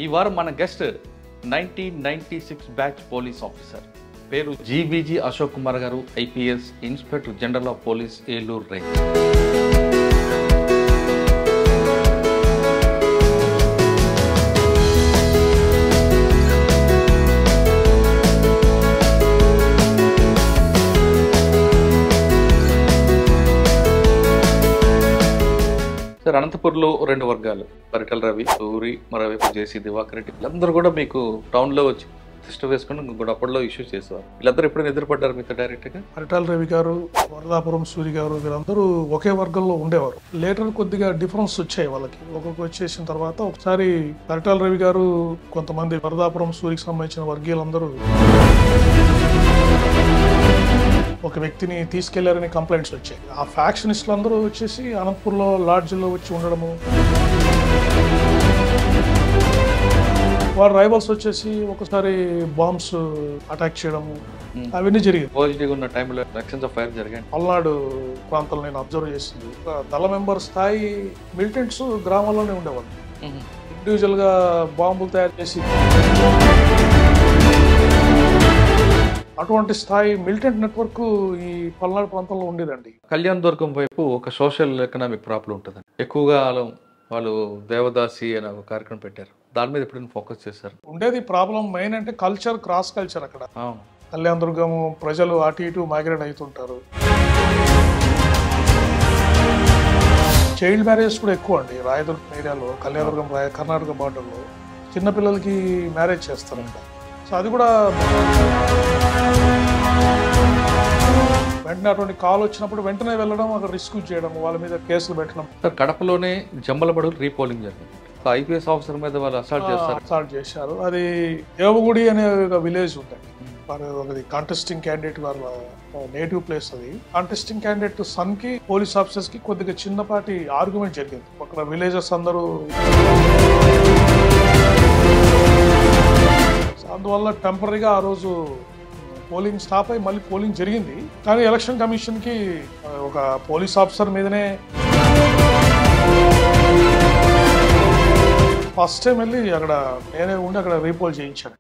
వారం మన guest nineteen ninety six batch police officer పేరు జీబీజీ అశోక్ కుమార్ గారు IPS inspector general of police Eluru range sir అనంతపూర్లో రెండు వర్గాలు పరిటల రవి ఊరి మరోవైపు జేసీ దివాకర్ రెడ్డి వీళ్ళందరూ కూడా మీకు టౌన్లో వచ్చి సిస్ట వేసుకుని కూడా అప్పట్లో ఇష్యూ చేసేవారు వీళ్ళందరూ ఎప్పుడైనా ఎదురుపడ్డారు మీతో డైరెక్ట్గా పరిటాల రవి గారు వరదాపురం సూరి గారు వీరందరూ ఒకే వర్గంలో ఉండేవారు లేటర్ కొద్దిగా డిఫరెన్స్ వచ్చాయి వాళ్ళకి ఒక్కొక్క వచ్చేసిన తర్వాత ఒకసారి పరిటాల రవి గారు కొంతమంది వరదాపురం సూరికి సంబంధించిన వర్గీయులందరూ ఒక వ్యక్తిని తీసుకెళ్లారని కంప్లైంట్స్ వచ్చాయి ఆ ఫ్యాక్షనిస్టులు అందరూ వచ్చేసి అనంతపూర్లో లాడ్జ్లో వచ్చి ఉండడము వారు రైవల్స్ వచ్చేసి ఒకసారి బాంబ్స్ అటాక్ చేయడము అవన్నీ జరిగింది పాజిటివ్గా ఉన్న టైంలో ఎలక్షన్స్ ఆఫ్ ఫైర్ జరిగాయి పల్నాడు ప్రాంతంలో నేను అబ్జర్వ్ చేసింది ఒక దళ మెంబర్ స్థాయి మిలిటెంట్స్ గ్రామాల్లోనే ఉండేవాళ్ళు ఇండివిజువల్గా బాంబులు తయారు చేసి అటువంటి స్థాయి మిలిటెంట్ నెట్వర్క్ ఈ పల్నాడు ప్రాంతంలో ఉండేదండి కళ్యాణ్ దుర్గం వైపు ఒక సోషల్ ఎకనామిక్ ప్రాబ్లం ఉంటుంది ఎక్కువగా వాళ్ళు వాళ్ళు దేవదాసి అనే ఒక కార్యక్రమం పెట్టారు దాని మీద ఎప్పుడైనా ఫోకస్ చేశారు ఉండేది ప్రాబ్లం మెయిన్ అంటే కల్చర్ క్రాస్ కల్చర్ అక్కడ అవును. కళ్యాణ దుర్గం ప్రజలు అటు ఇటు మైగ్రేట్ అవుతుంటారు చైల్డ్ మ్యారేజ్ కూడా ఎక్కువ అండి రాయదుర్గం ఏరియాలో కళ్యాణదుర్గం రాయ కర్ణాటక బార్డర్లో చిన్నపిల్లలకి మ్యారేజ్ చేస్తారంట సో అది కూడా వెంటనే అటువంటి కాల్ వచ్చినప్పుడు వెంటనే వెళ్ళడం అక్కడ రిస్క్ చేయడం వాళ్ళ మీద కేసులు పెట్టడం సార్ కడపలోనే జంబలబడులు రీపోలింగ్ జరిగింది ఐపీఎస్ ఆఫీసర్ మీద వాళ్ళు అసాల్ట్ చేస్తారు స్టార్ట్ చేశారు అది దేవగుడి అనే ఒక విలేజ్ ఉంటుంది వారు ఒకది కాంటెస్టింగ్ క్యాండిడేట్ వాళ్ళ నేటివ్ ప్లేస్ అది కాంటెస్టింగ్ క్యాండిడేట్ సన్ కి పోలీస్ ఆఫీసర్స్ కి కొద్దిగా చిన్నపాటి ఆర్గ్యుమెంట్ జరిగింది అక్కడ విలేజెస్ అందరూ సో అందువల్ల టెంపరీగా ఆ రోజు పోలింగ్ స్టాప్ అయ్యి మళ్ళీ పోలింగ్ జరిగింది కానీ ఎలక్షన్ కమిషన్ కి ఆ, ఒక పోలీస్ ఆఫీసర్ మీదనే ఫస్ట్ టైం వెళ్ళి అక్కడ నేనే ఉండి అక్కడ రీపోల్ చేయించాను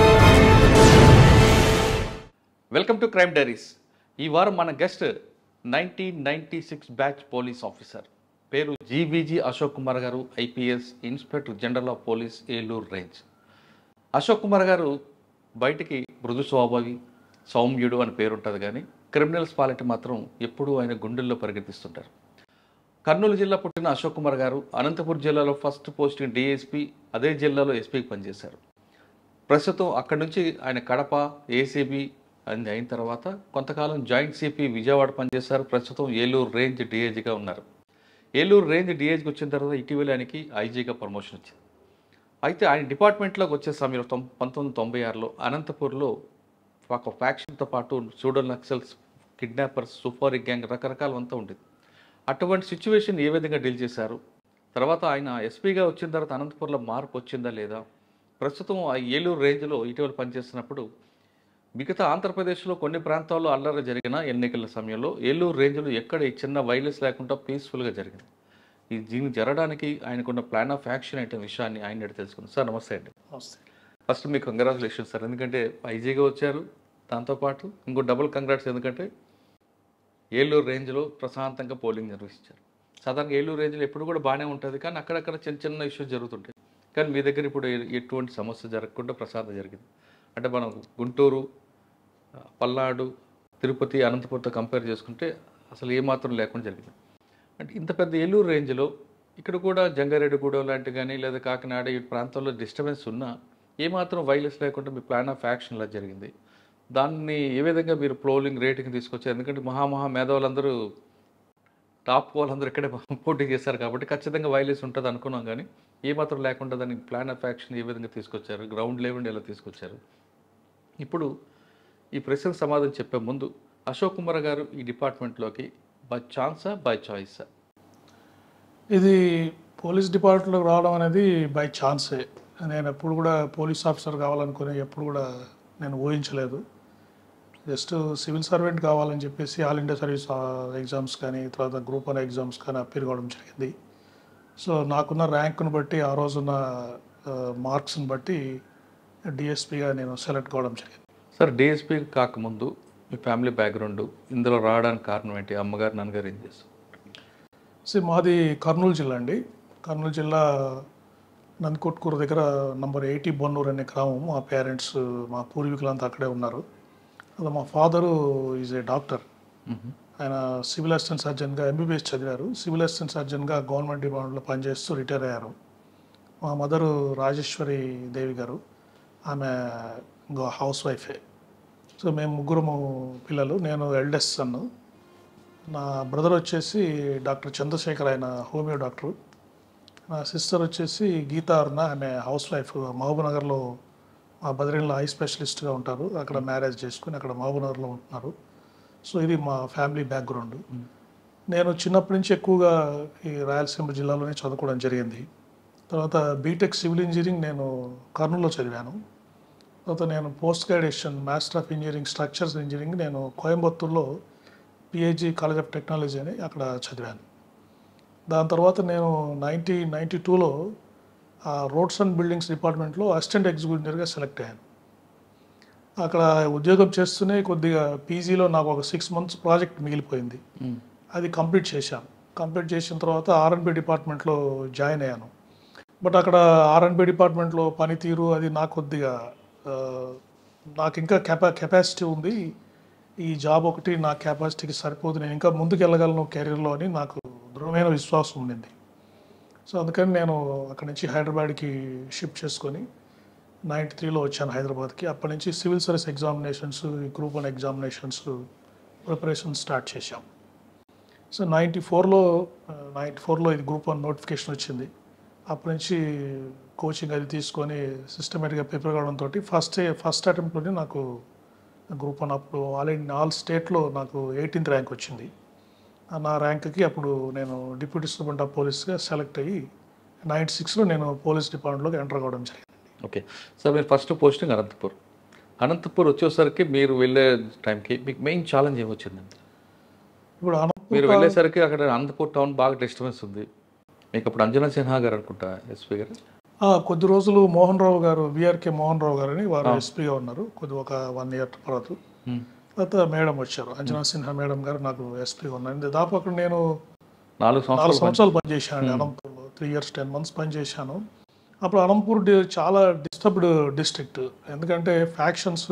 వెల్కమ్ టు క్రైమ్ డైరీస్ ఈ వారం మన guest nineteen ninety six batch police officer పేరు జీబీజీ అశోక్ కుమార్ గారు IPS inspector general of police Eluru range Ashok Kumar గారు బయటికి మృదు స్వభావి సౌమ్యుడు అని పేరు ఉంటుంది కానీ క్రిమినల్స్ పాలిటీ మాత్రం ఎప్పుడూ ఆయన గుండెల్లో పరిగెత్తిస్తుంటారు కర్నూలు జిల్లా పుట్టిన అశోక్ కుమార్ గారు అనంతపురం జిల్లాలో ఫస్ట్ పోస్టింగ్ డిఎస్పీ అదే జిల్లాలో ఎస్పీకి పనిచేశారు ప్రస్తుతం అక్కడి నుంచి ఆయన కడప ఏసీబీ అని అయిన తర్వాత కొంతకాలం జాయింట్ సిపి విజయవాడ పనిచేశారు ప్రస్తుతం ఏలూరు రేంజ్ డిఐజీగా ఉన్నారు ఏలూరు రేంజ్ డిఐజీకి వచ్చిన తర్వాత ఇటీవల ఆయనకి ఐజీగా ప్రమోషన్ వచ్చింది అయితే ఆయన డిపార్ట్మెంట్లోకి వచ్చే సమయంలో తొం పంతొమ్మిది తొంభై ఆరులో అనంతపూర్లో ఒక ఫ్యాక్షన్తో పాటు pseudo Naxals kidnappers super gang రకరకాలంతా ఉండేది అటువంటి సిచ్యువేషన్ ఏ విధంగా డీల్ చేశారు తర్వాత ఆయన ఎస్పీగా వచ్చిన తర్వాత అనంతపూర్లో మార్పు వచ్చిందా లేదా ప్రస్తుతం ఆ ఏలూరు రేంజ్లో ఇటీవల పనిచేస్తున్నప్పుడు మిగతా ఆంధ్రప్రదేశ్లో కొన్ని ప్రాంతాల్లో అల్లరి జరిగిన ఎన్నికల సమయంలో ఏలూరు రేంజ్లో ఎక్కడ ఈ చిన్న వైలెన్స్ లేకుండా పీస్ఫుల్గా జరిగింది ఈ దీన్ని జరగడానికి ఆయనకున్న ప్లాన్ ఆఫ్ యాక్షన్ అనే విషయాన్ని ఆయన అడిగి తెలుసుకుంది సార్ నమస్తే అండి ఫస్ట్ మీకు కంగ్రాచులేషన్స్ సార్ ఎందుకంటే ఐజీగా వచ్చారు దాంతోపాటు ఇంకో డబుల్ కంగ్రాట్స్ ఎందుకంటే ఏలూరు రేంజ్లో ప్రశాంతంగా పోలింగ్ నిర్వహించారు సాధారణంగా ఏలూరు రేంజ్లో ఎప్పుడు కూడా బాగానే ఉంటుంది కానీ అక్కడక్కడ చిన్న చిన్న ఇష్యూస్ జరుగుతుంటాయి కానీ మీ దగ్గర ఇప్పుడు ఎ- ఎటువంటి సమస్య జరగకుండా ప్రశాంతం జరిగింది అంటే మనం గుంటూరు ఆ, పల్నాడు తిరుపతి అనంతపురంతో కంపేర్ చేసుకుంటే అసలు ఏమాత్రం లేకుండా జరిగింది అంటే ఇంత పెద్ద ఏలూరు రేంజ్లో ఇక్కడ కూడా జంగారెడ్డిగూడెం లాంటి కానీ లేదా కాకినాడ ఈ ప్రాంతంలో డిస్టర్బెన్స్ ఉన్నా ఏమాత్రం వైలెన్స్ లేకుండా మీ ప్లాన్ ఆఫ్ యాక్షన్ ఇలా జరిగింది దాన్ని ఏ విధంగా మీరు ప్రోలింగ్ రేటింగ్ తీసుకొచ్చారు ఎందుకంటే మహామహా మేధావులందరూ టాప్ వాళ్ళందరూ ఇక్కడే పోటీ చేశారు కాబట్టి ఖచ్చితంగా వైలెన్స్ ఉంటుంది అనుకున్నాం కానీ ఏమాత్రం లేకుండా దాన్ని ప్లాన్ ఆఫ్ యాక్షన్ ఏ విధంగా తీసుకొచ్చారు గ్రౌండ్ లెవెల్ ఎలా తీసుకొచ్చారు ఇప్పుడు ఈ ప్రశ్నకు సమాధానం చెప్పే ముందు అశోక్ కుమార్ గారు ఈ డిపార్ట్మెంట్లోకి బై ఛాన్సా బై చాయిసా ఇది పోలీస్ డిపార్ట్మెంట్లోకి రావడం అనేది బై ఛాన్సే నేను ఎప్పుడు కూడా పోలీస్ ఆఫీసర్ కావాలనుకుని ఎప్పుడు కూడా నేను ఊహించలేదు జస్ట్ సివిల్ సర్వెంట్ కావాలని చెప్పేసి ఆల్ ఇండియా సర్వీస్ ఎగ్జామ్స్ కానీ తర్వాత గ్రూప్ వన్ ఎగ్జామ్స్ కానీ అప్పీర్ కావడం జరిగింది సో నాకున్న ర్యాంకును బట్టి ఆ రోజున్న మార్క్స్ని బట్టి డిఎస్పిగా నేను సెలెక్ట్ కావడం జరిగింది సార్ డిఎస్పీ కాకముందు మీ ఫ్యామిలీ బ్యాక్గ్రౌండ్ ఇందులో రావడానికి కారణం ఏంటి అమ్మగారు నాన్నగారు ఏం చేస్తారు సో మాది కర్నూలు జిల్లా అండి కర్నూలు జిల్లా నందికొట్కూరు దగ్గర నంబర్ ఎయిటీ బొన్నూరు అనే గ్రామం మా పేరెంట్స్ మా పూర్వీకులంతా అక్కడే ఉన్నారు అది మా ఫాదరు ఈజ్ ఏ డాక్టర్ ఆయన సివిల్ అసిస్టెంట్ సర్జన్గా ఎంబీబీఎస్ చదివారు సివిల్ అసిస్టెంట్ సర్జన్గా గవర్నమెంట్ డిపార్ట్మెంట్లో పనిచేస్తూ రిటైర్ అయ్యారు మా మదరు రాజేశ్వరి దేవి గారు ఆమె ఇంకో హౌస్ వైఫే సో మేము ముగ్గురము పిల్లలు నేను ఎల్డెస్ట్ సన్ను నా బ్రదర్ వచ్చేసి డాక్టర్ చంద్రశేఖర్ ఆయన హోమియో డాక్టరు నా సిస్టర్ వచ్చేసి గీతా అరుణ ఆమె హౌస్ వైఫ్ మహబూబ్నగర్లో మా బదిరీలో ఐ స్పెషలిస్ట్గా ఉంటారు అక్కడ మ్యారేజ్ చేసుకుని అక్కడ మహబూబ్నగర్లో ఉంటున్నారు సో ఇది మా ఫ్యామిలీ బ్యాక్గ్రౌండ్ నేను చిన్నప్పటి నుంచి ఎక్కువగా ఈ రాయలసీమ జిల్లాలోనే చదువుకోవడం జరిగింది తర్వాత బీటెక్ సివిల్ ఇంజనీరింగ్ నేను కర్నూలులో చదివాను తర్వాత నేను post graduation master of engineering structures engineering నేను కోయంబత్తూర్లో పిహెచ్జి కాలేజ్ ఆఫ్ టెక్నాలజీ అని అక్కడ చదివాను దాని తర్వాత నేను నైన్టీన్ నైంటీ టూలో రోడ్స్ అండ్ బిల్డింగ్స్ డిపార్ట్మెంట్లో అసిస్టెంట్ ఎగ్జిక్యూటివ్గా సెలెక్ట్ అయ్యాను అక్కడ ఉద్యోగం చేస్తూనే కొద్దిగా పీజీలో నాకు ఒక సిక్స్ మంత్స్ ప్రాజెక్ట్ మిగిలిపోయింది అది కంప్లీట్ చేశాను కంప్లీట్ చేసిన తర్వాత ఆర్ఎన్బి డిపార్ట్మెంట్లో జాయిన్ అయ్యాను బట్ అక్కడ ఆర్ఎన్బి డిపార్ట్మెంట్లో పనితీరు అది నాకు కొద్దిగా ఆ, నాకు ఇంకా కెపా కెపాసిటీ ఉంది ఈ జాబ్ ఒకటి నా కెపాసిటీకి సరిపోదు నేను ఇంకా ముందుకు వెళ్ళగలను కెరీర్లో అని నాకు దృఢమైన విశ్వాసం ఉండింది సో అందుకని నేను అక్కడి నుంచి హైదరాబాద్కి షిఫ్ట్ చేసుకొని నైంటీ త్రీలో వచ్చాను హైదరాబాద్కి అప్పటి నుంచి civil service examinations group one examinations preparation start చేశాం సో నైంటీ ఫోర్లో నైంటీ ఫోర్లో ఇది గ్రూప్ వన్ నోటిఫికేషన్ వచ్చింది అప్పటి నుంచి కోచింగ్ అది తీసుకొని సిస్టమేటిక్గా ప్రిపేర్ కావడంతో ఫస్ట్ ఫస్ట్ అటెంప్ట్లోనే నాకు గ్రూప్ వన్ అప్పుడు ఆల్ ఇన్ ఆల్ స్టేట్లో నాకు ఎయిటీన్త్ ర్యాంక్ వచ్చింది ఆ నా ర్యాంక్కి అప్పుడు నేను డిప్యూటీ సూపరింట్ ఆఫ్ పోలీస్గా సెలెక్ట్ అయ్యి నైంటీ సిక్స్లో నేను పోలీస్ డిపార్ట్మెంట్లోకి ఎంటర్ కావడం జరిగింది ఓకే సార్ మీరు ఫస్ట్ పోస్టింగ్ అనంతపూర్ అనంతపూర్ వచ్చేసరికి మీరు వెళ్ళే టైంకి మీకు మెయిన్ ఛాలెంజ్ ఏమొచ్చిందండి ఇప్పుడు మీరు అనంతపూర్ వెళ్ళేసరికి అక్కడ అనంతపూర్ టౌన్ బాగా డిస్టర్బెన్స్ ఉంది మీకు అప్పుడు అంజనా సిన్హా గారు అనుకుంటా ఎస్పీ గారు ఆ, కొద్ది రోజులు మోహన్ రావు గారు విఆర్కే మోహన్ రావు గారు అని వారు ఎస్పీగా ఉన్నారు కొద్ది ఒక వన్ ఇయర్ తర్వాత Hmm. తర్వాత మేడం వచ్చారు అంజనా సిన్హా మేడం గారు నాకు ఎస్పీగా ఉన్నారు దాదాపు అక్కడ నేను నాలుగు నాలుగు సంవత్సరాలు సంవత్సరాలు పనిచేశాను అనంతపూర్లో త్రీ ఇయర్స్ టెన్ మంత్స్ పనిచేశాను అప్పుడు అనంతపూర్ డి- చాలా డిస్టర్బ్డ్ డిస్ట్రిక్ట్ ఎందుకంటే ఫ్యాక్షన్స్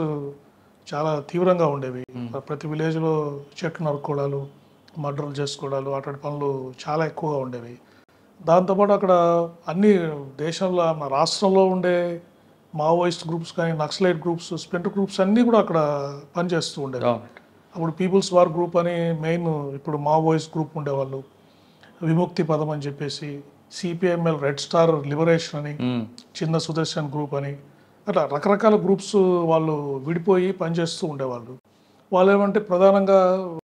చాలా తీవ్రంగా ఉండేవి ప్రతి విలేజ్లో చెట్లు నరుక్కోవడాలు మర్డర్లు చేసుకోవడాలు అటువంటి పనులు చాలా ఎక్కువగా ఉండేవి దాంతోపాటు అక్కడ అన్ని దేశంలో మన రాష్ట్రంలో ఉండే మావోయిస్ట్ గ్రూప్స్ కానీ నక్సలైట్ గ్రూప్స్ స్పెంటర్ గ్రూప్స్ అన్నీ కూడా అక్కడ పనిచేస్తూ ఉండేవి అవునండి అప్పుడు పీపుల్స్ వార్ గ్రూప్ అని మెయిన్ ఇప్పుడు మావోయిస్ట్ గ్రూప్ ఉండేవాళ్ళు విముక్తి పదం అని చెప్పేసి సిపిఎంఎల్ రెడ్ స్టార్ లిబరేషన్ అని మ్మ్. చిన్న సుదర్శన్ గ్రూప్ అని అట్లా రకరకాల గ్రూప్స్ వాళ్ళు విడిపోయి పనిచేస్తూ ఉండేవాళ్ళు వాళ్ళు ఏమంటే ప్రధానంగా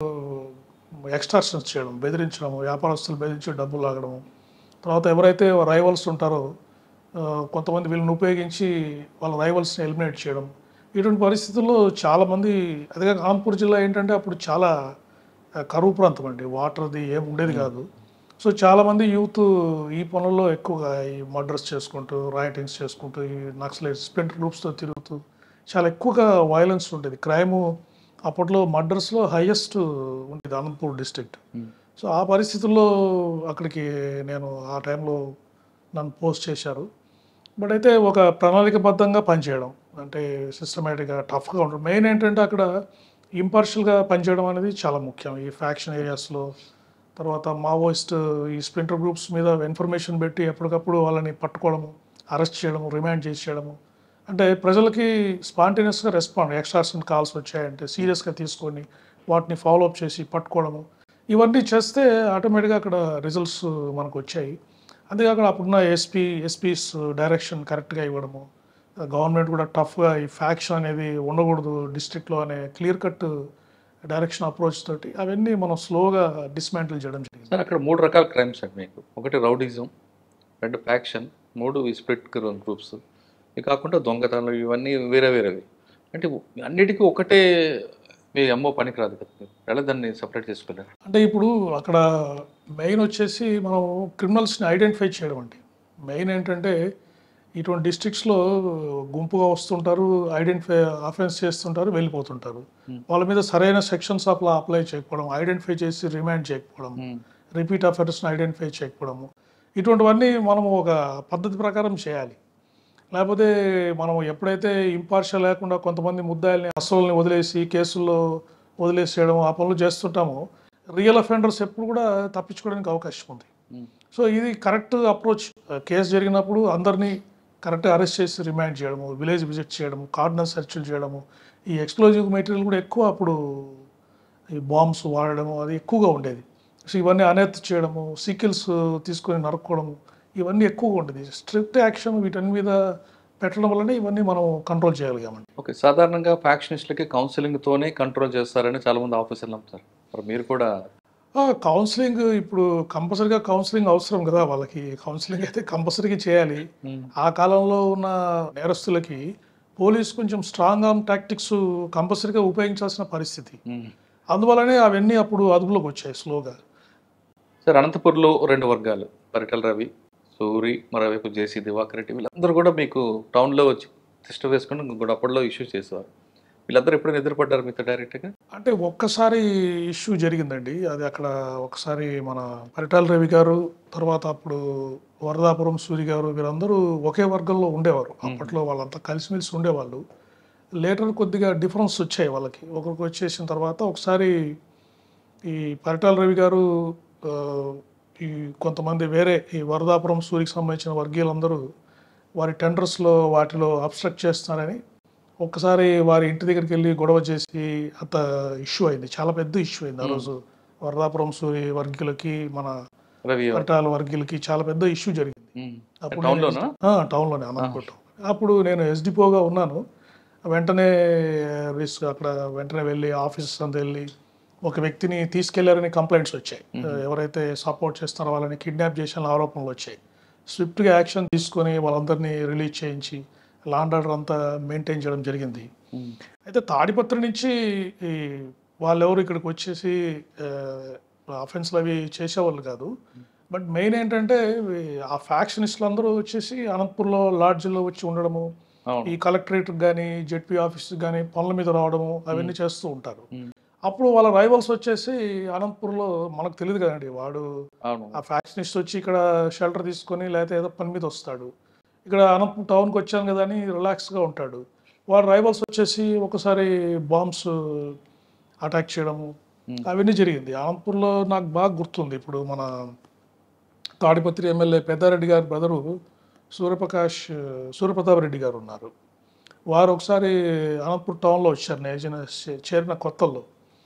ఎక్స్ట్రాక్షన్స్ చేయడం బెదిరించడం వ్యాపారస్తులు బెదిరించి డబ్బులు లాగడం తర్వాత ఎవరైతే రైవల్స్ ఉంటారో ఆ, కొంతమంది వీళ్ళని ఉపయోగించి వాళ్ళ రైవల్స్ని ఎలిమినేట్ చేయడం ఇటువంటి పరిస్థితుల్లో చాలామంది అదే కాన్పూర్ జిల్లా ఏంటంటే అప్పుడు చాలా ఆ, కరువు ప్రాంతం అండి వాటర్ది ఏం ఉండేది కాదు సో చాలామంది యూత్ ఈ పనుల్లో ఎక్కువగా ఈ మర్డర్స్ చేసుకుంటూ రైటింగ్స్ చేసుకుంటూ ఈ నక్సలైట్ స్పెంట్ గ్రూప్స్తో తిరుగుతూ చాలా ఎక్కువగా వైలెన్స్ ఉండేది క్రైమ్ అప్పట్లో మర్డర్స్లో హైయెస్ట్ ఉండేది అనంతపూర్ డిస్ట్రిక్ట్ సో ఆ పరిస్థితుల్లో అక్కడికి నేను ఆ టైంలో నన్ను పోస్ట్ చేశారు బట్ అయితే ఒక ప్రణాళికబద్ధంగా పనిచేయడం అంటే సిస్టమేటిక్గా టఫ్గా ఉండడం మెయిన్ ఏంటంటే అక్కడ ఇంపార్షియల్గా పనిచేయడం అనేది చాలా ముఖ్యం ఈ ఫ్యాక్షన్ ఏరియాస్లో తర్వాత మావోయిస్ట్ ఈ స్ప్లింటర్ గ్రూప్స్ మీద ఇన్ఫర్మేషన్ పెట్టి ఎప్పటికప్పుడు వాళ్ళని పట్టుకోవడము అరెస్ట్ చేయడము రిమాండ్ చేసేయడము అంటే ప్రజలకి స్పాంటేనియస్గా రెస్పాండ్ ఎక్స్ట్రాక్షన్ కాల్స్ వచ్చాయంటే సీరియస్గా తీసుకొని వాటిని ఫాలో అప్ చేసి పట్టుకోవడము ఇవన్నీ చేస్తే ఆటోమేటిక్గా అక్కడ రిజల్ట్స్ మనకు వచ్చాయి అంతేకాకుండా అప్పుడున్న ఎస్పీ ఎస్పీస్ డైరెక్షన్ కరెక్ట్గా ఇవ్వడము గవర్నమెంట్ కూడా టఫ్గా ఈ ఫ్యాక్షన్ అనేది ఉండకూడదు డిస్ట్రిక్ట్లో అనే క్లియర్ కట్ డైరెక్షన్ అప్రోచ్ తోటి అవన్నీ మనం స్లోగా డిస్మాంటిల్ చేయడం జరిగింది సార్ అక్కడ మూడు రకాల క్రైమ్స్ అండి మీకు ఒకటి రౌడిజం రెండు ఫ్యాక్షన్ మూడు స్ప్లిట్ గ్రూప్స్ ఇవి కాకుండా దొంగతనాలు ఇవన్నీ వేరే వేరేవి అంటే అన్నిటికీ ఒకటే మీ అమ్మో పనికిరాదు కదా మీరు ఎలా దాన్ని సపరేట్ చేసుకోలేరు అంటే ఇప్పుడు అక్కడ మెయిన్ వచ్చేసి మనం క్రిమినల్స్ని ఐడెంటిఫై చేయడం అండి మెయిన్ ఏంటంటే ఇటువంటి డిస్ట్రిక్ట్స్లో గుంపుగా వస్తుంటారు ఐడెంటిఫై అఫెన్స్ చేస్తుంటారు వెళ్ళిపోతుంటారు వాళ్ళ మీద సరైన సెక్షన్స్ ఆఫ్ లా అప్లై చేయకపోవడం ఐడెంటిఫై చేసి రిమాండ్ చేయకపోవడం రిపీట్ అఫెన్స్ని ఐడెంటిఫై చేయకపోవడము ఇటువంటివన్నీ మనము ఒక పద్ధతి ప్రకారం చేయాలి లేకపోతే మనం ఎప్పుడైతే ఇంపార్షియల్ లేకుండా కొంతమంది ముద్దాయిల్ని అసలుని వదిలేసి కేసుల్లో వదిలేసేయడం ఆ పనులు చేస్తుంటామో రియల్ అఫెండర్స్ ఎప్పుడు కూడా తప్పించుకోవడానికి అవకాశం ఉంది సో ఇది కరెక్ట్ అప్రోచ్ కేసు జరిగినప్పుడు అందరినీ కరెక్ట్గా అరెస్ట్ చేసి రిమాండ్ చేయడము విలేజ్ విజిట్ చేయడము కార్డనల్ సెర్చ్లు చేయడము ఈ ఎక్స్ప్లోజివ్ మెటీరియల్ కూడా ఎక్కువ అప్పుడు ఈ బాంబ్స్ వాడడము అది ఎక్కువగా ఉండేది సో ఇవన్నీ అనెత్ చేయడము సీకిల్స్ తీసుకొని నరుక్కోవడము ఇవన్నీ ఎక్కువగా ఉండేది స్ట్రిక్ట్ యాక్షన్ వీటన్ని మీద పెట్టడం వల్లనే ఇవన్నీ మనం కంట్రోల్ చేయగలిగామండి ఓకే సాధారణంగా ఫ్యాక్షనిస్ట్లకి కౌన్సిలింగ్తోనే కంట్రోల్ చేస్తారని చాలా మంది ఆఫీసర్లు నమ్ముతారు మరి మీరు కూడా కౌన్సిలింగ్ ఇప్పుడు కంపల్సరీగా కౌన్సిలింగ్ అవసరం కదా వాళ్ళకి కౌన్సిలింగ్ అయితే కంపల్సరీగా చేయాలి ఆ కాలంలో ఉన్న నేరస్తులకి పోలీస్ కొంచెం స్ట్రాంగ్ ఆర్మ్ టాక్టిక్స్ కంపల్సరీగా ఉపయోగించాల్సిన పరిస్థితి అందువల్లనే అవన్నీ అప్పుడు అదుపులోకి వచ్చాయి స్లోగా సార్ అనంతపూర్లో రెండు వర్గాలు పరిటల రవి సూరి మరోవైపు జేసీ దివాకర్ రెడ్డి వీళ్ళందరూ కూడా మీకు టౌన్లో వచ్చి టెస్ట్ వేసుకుని గొడవల్లో ఇష్యూ చేసేవారు వీళ్ళందరూ ఎప్పుడైనా ఎదురుపడ్డారు మీతో డైరెక్ట్గా అంటే ఒక్కసారి ఇష్యూ జరిగిందండి అది అక్కడ ఒకసారి మన పరిటాల రవి గారు తర్వాత అప్పుడు వరదాపురం సూరి గారు వీరందరూ ఒకే వర్గంలో ఉండేవారు అప్పట్లో వాళ్ళంతా కలిసిమెలిసి ఉండేవాళ్ళు లేటర్ కొద్దిగా డిఫరెన్స్ వచ్చాయి వాళ్ళకి ఒకరికి వచ్చేసిన తర్వాత ఒకసారి ఈ పరిటాల రవి గారు ఆ, ఈ కొంతమంది వేరే ఈ వరదాపురం సూరికి సంబంధించిన వర్గీయులందరూ వారి టెండర్స్లో వాటిలో అబ్స్ట్రక్ట్ చేస్తున్నారని ఒక్కసారి వారి ఇంటి దగ్గరికి వెళ్ళి గొడవ చేసి అంత ఇష్యూ అయింది చాలా పెద్ద ఇష్యూ అయింది ఆ రోజు వరదాపురం సూరి వర్గీయులకి మన రవి పరిటాల వర్గీయులకి చాలా పెద్ద ఇష్యూ జరిగింది ఉమ్. అప్పుడు టౌన్లోనా నేను- ఆ, టౌన్లోనే అనంతపురం అప్పుడు నేను ఎస్డిపోగా ఉన్నాను వెంటనే రిస్క్ అక్కడ వెంటనే వెళ్ళి ఆఫీసెస్ అంతా వెళ్ళి ఒక వ్యక్తిని తీసుకెళ్లారని కంప్లైంట్స్ వచ్చాయి ఎవరైతే సపోర్ట్ చేస్తారో వాళ్ళని కిడ్నాప్ చేసిన ఆరోపణలు వచ్చాయి స్విఫ్ట్గా యాక్షన్ తీసుకొని వాళ్ళందరినీ రిలీజ్ చేయించి లాండ్ ఆర్డర్ అంతా మెయింటైన్ చేయడం జరిగింది ఉమ్. అయితే తాడిపత్రి నుంచి ఈ వాళ్ళెవరు ఇక్కడికి వచ్చేసి అఫెన్స్లు అవి చేసేవాళ్ళు కాదు బట్ మెయిన్ ఏంటంటే ఈ- ఆ ఫ్యాక్షనిస్టులు అందరూ వచ్చేసి అనంతపూర్లో లాడ్జ్లో వచ్చి ఉండడము అవును ఈ కలెక్టరేట్ కానీ జెడ్పీ ఆఫీస్ కానీ పనుల మీద రావడము అవన్నీ చేస్తూ ఉంటారు ఉమ్. అప్పుడు వాళ్ళ రైవల్స్ వచ్చేసి అనంతపూర్లో మనకు తెలియదు కదండి వాడు అవును ఆ ఫ్యాక్షనిస్ట్ వచ్చి ఇక్కడ షెల్టర్ తీసుకొని లేకపోతే ఏదో పని మీద వస్తాడు ఇక్కడ అనంతపురం టౌన్కి వచ్చాను కదా అని రిలాక్స్గా ఉంటాడు వాడు రైవల్స్ వచ్చేసి ఒకసారి బాంబ్స్ అటాక్ చేయడము Hmm. అవన్నీ జరిగింది అనంతపురంలో నాకు బాగా గుర్తుంది ఇప్పుడు మన తాడిపత్రి ఎమ్మెల్యే పెద్దారెడ్డి గారి బ్రదరు సూర్యప్రకాష్ సూర్యప్రతాప్ రెడ్డి గారు ఉన్నారు వారు ఒకసారి అనంతపురం టౌన్లో వచ్చారు నేను చేరిన- చేరిన కొత్తల్లో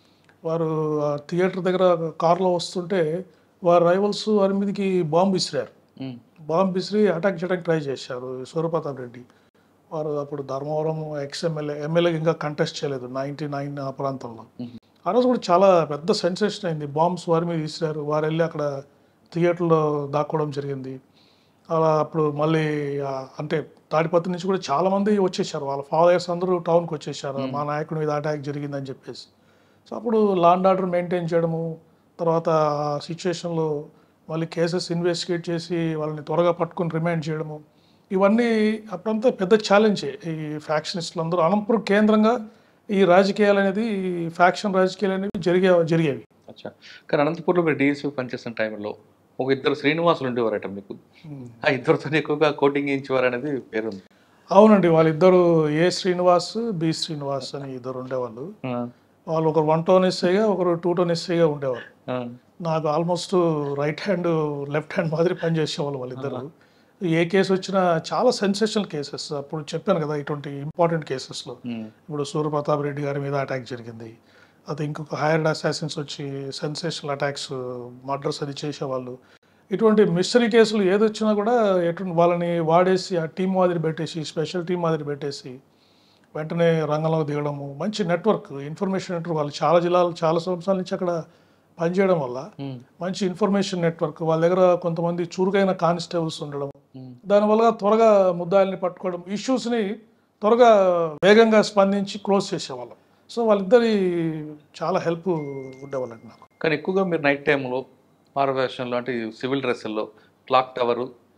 వారు ఆ థియేటర్ దగ్గర కారులో వస్తుంటే వారి రైవల్స్ వారి మీదకి బాంబు విసిరారు ఉమ్. బాంబు విసిరి అటాక్ చేయడానికి ట్రై చేశారు సూర్యప్రతాప్ రెడ్డి వారు అప్పుడు ధర్మవరం ఎక్స్ ఎమ్మెల్యే ఎమ్మెల్యేకి ఇంకా కంటెస్ట్ చేయలేదు నైంటీ నైన్ ఆ ప్రాంతంలో ఉమ్. ఆ రోజు కూడా చాలా పెద్ద సెన్సేషన్ అయింది బాంబ్స్ వారి మీద విసిరారు వారు వెళ్ళి అక్కడ థియేటర్లో దాక్కోవడం జరిగింది అలా అప్పుడు మళ్ళీ ఆ, అంటే తాడిపత్రి నుంచి కూడా చాలా మంది వచ్చేసారు వాళ్ళ ఫాదర్స్ అందరూ టౌన్కి వచ్చేసారు మా నాయకుడి మీద అటాక్ జరిగిందని చెప్పేసి సో అప్పుడు లాండ్ ఆర్డర్ మెయింటైన్ చేయడము తర్వాత ఆ సిచ్యువేషన్లో మళ్ళీ కేసెస్ ఇన్వెస్టిగేట్ చేసి వాళ్ళని త్వరగా పట్టుకొని రిమైండ్ చేయడము ఇవన్నీ అప్పుడంతా పెద్ద ఛాలెంజే ఈ ఫ్యాక్షనిస్టులు అందరూ అనంతపురం కేంద్రంగా ఈ రాజకీయాలు అనేది ఈ ఫ్యాక్షన్ రాజకీయాలు అనేవి జరిగే జరిగేవి అచ్చా కానీ అనంతపూర్లో మీరు డిఎస్పీ పనిచేసిన టైంలో ఒక ఇద్దరు శ్రీనివాసులు ఉండేవారట మీకు ఆ ఇద్దరితో ఎక్కువగా కోటింగ్ చేయించేవారు అనేది పేరుంది అవునండి వాళ్ళిద్దరు ఏ శ్రీనివాస్ బి శ్రీనివాస్ అని ఇద్దరు ఉండేవాళ్ళు ఆ, వాళ్ళు ఒకరు వన్ టోన్ ఎస్ఐగా ఒకరు టూ టోన్ ఎస్ఐగా ఉండేవారు ఆ, నాకు almost right hand left hand మాదిరి పనిచేసేవాళ్ళు వాళ్ళిద్దరు ఏ కేసు వచ్చినా చాలా సెన్సేషనల్ కేసెస్ అప్పుడు చెప్పాను కదా ఇటువంటి ఇంపార్టెంట్ కేసెస్లో ఉమ్, ఇప్పుడు సూర్యప్రతాప్ రెడ్డి గారి మీద అటాక్ జరిగింది అది ఇంకొక హైయర్డ్ అసాసిన్స్ వచ్చి సెన్సేషనల్ అటాక్స్ మర్డర్స్ అది చేసేవాళ్ళు ఇటువంటి మిస్టరీ కేసులు ఏదొచ్చినా కూడా ఎటు వాళ్ళని వాడేసి ఆ టీం మాదిరి పెట్టేసి స్పెషల్ టీం మాదిరి పెట్టేసి వెంటనే రంగంలో దిగడము మంచి నెట్వర్క్ ఇన్ఫర్మేషన్ నెట్వర్క్ వాళ్ళు చాలా జిల్లాలు చాలా సంవత్సరాల నుంచి అక్కడ పనిచేయడం వల్ల ఉమ్, మంచి ఇన్ఫర్మేషన్ నెట్వర్క్ వాళ్ళ దగ్గర కొంతమంది చురుకైన కానిస్టేబుల్స్ ఉండడం ఉమ్. దానివల్ల త్వరగా ముద్దాయిల్ని పట్టుకోవడం ఇష్యూస్ని త్వరగా వేగంగా స్పందించి క్లోజ్ చేసేవాళ్ళం సో వాళ్ళిద్దరి చాలా హెల్ప్ ఉండేవాళ్ళండి నాకు కానీ ఎక్కువగా మీరు నైట్ టైంలో మారవేషన్లో అంటే సివిల్ డ్రెస్సుల్లో క్లాక్ టవరు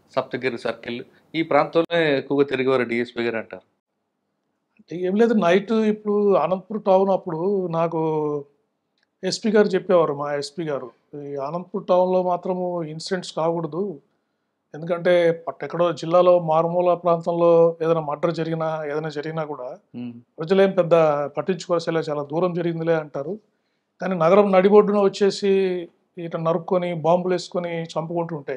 సప్తగిరి సర్కిల్ ఈ ప్రాంతంలో ఎక్కువగా తిరిగేవారు డిఎస్పీ గారు అంటారు అంటే ఏం లేదు నైట్ ఇప్పుడు అనంతపూర్ టౌన్ అప్పుడు నాకు ఎస్పీ గారు చెప్పేవారు మా ఎస్పీ గారు ఈ అనంతపూర్ టౌన్లో మాత్రము ఇన్సిడెంట్స్ కాకూడదు ఎందుకంటే పట్ ఎక్కడో జిల్లాలో మారుమూల ప్రాంతంలో ఏదైనా మర్డర్ జరిగినా ఏదైనా జరిగినా కూడా ఉమ్, ప్రజలేం ప్రజలేం పెద్ద పట్టించుకోవాల్సిన చాలా దూరం జరిగిందిలే అంటారు కానీ నగరం నడిబొడ్డున వచ్చేసి ఇట నరుక్కొని బాంబులు వేసుకొని చంపుకుంటుంటే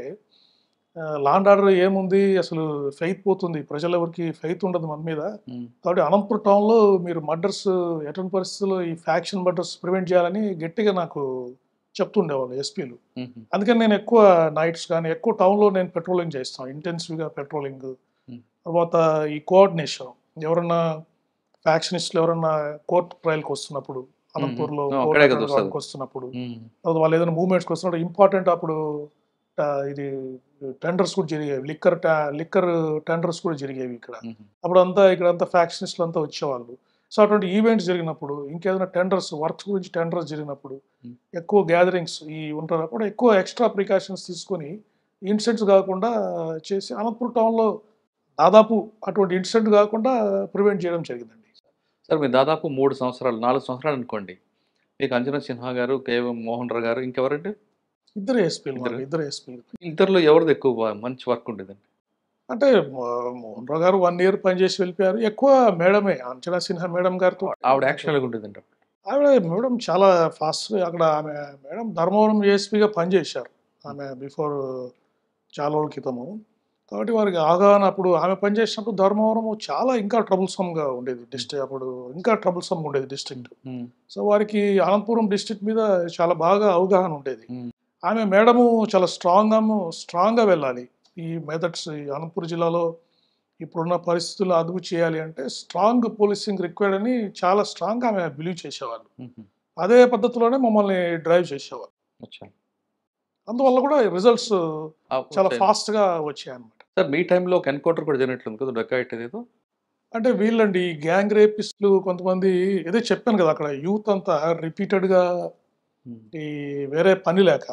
లాండ్ ఆర్డర్ ఏముంది అసలు ఫెయిత్ పోతుంది ప్రజలెవరికి ఫెయిత్ ఉండదు మన మీద ఉమ్, కాబట్టి అనంతపురం టౌన్లో మీరు మర్డర్స్ ఎటువంటి పరిస్థితుల్లో ఈ ఫ్యాక్షన్ మర్డర్స్ ప్రివెంట్ చేయాలని గట్టిగా నాకు చెప్తుండేవాళ్ళు ఎస్పీలు ఉమ్, అందుకని నేను ఎక్కువ నైట్స్ కానీ ఎక్కువ టౌన్లో నేను పెట్రోలింగ్ చేస్తాను ఇంటెన్సివ్గా పెట్రోలింగ్ Hmm. తర్వాత ఈ కోఆర్డినేషన్ ఎవరన్నా ఫ్యాక్షనిస్టులు ఎవరన్నా కోర్ట్ ట్రయల్కి వస్తున్నప్పుడు అనంతపూర్లో Hmm. కోర్ట్ అక్కడే కదా ట్రయల్కి వస్తుంది. వస్తున్నప్పుడు ఉమ్, తర్వాత వాళ్ళు ఏదైనా మూవ్మెంట్స్కి వస్తున్నప్పుడు ఇంపార్టెంట్ అప్పుడు ఆ, ఇది టెండర్స్ కూడా జరిగేవి లిక్కర్ లిక్కర్ టెండర్స్ కూడా జరిగేవి ఇక్కడ ఉమ్, అప్పుడు అంతా ఇక్కడ అంతా ఫ్యాక్షనిస్టులు అంతా వచ్చేవాళ్ళు సో అటువంటి ఈవెంట్స్ జరిగినప్పుడు ఇంకేదైనా టెండర్స్ వర్క్స్ గురించి టెండర్స్ జరిగినప్పుడు Hmm. ఎక్కువ గ్యాదరింగ్స్ ఈ ఉంటారు అప్పుడు ఎక్కువ ఎక్స్ట్రా ప్రికాషన్స్ తీసుకొని ఇన్సిడెంట్స్ కాకుండా చేసి అనంతపురం టౌన్లో దాదాపు అటువంటి ఇన్సిడెంట్ కాకుండా ప్రివెంట్ చేయడం జరిగిందండి సార్ మీరు దాదాపు మూడు సంవత్సరాలు నాలుగు సంవత్సరాలు అనుకోండి మీకు అంజనా సిన్హా గారు కేఎం మోహన్ రావు గారు ఇంకెవరండి ఇద్దరు ఎస్పీలు ఇద్దరు? ఇద్దరు ఎస్పీలు ఇద్దరిలో ఎవరిది ఎక్కువ బా- మంచి వర్క్ ఉండేదండి అంటే మో- మోహన్ రావు గారు వన్ ఇయర్ పనిచేసి వెళ్ళిపోయారు ఎక్కువ మేడమే అంచనా సిన్హా మేడం గారితో ఆవిడ యాక్షన్ ఎలాగ ఉండేదండి ఆవిడ మేడం చాలా ఫాస్ట్ అక్కడ ఆమె మేడం ధర్మవరం ఏఎస్పీగా పనిచేశారు ఆమె బిఫోర్ చాలా రోజుల క్రితము కాబట్టి వారికి అవగాహన అప్పుడు ఆమె పనిచేసినప్పుడు ధర్మవరం చాలా ఇంకా ట్రబుల్సమ్గా ఉండేది డిస్ట్రిక్ట్ అప్పుడు ఇంకా ట్రబుల్సమ్ ఉండేది డిస్ట్రిక్ట్ ఉమ్, సో వారికి అనంతపురం డిస్ట్రిక్ట్ మీద చాలా బాగా అవగాహన ఉండేది ఉమ్, ఆమె మేడము చాలా స్ట్రాంగ్గా స్ట్రాంగ్గా వెళ్ళాలి ఈ మెథడ్స్ ఈ అనంతపురం జిల్లాలో ఇప్పుడున్న పరిస్థితుల్లో అదుపు చేయాలి అంటే స్ట్రాంగ్ పోలీసింగ్ రిక్వైర్డ్ అని చాలా స్ట్రాంగ్గా ఆమె బిలీవ్ చేసేవాళ్ళు ఉమ్, అదే పద్ధతిలోనే మమ్మల్ని డ్రైవ్ చేసేవారు అచ్చా అందువల్ల కూడా రిజల్ట్స్ ఆ, చాలా సరే. ఫాస్ట్గా వచ్చాయి అన్నమాట సార్ మీ టైంలో ఒక ఎన్కౌంటర్ కూడా జరిగినట్లుంది కదా డొక్కాయిట్ ఏదో అంటే వీళ్ళండి ఈ గ్యాంగ్ రేపిస్టులు కొంతమంది ఏదో చెప్పాను కదా అక్కడ యూత్ అంతా రిపీటెడ్గా ఉమ్, ఈ వేరే పని లేక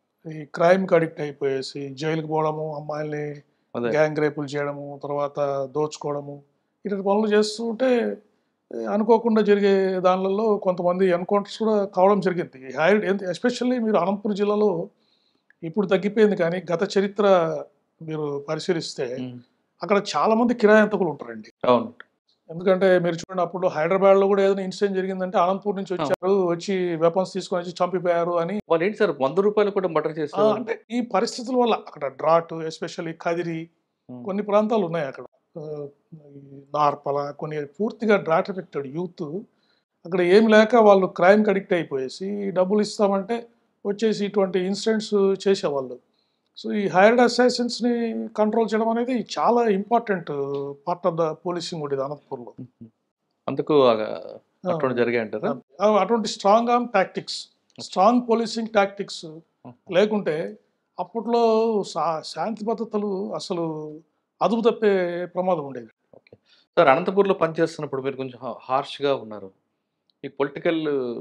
ఈ క్రైమ్కి అడిక్ట్ అయిపోయేసి జైలుకి పోవడము అమ్మాయిల్ని అదే గ్యాంగ్ రేపులు చేయడము తర్వాత దోచుకోవడము ఇటువంటి పనులు చేస్తుంటే ఏ, అనుకోకుండా జరిగే దానిలలో కొంతమంది ఎన్కౌంటర్స్ కూడా కావడం జరిగింది హై ఎస్పెషల్లీ మీరు అనంతపురం జిల్లాలో ఇప్పుడు తగ్గిపోయింది కానీ గత చరిత్ర మీరు పరిశీలిస్తే ఉమ్, అక్కడ చాలా మంది కిరాయంతకులు ఉంటారండి అవును ఎందుకంటే మీరు చూడండి అప్పుడు హైదరాబాద్ లో కూడా ఏదైనా ఇన్సిడెంట్ జరిగిందంటే అనంతపూర్ నుంచి వచ్చారు వచ్చి వెపన్స్ తీసుకొని వచ్చి చంపిపోయారు అని వాళ్ళు ఏంటి సార్ వంద రూపాయలు కూడా మర్డర్ ఆ, చేస్తారు అంటే ఈ పరిస్థితుల వల్ల అక్కడ డ్రాట్ ఎస్పెషల్లీ కదిరి కొన్ని ప్రాంతాలు ఉన్నాయి అక్కడ ఆ, ఈ నార్పల కొన్ని పూర్తిగా డ్రాట్ ఎఫెక్టెడ్ యూత్ అక్కడ ఏం లేక వాళ్ళు క్రైమ్కి అడిక్ట్ అయిపోయేసి డబ్బులు ఇస్తామంటే వచ్చేసి ఇటువంటి ఇన్సిడెంట్స్ చేసేవాళ్ళు సో ఈ హైర్డ్ అసైసన్స్ని కంట్రోల్ చేయడం అనేది చాలా important part of the policing ఉండేది అనంతపూర్లో అందుకు అటువంటి జరిగాయి అంటారా ఆ, అటువంటి strong arm tactics strong policing tactics లేకుంటే అప్పట్లో శా- శాంతి భద్రతలు అసలు అదుపు తప్పే ప్రమాదం ఉండేది సార్ అనంతపూర్లో పనిచేస్తున్నప్పుడు మీరు కొంచెం హార్ష్గా ఉన్నారు ఈ పొలిటికల్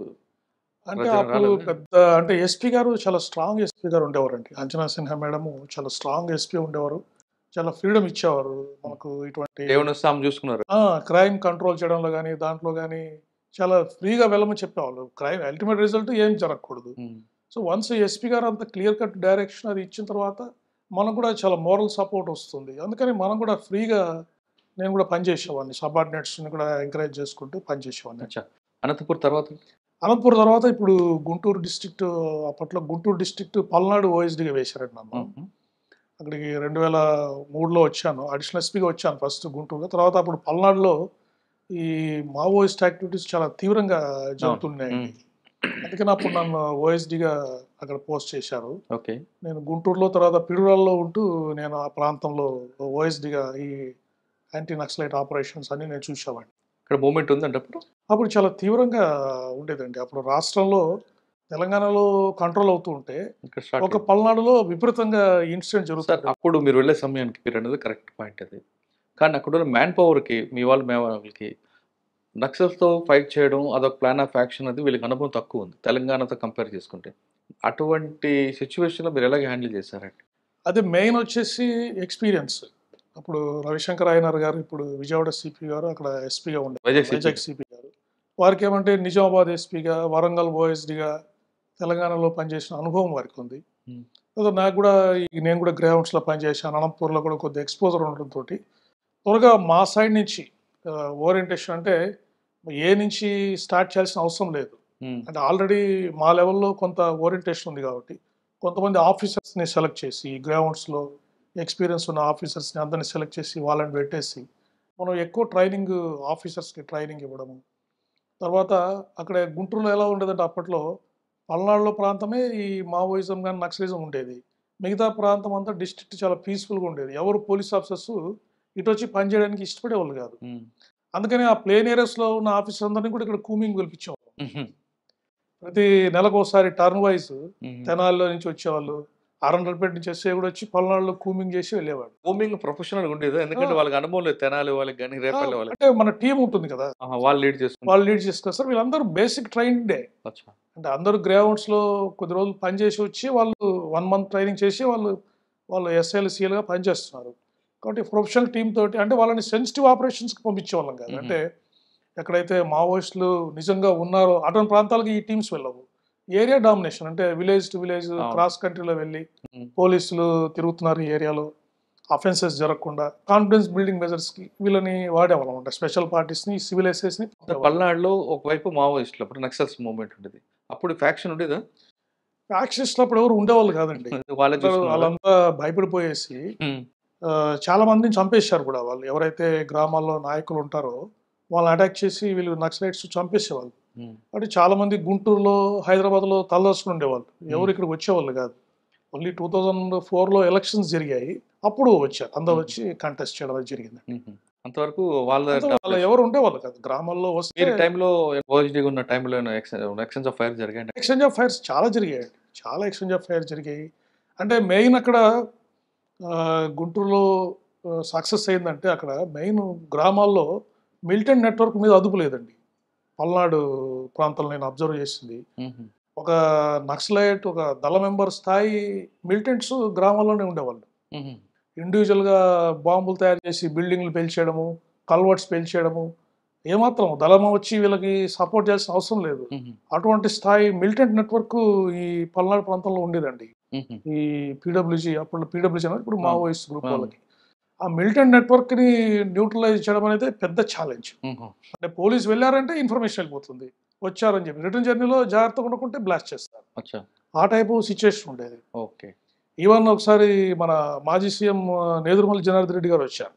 అంటే ప్రజలు అప్పుడు రాలేదా? పెద్ద అంటే ఎస్పీ గారు చాలా స్ట్రాంగ్ ఎస్పీ గారు ఉండేవారండి అంజనా సిన్హా మేడము చాలా స్ట్రాంగ్ ఎస్పీ ఉండేవారు చాలా ఫ్రీడమ్ ఇచ్చేవారు మనకు ఇటువంటి దేవుని సాము చూసుకున్నారు క్రైమ్ కంట్రోల్ చేయడంలో కానీ దాంట్లో కానీ చాలా ఫ్రీగా వెళ్ళమని చెప్పేవాళ్ళు క్రైమ్ అల్టిమేట్ రిజల్ట్ ఏం జరగకూడదు ఉమ్, సో వన్స్ ఎస్పీ గారు అంత క్లియర్ కట్ డైరెక్షన్ అది ఇచ్చిన తర్వాత మనకు కూడా చాలా మోరల్ సపోర్ట్ వస్తుంది అందుకని మనం కూడా ఫ్రీగా నేను కూడా పనిచేసేవాడిని సబార్డినేట్స్ని కూడా ఎంకరేజ్ చేసుకుంటూ పనిచేసేవాడిని అచ్చా అనంతపూర్ తర్వాత అనంతపురం తర్వాత ఇప్పుడు గుంటూరు డిస్ట్రిక్ట్ అప్పట్లో గుంటూరు డిస్ట్రిక్ట్ పల్నాడు ఓఎస్డీగా వేశారండి నన్ను ఉమ్, అక్కడికి రెండు వేల మూడులో వచ్చాను అడిషనల్ ఎస్పీగా వచ్చాను ఫస్ట్ గుంటూరులో తర్వాత అప్పుడు పల్నాడులో ఈ మావోయిస్ట్ యాక్టివిటీస్ చాలా తీవ్రంగా జరుగుతున్నాయి ఉమ్, అందుకని అప్పుడు నన్ను ఓఎస్డీగా అక్కడ పోస్ట్ చేశారు ఓకే నేను గుంటూరులో తర్వాత పిడుగురాల్లో ఉంటూ నేను ఆ ప్రాంతంలో ఓఎస్డీగా ఈ యాంటీ నక్సలైట్ ఆపరేషన్స్ అన్ని నేను చూసేవాడిని ఇక్కడ మూమెంట్ ఉందండి అప్పుడు అప్పుడు చాలా తీవ్రంగా ఉండేదండి అప్పుడు రాష్ట్రంలో తెలంగాణలో కంట్రోల్ అవుతూ ఉంటే ఇక్కడ స్టార్ట్ ఒక పల్నాడులో విపరీతంగా ఇన్సిడెంట్ సార్ జరుగుతుంది అప్పుడు మీరు వెళ్ళే సమయానికి మీరు అనేది కరెక్ట్ పాయింట్ అది కానీ అక్కడ ఉన్న మ్యాన్ పవర్కి మీ వాళ్ళ మే వాళ్ళకి నక్సల్స్తో ఫైట్ చేయడం అదొక ప్లాన్ ఆఫ్ యాక్షన్ అది వీళ్ళకి అనుభవం తక్కువ ఉంది తెలంగాణతో కంపేర్ చేసుకుంటే అటువంటి సిచ్యువేషన్లో మీరు ఎలాగ హ్యాండిల్ చేశారండి అదే మెయిన్ వచ్చేసి ఎక్స్పీరియన్స్ అప్పుడు రవిశంకర్ ఆయనర్ గారు ఇప్పుడు విజయవాడ సిపి గారు అక్కడ ఎస్పీగా ఉండే వైజాగ్ CP. వైజాగ్ సిపి గారు వారికి ఏమంటే నిజామాబాద్ ఎస్పీగా వరంగల్ ఓఎస్డిగా తెలంగాణలో పనిచేసిన అనుభవం వారికి ఉంది Hmm. అదే నాకు కూడా ఈ నేను కూడా గ్రౌండ్స్లో పనిచేసాను అనంతపూర్లో కూడా కొద్దిగా ఎక్స్పోజర్ ఉండడంతో త్వరగా మా సైడ్ నుంచి ఓరియంటేషన్ అంటే ఏ నుంచి స్టార్ట్ చేయాల్సిన అవసరం లేదు ఉమ్, అంటే ఆల్రెడీ మా లెవెల్లో కొంత ఓరియంటేషన్ ఉంది కాబట్టి కొంతమంది ఆఫీసర్స్ని సెలెక్ట్ చేసి గ్రౌండ్స్లో ఎక్స్పీరియన్స్ ఉన్న ఆఫీసర్స్ని అందరిని సెలెక్ట్ చేసి వాళ్ళని పెట్టేసి మనం ఎక్కువ ట్రైనింగ్ ఆఫీసర్స్కి ట్రైనింగ్ ఇవ్వడము తర్వాత అక్కడ గుంటూరులో ఎలా ఉండేదంటే అప్పట్లో పల్నాడులో ప్రాంతమే ఈ మావోయిజం కానీ నక్సలిజం ఉండేది మిగతా ప్రాంతం అంతా డిస్ట్రిక్ట్ చాలా పీస్ఫుల్గా ఉండేది ఎవరు పోలీస్ ఆఫీసర్స్ ఇటు వచ్చి పనిచేయడానికి ఇష్టపడేవాళ్ళు కాదు ఉమ్, అందుకని ఆ ప్లేన్ ఏరియాస్లో ఉన్న ఆఫీసర్ అందరినీ కూడా ఇక్కడ కూమింగ్ పిలిపించేవాళ్ళు ఉమ్, ప్రతి నెలకు ఒకసారి టర్న్ వైజ్ ఉమ్. తెనాలిలో నుంచి వచ్చేవాళ్ళు ఆరండ్రపేట నుంచి వచ్చే కూడా వచ్చి పల్నాడులో కూమింగ్ చేసి వెళ్ళేవాడు మూవింగ్ ప్రొఫెషనల్ ఉండేది ఎందుకంటే ఆ. వాళ్ళకి అనుభవం లేదు తెనాలి వాళ్ళకి కానీ రేపల్లి వాళ్ళకి అంటే మన టీం ఉంటుంది కదా ఆహా, వాళ్ళు లీడ్ చేస్తున్నారు వాళ్ళు లీడ్ చేసుకున్నారు సార్ వీళ్ళందరూ బేసిక్ ట్రైన్డే అచ్చా. అంటే అందరూ గ్రౌండ్స్ లో కొద్ది రోజులు పనిచేసి వచ్చి వాళ్ళు వన్ మంత్ ట్రైనింగ్ చేసి వాళ్ళు వాళ్ళు ఎస్ఎల్ గా పనిచేస్తున్నారు కాబట్టి ప్రొఫెషనల్ టీమ్ తోటి అంటే వాళ్ళని సెన్సిటివ్ ఆపరేషన్స్కి పంపించేవాళ్ళం కాదు మ్మ్. అంటే ఎక్కడైతే మావోయిస్టులు నిజంగా ఉన్నారో అటువంటి ప్రాంతాలకు ఈ టీమ్స్ వెళ్ళవు ఏరియా డామినేషన్ అంటే విలేజ్ టు విలేజ్ అవును. క్రాస్ కంట్రీలో వెళ్ళి మ్మ్. పోలీసులు తిరుగుతున్నారు ఈ ఏరియాలో అఫెన్సెస్ జరగకుండా కాన్ఫిడెన్స్ బిల్డింగ్ మెజర్స్కి వీళ్ళని వాడేవాళ్ళం అంటే స్పెషల్ పార్టీస్ని సివిల్ ఎస్ఎస్ని పల్నాడులో ఒకవైపు మావోయిస్టులు అప్పుడు నక్సల్స్ మూవ్మెంట్ ఉండేది అప్పుడు ఫ్యాక్షన్ ఉండేదా ఫ్యాక్షన్స్లో అప్పుడు ఎవరు ఉండేవాళ్ళు కాదండి వాళ్ళే అందరూ చూసుకున్నారా? వాళ్ళంతా భయపడిపోయేసి ఉమ్, ఆ, చాలా మందిని చంపేశారు కూడా వాళ్ళు ఎవరైతే గ్రామాల్లో నాయకులు ఉంటారో వాళ్ళని అటాక్ చేసి వీళ్ళు నక్సలైట్స్ చంపేసేవాళ్ళు ఉమ్, అంటే చాలా మంది గుంటూరులో హైదరాబాద్లో తలదర్శనం ఉండేవాళ్ళు ఎవరు ఇక్కడికి వచ్చేవాళ్ళు కాదు ఓన్లీ టూ థౌజండ్ ఫోర్లో ఎలక్షన్స్ జరిగాయి అప్పుడు వచ్చారు అందరూ వచ్చి కంటెస్ట్ చేయడం అది జరిగింది ఉమ్. అంతవరకు వాళ్ళ అంతా వాళ్ళు ఎవరు ఉండేవాళ్ళు కాదు గ్రామాల్లో వస్తే మీరు టైంలో ఓఎస్డీగా ఉన్న టైంలో ఎక్స్చేంజ్ ఆఫ్ ఫైర్ జరిగాయి ఎక్స్చేంజ్ ఆఫ్ ఫైర్స్ చాలా జరిగాయి చాలా ఎక్స్చేంజ్ ఆఫ్ ఫైర్ జరిగాయి అంటే మెయిన్ అక్కడ ఆ, గుంటూరులో సక్సెస్ అయిందంటే అక్కడ మెయిన్ గ్రామాల్లో మిలిటెంట్ నెట్వర్క్ మీద అదుపు లేదండి పల్నాడు ప్రాంతంలో నేను అబ్జర్వ్ చేసింది ఒక నక్సలైట్ ఒక దళ మెంబర్ స్థాయి మిలిటెంట్స్ గ్రామాల్లోనే ఉండేవాళ్ళు ఇండివిజువల్గా బాంబులు తయారు చేసి బిల్డింగ్లు పెంచేయడము కల్వర్ట్స్ పెంచేయడము ఏమాత్రం దళం వచ్చి వీళ్ళకి సపోర్ట్ చేయాల్సిన అవసరం లేదు అటువంటి స్థాయి మిలిటెంట్ నెట్వర్క్ ఈ పల్నాడు ప్రాంతంలో ఉండేదండి ఈ పీడబ్ల్యూజీ అప్పుడు పీడబ్ల్యూజీ అనేది ఇప్పుడు మావోయిస్ట్ గ్రూప్ అవును. వాళ్ళకి ఆ మిలిటెంట్ నెట్వర్క్ ని న్యూట్రలైజ్ చేయడం అనేది పెద్ద ఛాలెంజ్ అంటే పోలీస్ వెళ్ళారంటే ఇన్ఫర్మేషన్ వెళ్ళిపోతుంది వచ్చారని చెప్పి రిటర్న్ జర్నీలో జాగ్రత్తగా ఉండకుంటే బ్లాస్ట్ చేస్తారు అచ్చా ఆ టైపు సిచ్యువేషన్ ఉండేది ఓకే ఈవెన్ ఒకసారి మన మాజీ సీఎం నేదురుమల్లి జనార్దన్ రెడ్డి గారు వచ్చారు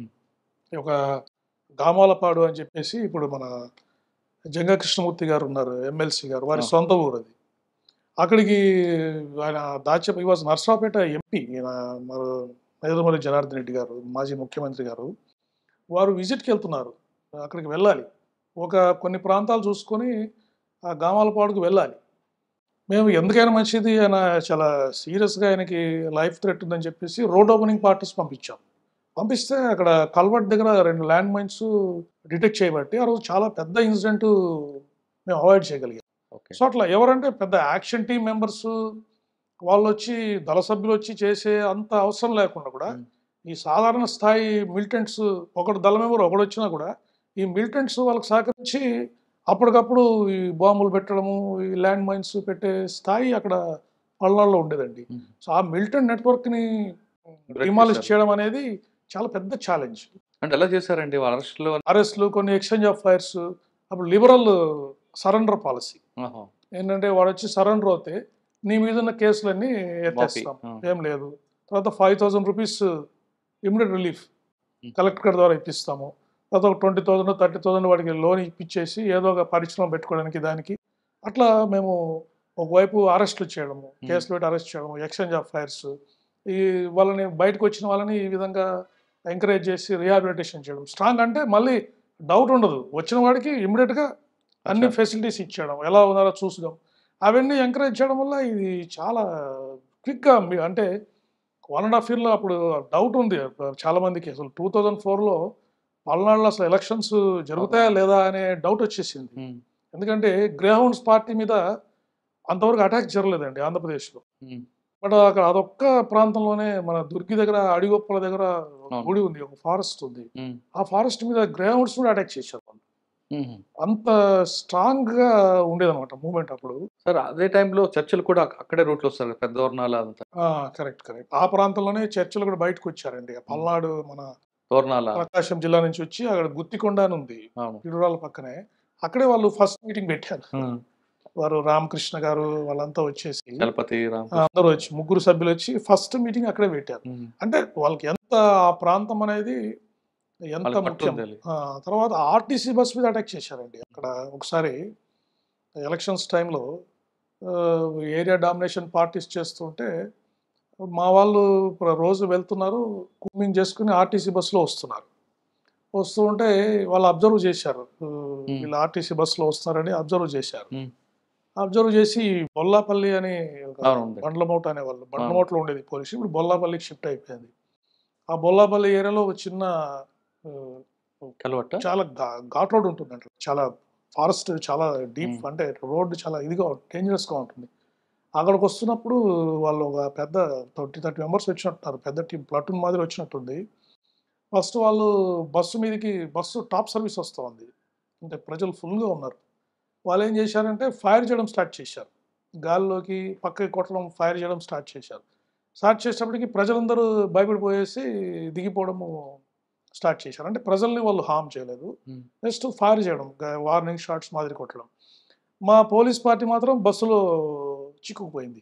ఒక గామాలపాడు అని చెప్పేసి ఇప్పుడు మన జంగా కృష్ణమూర్తి గారు ఉన్నారు ఎమ్మెల్సీ గారు వారి ఆ. సొంత ఊరు అది అక్కడికి ఆయన దాచ ఈ వాజ్ నర్సరావుపేట ఎంపీ ఈయన మరి నేదురుమల్లి జనార్దన్ రెడ్డి గారు మాజీ ముఖ్యమంత్రి గారు వారు విజిట్కి వెళ్తున్నారు అక్కడికి వెళ్ళాలి ఒక కొన్ని ప్రాంతాలు చూసుకొని ఆ గామాలపాడుకు వెళ్ళాలి మేము ఎందుకైనా మంచిది ఆయన చాలా సీరియస్గా ఆయనకి లైఫ్ థ్రెట్ ఉందని చెప్పేసి రోడ్ ఓపెనింగ్ పార్టీస్ పంపించాం పంపిస్తే అక్కడ కల్వర్ట్ దగ్గర రెండు ల్యాండ్ మైన్స్ డిటెక్ట్ చేయబట్టి ఆ రోజు చాలా పెద్ద ఇన్సిడెంట్ మేము అవాయిడ్ చేయగలిగాం ఓకే సో అట్లా ఎవరంటే పెద్ద యాక్షన్ టీమ్ మెంబర్స్ వాళ్ళు వచ్చి దళ సభ్యులు వచ్చి చేసే అంత అవసరం లేకుండా కూడా Hmm. ఈ సాధారణ స్థాయి మిలిటెంట్స్ ఒకడు దళ మెంబర్ ఒకడు వచ్చినా కూడా ఈ మిలిటెంట్స్ వాళ్ళకి సహకరించి అప్పటికప్పుడు ఈ బాంబులు పెట్టడము ఈ ల్యాండ్ మైన్స్ పెట్టే స్థాయి అక్కడ పల్నాడులో ఉండేదండి Hmm. సో ఆ మిలిటెంట్ నెట్వర్క్ని Break డిమాలిష్ చేశారు. చేయడం అనేది చాలా పెద్ద ఛాలెంజ్ అంటే ఎలా చేశారండి వాళ్ళ అరెస్ట్లో అరెస్ట్లు కొన్ని ఎక్స్చేంజ్ ఆఫ్ ఫైర్స్ అప్పుడు లిబరల్ సరెండర్ పాలసీ ఏంటంటే వాడు వచ్చి సరెండర్ అవుతే నీ మీద ఉన్న కేసులన్నీ ఎత్తేస్తాం ఏం లేదు తర్వాత five thousand rupees immediate relief Hmm. Collector గారి ద్వారా ఇప్పిస్తాము తర్వాత ఒక ట్వంటీ థౌసండ్ థర్టీ థౌసండ్ వాడికి లోన్ ఇప్పించేసి ఏదో ఒక పరిశ్రమ పెట్టుకోవడానికి దానికి అట్లా మేము ఒకవైపు అరెస్ట్లు చేయడము Hmm. కేసులు పెట్టి అరెస్ట్ చేయడము ఎక్స్చేంజ్ ఆఫ్ ఫైర్స్ ఈ వాళ్ళని బయటకు వచ్చిన వాళ్ళని ఈ విధంగా ఎంకరేజ్ చేసి రిహాబిలిటేషన్ చేయడం స్ట్రాంగ్ అంటే మళ్ళీ డౌట్ ఉండదు వచ్చిన వాడికి ఇమ్మీడియట్గా అన్ని అచ్చా. ఫెసిలిటీస్ ఎలా ఉన్నారో చూసడం అవన్నీ ఎంకరేజ్ చేయడం వల్ల ఇది చాలా క్విక్గా అంటే వన్ అండ్ హాఫ్ ఇయర్లో అప్పుడు డౌట్ ఉంది చాలా మందికి అసలు టూ థౌజండ్ ఫోర్లో పల్నాడులో అసలు ఎలక్షన్స్ జరుగుతాయా లేదా అనే డౌట్ వచ్చేసింది ఎందుకంటే గ్రేహౌండ్స్ పార్టీ మీద అంతవరకు అటాక్ జరగలేదండి ఆంధ్రప్రదేశ్లో బట్ అక్కడ అదొక్క ప్రాంతంలోనే మన దుర్గి దగ్గర అడిగొప్పల దగ్గర ఒక అవును. గుడి ఉంది ఒక ఫారెస్ట్ ఉంది ఉమ్, ఆ ఫారెస్ట్ మీద గ్రౌండ్స్ కూడా అటాక్ చేశారు వాళ్ళు ఉమ్. అంత స్ట్రాంగ్ గా ఉండేదన్నమాట మూమెంట్ అప్పుడు సార్ అదే టైంలో చర్చలు కూడా అక్- అక్కడే రూట్లో వస్తారు కదా, పెద్ద వర్ణాల అంతా కరెక్ట్ కరెక్ట్ ఆ ప్రాంతంలోనే చర్చలు కూడా బయటకు వచ్చారండి ఆ పల్నాడు మన తోరణాల ప్రకాశం జిల్లా నుంచి వచ్చి అక్కడ గుత్తికొండ అని ఉంది అవును పిడురాల పక్కనే అక్కడే వాళ్ళు ఫస్ట్ మీటింగ్ పెట్టారు ఉమ్. వారు రామకృష్ణ గారు వాళ్ళంతా వచ్చేసి చలపతి రామ్ ఆ, అందరూ వచ్చి ముగ్గురు సభ్యులు వచ్చి ఫస్ట్ మీటింగ్ అక్కడే పెట్టారు ఉమ్. అంటే వాళ్ళకి ఎంత ఆ ప్రాంతం అనేది ఎంత వాళ్ళకి పట్టు ముఖ్యం ఉంది. ఆ, తర్వాత ఆర్టీసీ బస్ మీద అటాక్ చేశారండి అక్కడ ఒకసారి ఎలక్షన్స్ టైంలో ఏరియా డామినేషన్ పార్టీస్ చేస్తుంటే మా వాళ్ళు ఇప్పుడు రోజు వెళ్తున్నారు కూమింగ్ చేసుకుని ఆర్టీసీ బస్సులో వస్తున్నారు వస్తూ ఉంటే వాళ్ళు అబ్జర్వ్ చేశారు ఆ, వీళ్ళు ఆర్టీసీ బస్సులో వస్తున్నారని అబ్జర్వ్ చేశారు ఉమ్. అబ్జర్వ్ చేసి బొల్లాపల్లి అని ఒక అవును ఉంది. బండ్లమౌట అనేవాళ్ళు బండ్లమౌటలో ఉండేది పోలీసు ఇప్పుడు బొల్లాపల్లికి షిఫ్ట్ అయిపోయింది ఆ బొల్లాపల్లి ఏరియాలో ఒక చిన్న ఆ, కలవట్ట చాలా ఘా- ఘాట్ రోడ్ ఉంటుందంట చాలా ఫారెస్ట్ చాలా డీప్ Hmm. అంటే రోడ్డు చాలా ఇదిగా డేంజరస్గా ఉంటుంది అక్కడికి వస్తున్నప్పుడు వాళ్ళు ఒక పెద్ద థర్టీ థర్టీ మెంబర్స్ వచ్చినట్టున్నారు పెద్ద టీం ప్లటూన్ మాదిరి వచ్చినట్టుంది ఫస్ట్ వాళ్ళు బస్సు మీదకి బస్సు టాప్ సర్వీస్ వస్తుంది అంటే ప్రజలు ఫుల్గా ఉన్నారు వాళ్ళు ఏం చేశారంటే ఫైర్ చేయడం స్టార్ట్ చేశారు గాల్లోకి పక్కకి కొట్టడం ఫైర్ చేయడం స్టార్ట్ చేశారు స్టార్ట్ చేసేటప్పటికి ప్రజలందరూ భయపడిపోయేసి దిగిపోవడము స్టార్ట్ చేశారు అంటే ప్రజల్ని వాళ్ళు హామ్ చేయలేదు ఉమ్. జస్ట్ ఫైర్ చేయడం వార్నింగ్ షాట్స్ మాదిరి కొట్టడం మా పోలీస్ పార్టీ మాత్రం బస్సులో చిక్కుకుపోయింది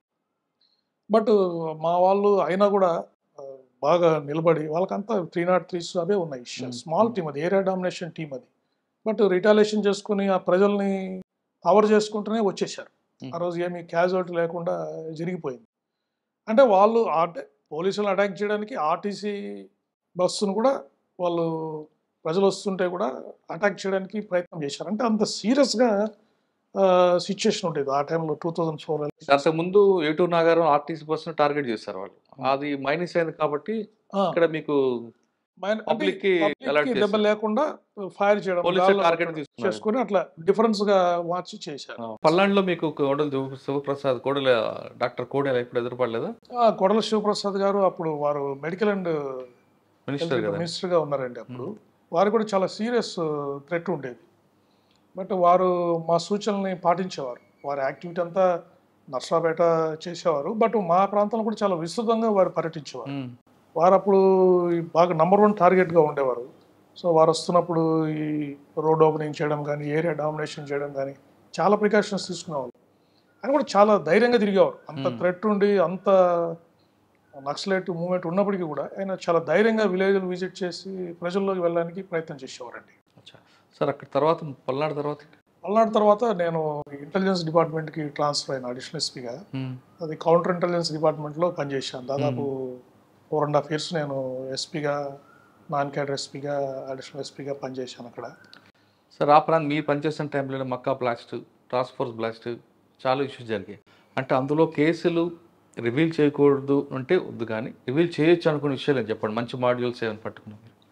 బట్ మా వాళ్ళు అయినా కూడా ఆ, బాగా నిలబడి వాళ్ళకంతా త్రీ నాట్ త్రీస్ అవే ఉన్నాయి Hmm. స్మాల్ టీం అది ఏరియా డామినేషన్ టీం అది బట్ రిటాలియేషన్ చేసుకుని ఆ ప్రజల్ని కవర్ చేసుకుంటూనే వచ్చేసారు Hmm. ఆ రోజు ఏమి క్యాజువాలిటీ లేకుండా జరిగిపోయింది అంటే వాళ్ళు అంటే పోలీసులు అటాక్ చేయడానికి ఆర్టీసీ బస్సును కూడా వాళ్ళు ప్రజలు వస్తుంటే కూడా అటాక్ చేయడానికి ప్రయత్నం చేశారు అంటే అంత సీరియస్గా సిచ్యుయేషన్ ఉండేది ఆ టైంలో టూ థౌజండ్ ఫోర్ అంతకు ముందు Eturnagaram RTC bus target చేశారు వాళ్ళు అది మైనస్ అయింది కాబట్టి ఇక్కడ మీకు public కి alert దెబ్బ చేశారు. లేకుండా ఫైర్ చేయడం పోలీసులు గాల్లో టార్గెట్ కొట్టడం తీసుకున్నారు చేసుకుని అట్లా డిఫరెన్స్ గా మార్చి చేశారు పల్నాడులో మీకు కోడలు శివప్రసాద్ కోడల డాక్టర్ కోడెల ఎప్పుడు ఎదురుపడలేదా ఆ, కొడల శివప్రసాద్ గారు అప్పుడు వారు మెడికల్ అండ్ మినిస్టర్ కదా మినిస్టర్ గా ఉన్నారండి అప్పుడు వారు కూడా చాలా సీరియస్ థ్రెట్ ఉండేది బట్ వారు మా సూచనల్ని పాటించేవారు వారి యాక్టివిటీ అంతా నర్సాపేట చేసేవారు బట్ మా ప్రాంతంలో కూడా చాలా విస్తృతంగా వారు పర్యటించేవారు ఉమ్. వారు అప్పుడు ఈ బాగా నంబర్ వన్ టార్గెట్గా ఉండేవారు సో వారు వస్తున్నప్పుడు ఈ రోడ్ ఓపెనింగ్ చేయడం కానీ ఏరియా డామినేషన్ చేయడం కానీ చాలా ప్రికాషన్స్ తీసుకునేవాళ్ళు ఆయన కూడా చాలా ధైర్యంగా తిరిగేవారు అంత Hmm. థ్రెట్ ఉండి అంత నక్సలైట్ మూవ్మెంట్ ఉన్నప్పటికీ కూడా ఆయన చాలా ధైర్యంగా విలేజ్లు విజిట్ చేసి ప్రజల్లోకి వెళ్ళడానికి ప్రయత్నం చేసేవారండి అచ్చా. సార్ అక్కడ తర్వాత పల్నాడు తర్వాత పల్నాడు తర్వాత నేను ఇంటెలిజెన్స్ డిపార్ట్మెంట్కి ట్రాన్స్ఫర్ అయిన అడిషనల్ ఎస్పీగా ఉమ్. అది కౌంటర్ ఇంటెలిజెన్స్ డిపార్ట్మెంట్లో పనిచేశాను దాదాపు ఫోర్ అండ్ హాఫ్ ఇయర్స్ నేను ఎస్పీగా నాన్ క్యాడర్ ఎస్పీగా అడిషనల్ ఎస్పీగా పనిచేశాను అక్కడ సార్ ఆ ప్రాంతం మీరు పనిచేసిన టైంలో Mecca blast task force blast చాలా ఇష్యూస్ జరిగాయి అంటే అందులో కేసులు రివీల్ చేయకూడదు అంటే వద్దు కానీ రివీల్ చేయొచ్చు అనుకునే విషయాలు ఏం చెప్పండి మంచి మాడ్యూల్స్ ఏమైనా పట్టుకున్నాం మీరు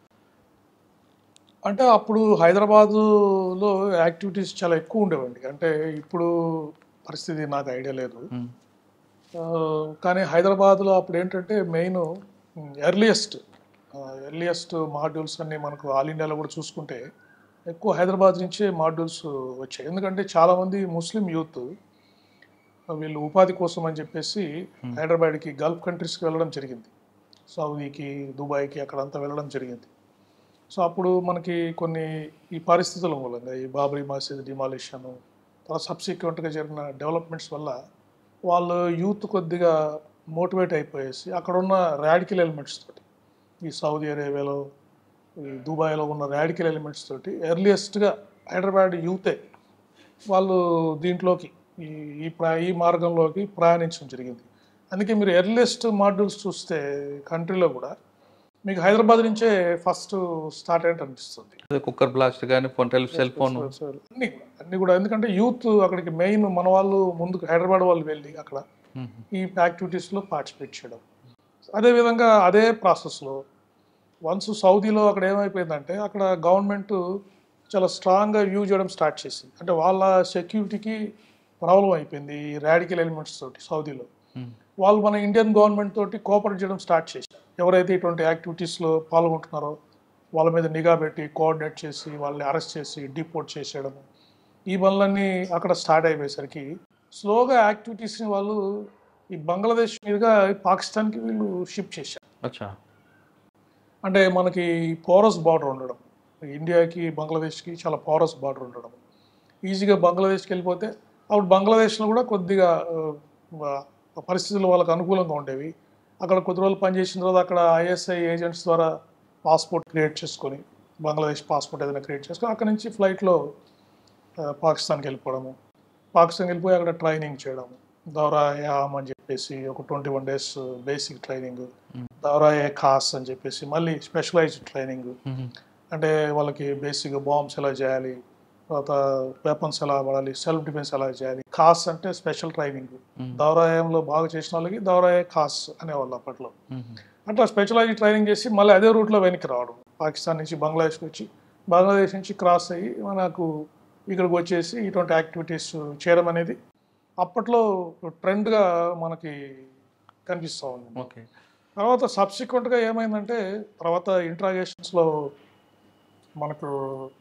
అంటే అప్పుడు హైదరాబాదులో యాక్టివిటీస్ చాలా ఎక్కువ ఉండేవండి అంటే ఇప్పుడు పరిస్థితి నాకు ఐడియా లేదు ఉమ్. ఆ, కానీ హైదరాబాద్లో అప్పుడు ఏంటంటే మెయిన్ ఎర్లియస్ట్ ఎర్లియస్ట్ మాడ్యూల్స్ అన్నీ మనకు ఆల్ ఇండియాలో కూడా చూసుకుంటే ఎక్కువ హైదరాబాద్ నుంచే మాడ్యూల్స్ వచ్చాయి ఎందుకంటే చాలామంది ముస్లిం యూత్ వీళ్ళు ఉపాధి కోసం అని చెప్పేసి హైదరాబాద్కి గల్ఫ్ కంట్రీస్కి వెళ్ళడం జరిగింది సౌదీకి దుబాయ్కి అక్కడంతా వెళ్ళడం జరిగింది సో అప్పుడు మనకి కొన్ని ఈ పరిస్థితుల మూలంగా ఈ బాబరీ మసీద్ డిమాలిషన్ తర్వాత సబ్సిక్వెంట్గా జరిగిన డెవలప్మెంట్స్ వల్ల వాళ్ళు యూత్ కొద్దిగా మోటివేట్ అయిపోయేసి అక్కడ ఉన్న రాడికల్ ఎలిమెంట్స్ తోటి ఈ సౌదీ అరేబియాలో ఈ దుబాయ్లో ఉన్న రాడికల్ ఎలిమెంట్స్ తోటి ఎర్లియస్ట్గా హైదరాబాద్ యూతే వాళ్ళు దీంట్లోకి ఈ ఈ ప్రా ఈ మార్గంలోకి ప్రయాణించడం జరిగింది అందుకే మీరు ఎర్లియస్ట్ మాడ్యూల్స్ చూస్తే కంట్రీలో కూడా మీకు హైదరాబాద్ నుంచే ఫస్ట్ స్టార్ట్ అయినట్టు అనిపిస్తుంది అదే కుక్కర్ బ్లాస్ట్ కానీ ఫోన్ టెలిఫ్ సెల్ ఫోన్ అన్ని కూడా అన్ని కూడా ఎందుకంటే యూత్ అక్కడికి మెయిన్ మన వాళ్ళు ముందుకు హైదరాబాద్ వాళ్ళు వెళ్ళి అక్కడ ఈ యాక్టివిటీస్లో పార్టిసిపేట్ చేయడం అదేవిధంగా అదే ప్రాసెస్లో వన్స్ సౌదీలో అక్కడ ఏమైపోయిందంటే అక్కడ గవర్నమెంట్ చాలా స్ట్రాంగ్గా వ్యూ చేయడం స్టార్ట్ చేసింది అంటే వాళ్ళ సెక్యూరిటీకి ప్రాబ్లం అయిపోయింది ఈ రాడికల్ ఎలిమెంట్స్ తోటి సౌదీలో వాళ్ళు మన ఇండియన్ గవర్నమెంట్ తోటి కోఆపరేట్ చేయడం స్టార్ట్ చేశారు ఎవరైతే ఇటువంటి యాక్టివిటీస్లో పాల్గొంటున్నారో వాళ్ళ మీద నిఘా పెట్టి కోఆర్డినేట్ చేసి వాళ్ళని అరెస్ట్ చేసి డిపోర్ట్ చేసేయడం ఈ పనులన్నీ అక్కడ స్టార్ట్ అయిపోయేసరికి స్లోగా యాక్టివిటీస్ని వాళ్ళు ఈ బంగ్లాదేశ్ మీదుగా పాకిస్తాన్కి వీళ్ళు షిఫ్ట్ చేశారు అచ్చా అంటే మనకి పోరస్ బార్డర్ ఉండడం ఇండియాకి బంగ్లాదేశ్కి చాలా పోరస్ బార్డర్ ఉండడం ఈజీగా బంగ్లాదేశ్కి వెళ్ళిపోతే అప్పుడు బంగ్లాదేశ్లో కూడా కొద్దిగా ఆ, పరిస్థితులు వాళ్ళకి అనుకూలంగా ఉండేవి అక్కడ కొద్ది రోజులు పనిచేసిన తర్వాత అక్కడ ఐఎస్ఐ ఏజెంట్స్ ద్వారా పాస్పోర్ట్ క్రియేట్ చేసుకొని బంగ్లాదేశ్ పాస్పోర్ట్ ఏదైనా క్రియేట్ చేసుకొని అక్కడ నుంచి ఫ్లైట్లో పాకిస్తాన్కి వెళ్ళిపోవడము పాకిస్తాన్కి వెళ్ళిపోయి అక్కడ ట్రైనింగ్ చేయడం దౌరా యామ్ అని చెప్పేసి ఒక twenty one days basic training దౌరా ఏ ఖాస్ అని చెప్పేసి మళ్ళీ స్పెషలైజ్డ్ ట్రైనింగ్ అంటే వాళ్ళకి బేసిక్ బాంబ్స్ ఎలా చేయాలి తర్వాత వెపన్స్ ఎలా వాడాలి సెల్ఫ్ డిఫెన్స్ ఎలా చేయాలి ఖాస్ అంటే స్పెషల్ ట్రైనింగ్ దౌరాయంలో బాగా చేసిన వాళ్ళకి దౌరాయ ఖాస్ అనేవాళ్ళు అప్పట్లో అట్లా స్పెషలైజ్ ట్రైనింగ్ చేసి మళ్ళీ అదే రూట్లో వెనక్కి రావడం పాకిస్తాన్ నుంచి బంగ్లాదేశ్కి వచ్చి బంగ్లాదేశ్ నుంచి క్రాస్ అయ్యి మనకు ఇక్కడికి వచ్చేసి ఇటువంటి యాక్టివిటీస్ చేయడం అనేది అప్పట్లో ట్రెండ్గా మనకి కనిపిస్తూ ఉంది ఓకే తర్వాత సబ్సిక్వెంట్గా ఏమైందంటే తర్వాత ఇంట్రాగేషన్స్లో మనకు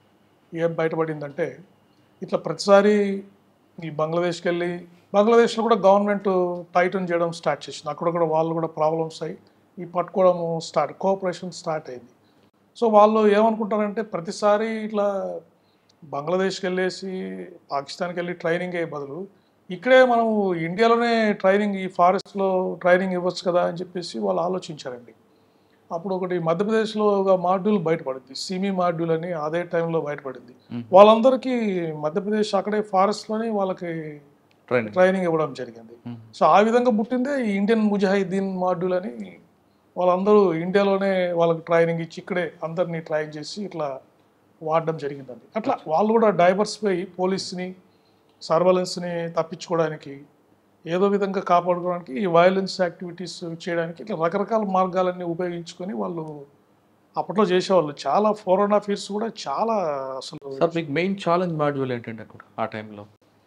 ఏం బయటపడిందంటే ఇట్లా ప్రతిసారి ఈ బంగ్లాదేశ్కి వెళ్ళి బంగ్లాదేశ్లో కూడా గవర్నమెంట్ టైటన్ చేయడం స్టార్ట్ చేసింది అక్కడ కూడా వాళ్ళు కూడా ప్రాబ్లమ్స్ అయ్యి ఈ పట్టుకోవడం స్టార్ట్ కోఆపరేషన్ స్టార్ట్ అయింది సో వాళ్ళు ఏమనుకుంటారంటే ప్రతిసారి ఇట్లా బంగ్లాదేశ్కి వెళ్ళేసి పాకిస్తాన్కి వెళ్ళి ట్రైనింగ్ అయ్యే బదులు ఇక్కడే మనం ఇండియాలోనే ట్రైనింగ్ ఈ ఫారెస్ట్లో ట్రైనింగ్ ఇవ్వచ్చు కదా అని చెప్పేసి వాళ్ళు ఆలోచించారండి అప్పుడు ఒకటి మధ్యప్రదేశ్లో ఒక మాడ్యూల్ బయటపడింది సిమి మాడ్యూల్ అని అదే టైంలో బయటపడింది వాళ్ళందరికీ మధ్యప్రదేశ్ అక్కడే ఫారెస్ట్లోనే వాళ్ళకి ట్రైనింగ్ ట్రైనింగ్ ఇవ్వడం జరిగింది సో ఆ విధంగా పుట్టిందే ఈ ఇండియన్ ముజాహిద్దీన్ మాడ్యూల్ అని వాళ్ళందరూ ఇండియాలోనే వాళ్ళకి ట్రైనింగ్ ఇచ్చి ఇక్కడే అందరినీ ట్రైన్ చేసి ఇట్లా వాడడం జరిగిందండి అట్లా వాళ్ళు కూడా డైవర్సిఫై పోలీస్ని సర్వలెన్స్ని తప్పించుకోవడానికి ఏదో విధంగా కాపాడుకోవడానికి ఈ వైలెన్స్ యాక్టివిటీస్ చేయడానికి ఇట్లా రకరకాల మార్గాలన్నీ ఉపయోగించుకొని వాళ్ళు అప్పట్లో చేసేవాళ్ళు చాలా ఫోర్ అండ్ హాఫ్ ఇయర్స్ కూడా చాలా అసలు సార్ మీకు మెయిన్ ఛాలెంజ్ మాడ్యూల్ ఏంటంటే అక్కడ ఆ టైంలో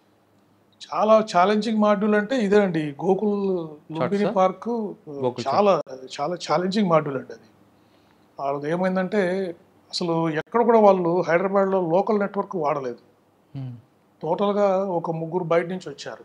చాలా ఛాలెంజింగ్ మాడ్యూల్ అంటే ఇదేనండి గోకుల్ లుంబిని Chats, పార్క్ గోకుల్ చాలా చాలా ఛాలెంజింగ్ మాడ్యూల్ అండి అది వాళ్ళది ఏమైందంటే అసలు ఎక్కడ కూడా వాళ్ళు హైదరాబాద్లో లోకల్ నెట్వర్క్ వాడలేదు టోటల్గా ఒక ముగ్గురు బయట నుంచి వచ్చారు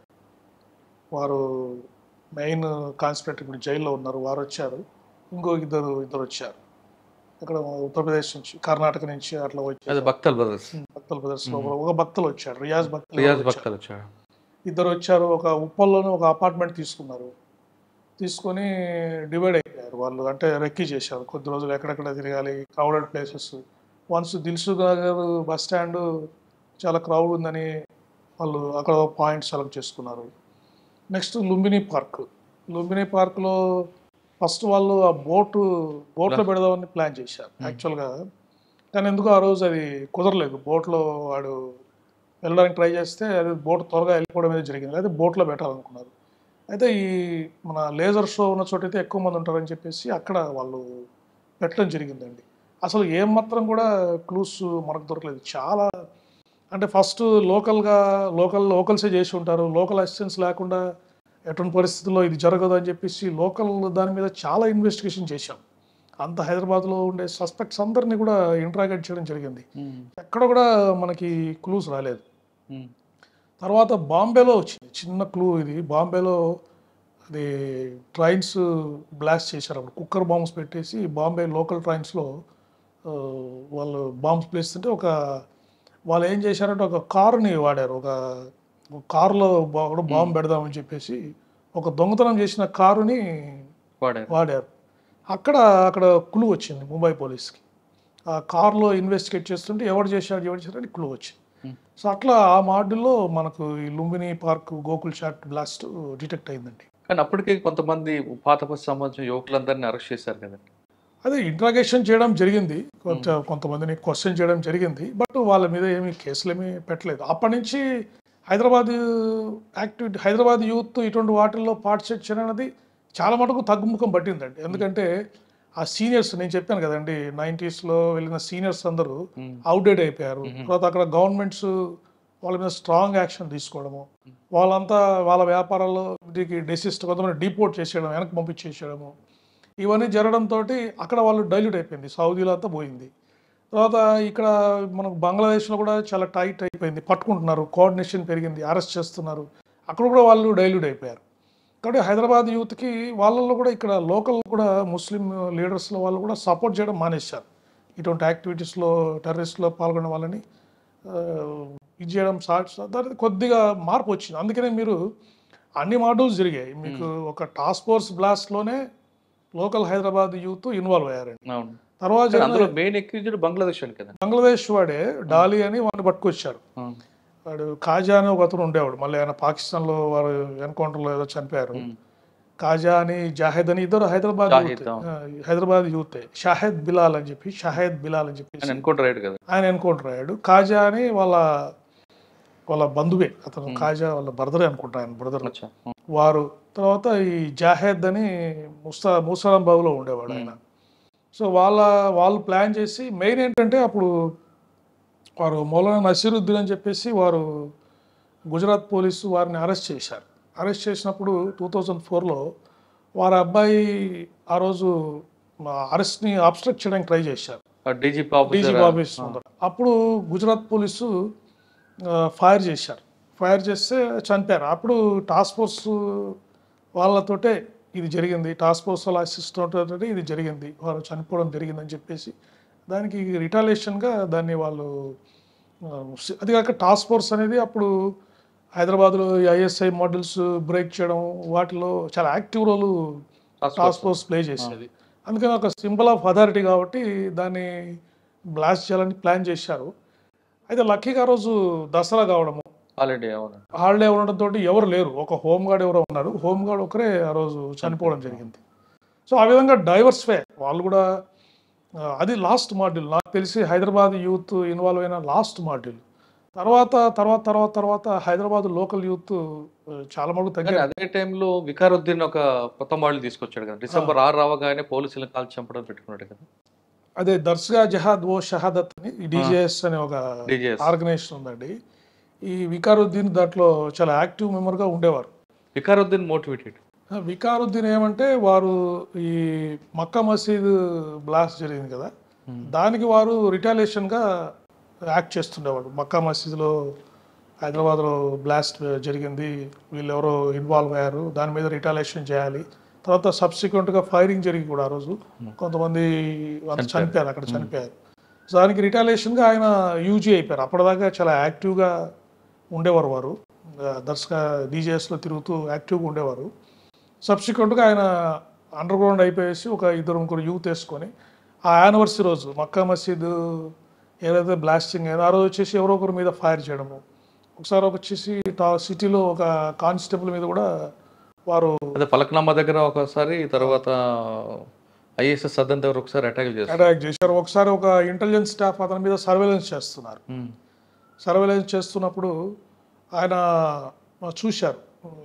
వారు మెయిన్ కాన్స్పిరేటర్ ఇప్పుడు జైల్లో ఉన్నారు వారు వచ్చారు ఇంకో ఇద్దరు ఇద్దరు వచ్చారు ఇక్కడ ఉత్తరప్రదేశ్ నుంచి కర్ణాటక నుంచి అట్లా అది వచ్చారు భక్తల్ బ్రదర్స్ భక్తుల ప్రదర్శన ఒక భక్తులు వచ్చారు రియాజ్ భక్తులు రియాజ్ వచ్చారు. భక్తల్ వచ్చాడు ఇద్దరు వచ్చారు ఒక ఉప్పల్లోనే ఒక అపార్ట్మెంట్ తీసుకున్నారు తీసుకొని డివైడ్ అయిపోయారు వాళ్ళు అంటే రెక్కీ చేశారు కొద్ది రోజులు ఎక్కడెక్కడ తిరగాలి క్రౌడెడ్ ప్లేసెస్ వన్స్ దిల్సు గారు బస్ స్టాండ్ చాలా క్రౌడ్ ఉందని వాళ్ళు అక్కడ పాయింట్ సెలెక్ట్ చేసుకున్నారు నెక్స్ట్ లుంబిని పార్క్ లుంబిని పార్క్లో ఫస్ట్ వాళ్ళు ఆ బోటు బోట్లో పెడదామని ప్లాన్ చేశారు యాక్చువల్గా కానీ ఎందుకు ఆ రోజు అది కుదరలేదు బోట్లో వాడు వెళ్ళడానికి ట్రై చేస్తే అది బోట్ త్వరగా వెళ్ళిపోవడం అనేది జరిగింది అయితే బోట్లో పెట్టాలనుకున్నారు అయితే ఈ మన లేజర్ షో ఉన్న చోట అయితే ఎక్కువ మంది ఉంటారని చెప్పేసి అక్కడ వాళ్ళు పెట్టడం జరిగిందండి అసలు ఏం మాత్రం కూడా క్లూస్ మనకు దొరకలేదు చాలా అంటే ఫస్ట్ లోకల్గా లోకల్ లోకల్సే చేసి ఉంటారు లోకల్ అసిస్టెన్స్ లేకుండా ఎటువంటి పరిస్థితుల్లో ఇది జరగదు అని చెప్పేసి లోకల్ దాని మీద చాలా ఇన్వెస్టిగేషన్ చేశాం అంత హైదరాబాద్లో ఉండే సస్పెక్ట్స్ అందరినీ కూడా ఇంట్రాగేట్ చేయడం జరిగింది ఎక్కడ కూడా మనకి క్లూస్ రాలేదు తర్వాత బాంబేలో వచ్చింది చిన్న క్లూ ఇది బాంబేలో అది ట్రైన్స్ బ్లాస్ట్ చేశారు అప్పుడు కుక్కర్ బాంబ్స్ పెట్టేసి బాంబే లోకల్ ట్రైన్స్లో ఆ, వాళ్ళు బాంబ్స్ ప్లేస్తుంటే ఒక వాళ్ళు ఏం చేశారంటే ఒక కారుని వాడారు ఒక ఒక కారులో బా- కూడా బాంబు పెడదామని చెప్పేసి ఒక దొంగతనం చేసిన కారుని వాడారు వాడారు అక్కడ అక్కడ క్లూ వచ్చింది ముంబై పోలీస్కి ఆ కార్లో ఇన్వెస్టిగేట్ చేస్తుంటే ఎవరు చేశాడు ఎవరు చేశాడు అని క్లూ వచ్చింది Hmm. సో అట్లా ఆ మాడ్యూల్లో మనకు ఈ Lumbini park Gokul chat blast detect అయిందండి కానీ అప్పటికే కొంతమంది పాతపతి సంబంధించిన యువకులందరినీ అరెస్ట్ చేశారు కదండి అదే ఇంట్రాగేషన్ చేయడం జరిగింది కొంత కొంతమందిని క్వశ్చన్ చేయడం జరిగింది బట్ వాళ్ళ మీద ఏమి కేసులు ఏమీ పెట్టలేదు అప్పటి నుంచి హైదరాబాద్ యాక్టివిటీ హైదరాబాద్ యూత్ ఇటువంటి వాటిల్లో పార్టిసిపేట్ చేయడం అనేది చాలా మటుకు తగ్గుముఖం పట్టిందండి ఎందుకంటే ఆ సీనియర్స్ నేను చెప్పాను కదండి నైంటీస్లో వెళ్ళిన సీనియర్స్ అందరూ అవుట్డేట్ అయిపోయారు తర్వాత అక్కడ గవర్నమెంట్స్ వాళ్ళ మీద స్ట్రాంగ్ యాక్షన్ తీసుకోవడము వాళ్ళంతా వాళ్ళ వ్యాపారాల్లో దీనికి డెసిస్ట్ కొంతమంది డిపోర్ట్ చేసేయడం వెనక్కి పంపించేసేయడము ఇవన్నీ జరగడంతో అక్కడ వాళ్ళు డైల్యూట్ అయిపోయింది సౌదీలో అంతా పోయింది తర్వాత ఇక్కడ మనకు బంగ్లాదేశ్లో కూడా చాలా టైట్ అయిపోయింది పట్టుకుంటున్నారు కోఆర్డినేషన్ పెరిగింది అరెస్ట్ చేస్తున్నారు అక్కడ కూడా వాళ్ళు డైల్యూట్ అయిపోయారు కాబట్టి హైదరాబాద్ యూత్కి వాళ్ళల్లో కూడా ఇక్కడ లోకల్ కూడా ముస్లిం లీడర్స్లో వాళ్ళు కూడా సపోర్ట్ చేయడం మానేశారు ఇటువంటి యాక్టివిటీస్లో టెర్రరిస్ట్లో పాల్గొనే వాళ్ళని ఆ, ఇది చేయడం స్టార్ట్ దాని కొద్దిగా మార్పు వచ్చింది అందుకనే మీరు అన్ని మాడ్యూల్స్ జరిగాయి మీకు ఒక టాస్క్ ఫోర్స్ బ్లాస్ట్లోనే లోకల్ హైదరాబాద్ యూత్ ఇన్వాల్వ్ అయ్యారండి అవును తర్వాత కానీ అందులో మెయిన్ ఎక్యూజ్డ్ బంగ్లాదేశ్ అని కదా బంగ్లాదేశ్ వాడే డాలి అని వాడిని పట్టుకొచ్చారు అవును. వాడు కాజా అని ఒక అతను ఉండేవాడు మళ్ళీ ఆయన పాకిస్తాన్లో వారు ఎన్కౌంటర్లో ఏదో చనిపోయారు ఉమ్. కాజా అని జాహెద్ అని ఇద్దరు హైదరాబాద్ షాహిద్, యూత్ అవును. హైదరాబాద్ యూత్ షాహెద్ బిలాల్ అని చెప్పి షాహెద్ బిలాల్ అని చెప్పి అని ఎన్కౌంటర్ అయ్యాడు కదా ఆయన ఎన్కౌంటర్ అయ్యాడు కాజా అని వాళ్ళ వాళ్ళ బంధువే అతను కాజా వాళ్ళ బ్రదరే అనుకుంటా ఆయన బ్రదర్ అచ్చా వారు తర్వాత ఈ జాహెద్ అని ముస్తా మూసారాంబాబులో ఉండేవాడు ఆయన సో వాళ్ళ వాళ్ళు ప్లాన్ చేసి మెయిన్ ఏంటంటే అప్పుడు వారు మౌలానా నసీరుద్దీన్ అని చెప్పేసి వారు గుజరాత్ పోలీసు వారిని అరెస్ట్ చేశారు అరెస్ట్ చేసినప్పుడు టూ థౌజండ్ ఫోర్లో వారి అబ్బాయి ఆ రోజు అరెస్ట్ని అబ్స్ట్రక్ట్ చేయడానికి ట్రై చేశారు డీజీపీ డీజీపీ ఆఫీసర్ ఆఫీస్ ముందర అప్పుడు గుజరాత్ పోలీసు ఫైర్ చేశారు ఫైర్ చేస్తే చనిపోయారు అప్పుడు టాస్క్ ఫోర్స్ వాళ్ళతోటే ఇది జరిగింది టాస్క్ ఫోర్స్ వాళ్ళ అసిస్టెంట్ తోటి ఇది జరిగింది వారు చనిపోవడం జరిగిందని చెప్పేసి దానికి రిటాలియేషన్గా దాన్ని వాళ్ళు ఆ, అది కాక టాస్క్ ఫోర్స్ అనేది అప్పుడు హైదరాబాద్లో ఐఎస్ఐ మోడల్స్ బ్రేక్ చేయడం వాటిలో చాలా active role task force play చేసేది అందుకని ఒక సింబల్ ఆఫ్ అథారిటీ కాబట్టి దాన్ని బ్లాస్ట్ చేయాలని ప్లాన్ చేశారు అయితే లక్కీగా ఆ రోజు దసరా కావడము హాలిడే అవును హాలిడే ఉండడంతో ఎవరు లేరు ఒక హోమ్ గార్డ్ ఎవరో ఉన్నారు హోమ్ గార్డ్ ఒకరే ఆ రోజు చనిపోవడం జరిగింది సో ఆ విధంగా డైవర్స్ఫై వాళ్ళు కూడా ఆ, అది లాస్ట్ మాడ్యూల్ నాకు తెలిసి హైదరాబాద్ యూత్ ఇన్వాల్వ్ అయిన లాస్ట్ మాడ్యూల్ తర్వాత తర్వాత తర్వాత తర్వాత హైదరాబాద్ లోకల్ యూత్ ఆ, చాలా మటుకు కానీ తగ్గారు అదే టైంలో వికారుద్దీన్ ఒక కొత్త మోడల్ తీసుకొచ్చాడు కదా డిసెంబర్ ఆరు రావగానే పోలీసులను కాల్ చంపడం పెట్టుకున్నాడు కదా అదే దర్శగా జహాద్ ఓ షహాదత్ అని డిజేఎస్ అనే ఒక డిజేఎస్ ఆర్గనైజేషన్ ఉందండి ఈ వికారుద్దీన్ దాంట్లో చాలా యాక్టివ్ మెంబర్గా ఉండేవారు వికారుద్దీన్ మోటివేటెడ్ ఆ, వికారుద్దీన్ ఏమంటే వారు ఈ మక్కా మసీద్ బ్లాస్ట్ జరిగింది కదా దానికి వారు రిటాలియేషన్గా యాక్ట్ చేస్తుండేవాడు మక్కా మసీద్లో హైదరాబాద్లో బ్లాస్ట్ జరిగింది వీళ్ళు ఎవరో ఇన్వాల్వ్ అయ్యారు దాని మీద రిటాలియేషన్ చేయాలి తర్వాత సబ్సిక్వెంట్గా ఫైరింగ్ జరిగి కూడా ఆ రోజు కొంతమంది వాళ్ళు చనిపోయారు అక్కడ చనిపోయారు సో దానికి రిటాలియేషన్గా ఆయన యూజీ అయిపోయారు అప్పటిదాకా చాలా యాక్టివ్గా ఉండేవారు వారు ఆ, దర్శక డీజేఎస్లో తిరుగుతూ యాక్టివ్గా ఉండేవారు సబ్సిక్వెంట్గా ఆయన అండర్ గ్రౌండ్ అయిపోయేసి ఒక ఇద్దరు ముగ్గురు యూత్ వేసుకొని ఆ యానివర్సరీ రోజు మక్కా మసీద్ ఏదైతే బ్లాస్టింగ్ అయిందో ఆ రోజు వచ్చేసి ఎవరో ఒకరి మీద ఫైర్ చేయడము ఒకసారి ఒక వచ్చేసి టా సిటీలో ఒక కానిస్టేబుల్ మీద కూడా వారు అదే ఫలక్నామా దగ్గర ఒకసారి తర్వాత ఐఎస్ఎస్ సదన్ దగ్గర ఒకసారి అటాక్ చేస్తారు అటాక్ చేశారు ఒకసారి ఒక ఇంటెలిజెన్స్ స్టాఫ్ అతని మీద సర్వేలెన్స్ చేస్తున్నారు ఉమ్. సర్వేలెన్స్ చేస్తున్నప్పుడు ఆయన చూశారు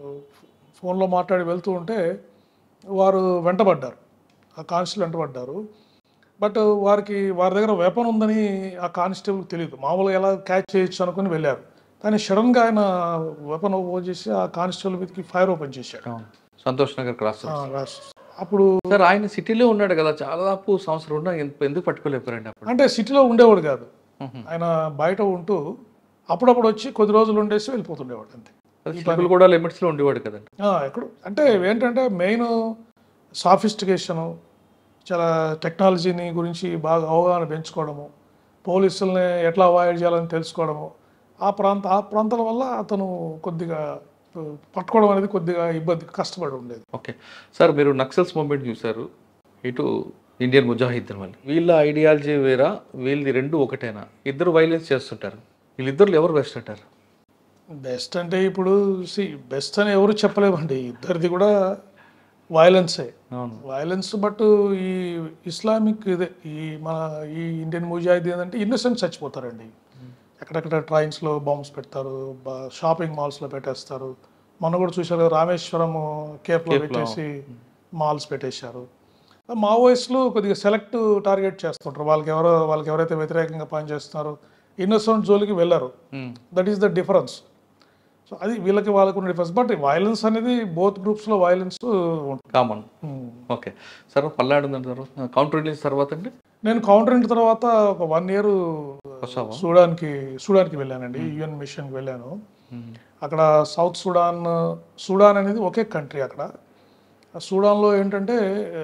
ఫోన్లో మాట్లాడి వెళ్తూ ఉంటే వారు వెంటబడ్డారు ఆ కానిస్టేబుల్ వెంటబడ్డారు బట్ వారికి వారి దగ్గర వెపన్ ఉందని ఆ కానిస్టేబుల్కి తెలియదు మామూలుగా ఎలా క్యాచ్ చేయొచ్చు అనుకుని వెళ్ళారు కానీ సడన్గా ఆయన వెపన్ ఓపెన్ చేసి ఆ కానిస్టేబుల్ మీదకి ఫైర్ ఓపెన్ చేశాడు అవును. సంతోష్ నగర్ క్రాస్ ఆ, రాస్- అప్పుడు సార్ ఆయన సిటీలో ఉన్నాడు కదా చాలా దాపు సంవత్సరం ఉన్నా ఎంత- ఎందుకు పట్టుకోలేకపోయారండి అప్పుడు అంటే సిటీలో ఉండేవాడు కాదు ఉహు. ఆయన బయట ఉంటూ అప్పుడప్పుడు వచ్చి కొద్ది రోజులు ఉండేసి వెళ్ళిపోతుండేవాడు అంతే అది చిలుకలు కూడా లిమిట్స్ లో ఉండేవాడు కదండి ఆ, ఎక్కడ అంటే ఏంటంటే మెయిన్ సాఫిస్టికేషను చాలా టెక్నాలజీని గురించి బాగా అవగాహన పెంచుకోవడము పోలీసుల్ని ఎట్లా అవాయిడ్ చేయాలని తెలుసుకోవడము ఆ ప్రాంత ఆ ప్రాంతాల వల్ల అతను కొద్దిగా ఆ, పట్టుకోవడం అనేది కొద్దిగా ఇబ్బంది కష్టపడి ఉండేది ఓకే సార్ మీరు నక్సల్స్ మూమెంట్ చూశారు ఇటు ఇండియన్ ముజాహిద్దీన్ వాళ్ళు వీళ్ళ ఐడియాలజీ వేరా వీళ్ళది రెండు ఒకటేనా ఇద్దరు వైలెన్స్ చేస్తుంటారు వీళ్ళిద్దరు ఎవరు బెస్ట్ అంటారు బెస్ట్ అంటే ఇప్పుడు సి బెస్ట్ అని ఎవరు చెప్పలేమండి ఇద్దరిది కూడా వైలెన్సే అవును వైలెన్స్ బట్ ఈ ఇస్లామిక్ ఇదే ఈ మన ఈ ఇండియన్ ముజాహిదీన్ అంటే ఇన్నోసెంట్ చచ్చిపోతారండి ఎక్కడెక్కడ ట్రైన్స్లో బాంబ్స్ పెడతారు బ- షాపింగ్ మాల్స్లో పెట్టేస్తారు మొన్న కూడా చూశారు కదా, రామేశ్వరం కేప్లో పెట్టేసి మాల్స్ పెట్టేశారు మావోయిస్టులు కొద్దిగా సెలెక్ట్ టార్గెట్ చేస్తుంటారు వాళ్ళకి ఎవరో వాళ్ళకి ఎవరైతే వ్యతిరేకంగా పనిచేస్తున్నారో ఇన్నోసెంట్ జోలికి వెళ్ళారు మ్మ్. That is the difference so అది వీళ్ళకి వాళ్ళకు ఉన్న డిఫరెన్స్ బట్ వైలెన్స్ అనేది బోత్ గ్రూప్స్లో వైలెన్స్ ఉంటుంది కామన్ ఓకే సార్ పల్లాడు ఉందండి తర్వాత కౌంటర్ రిలీజ్ తర్వాత అండి నేను కౌంటర్ ఇంటి తర్వాత ఒక వన్ ఇయర్ వస్తావా సూడాన్కి సూడాన్కి వెళ్ళానండి యుఎన్ మిషన్కి వెళ్ళాను మ్మ్. అక్కడ సౌత్ సుడాన్ సుడాన్ అనేది ఒకే కంట్రీ అక్కడ ఆ సుడాన్లో ఏంటంటే ఆ,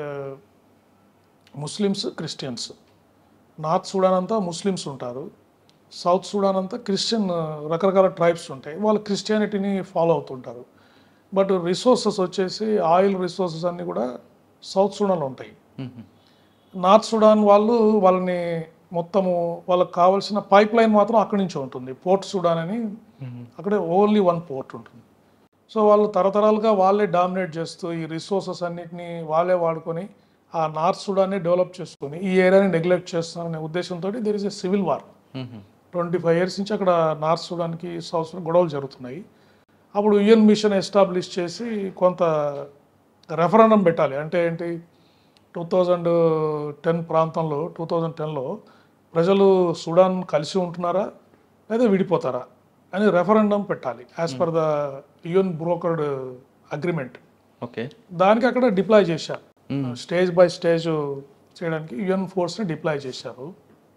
ముస్లిమ్స్ క్రిస్టియన్స్ నార్త్ సుడాన్ అంతా ముస్లిమ్స్ ఉంటారు సౌత్ సుడాన్ అంతా క్రిస్టియన్ ఆ, రకరకాల ట్రైబ్స్ ఉంటాయి వాళ్ళు క్రిస్టియానిటీని ఫాలో అవుతుంటారు బట్ రిసోర్సెస్ వచ్చేసి ఆయిల్ రిసోర్సెస్ అన్నీ కూడా సౌత్ సుడాన్లో ఉంటాయి మ్మ్. నార్త్ సుడాన్ వాళ్ళు వాళ్ళని మొత్తము వాళ్ళకి కావాల్సిన పైప్ లైన్ మాత్రం అక్కడి నుంచే ఉంటుంది పోర్ట్ సుడాన్ అని మ్మ్. అక్కడే ఓన్లీ వన్ పోర్ట్ ఉంటుంది సో వాళ్ళు తరతరాలుగా వాళ్ళే డామినేట్ చేస్తూ ఈ రిసోర్సెస్ అన్నిటిని వాళ్ళే వాడుకొని ఆ నార్త్ సుడాన్ని డెవలప్ చేసుకొని ఈ ఏరియాని నెగ్లెక్ట్ చేస్తున్నారనే ఉద్దేశంతో there is a civil war మ్మ్. ట్వంటీ ఫైవ్ ఇయర్స్ నుంచి అక్కడ నార్త్ సుడాన్కి సౌత్ సుడాన్ గొడవలు జరుగుతున్నాయి అప్పుడు యుఎన్ మిషన్ ఎస్టాబ్లిష్ చేసి కొంత రెఫరెండం పెట్టాలి అంటే ఏంటి టూ థౌజండ్ టెన్ ప్రాంతంలో టూ థౌజండ్ టెన్లో ప్రజలు సుడాన్ కలిసి ఉంటున్నారా లేదా విడిపోతారా అని రెఫరెండం పెట్టాలి as per the UN brokered agreement okay దానికి అక్కడ డిప్లాయ్ చేశారు మ్మ్. స్టేజ్ బై స్టేజ్ చేయడానికి యుఎన్ ఫోర్స్ని డిప్లాయ్ చేశారు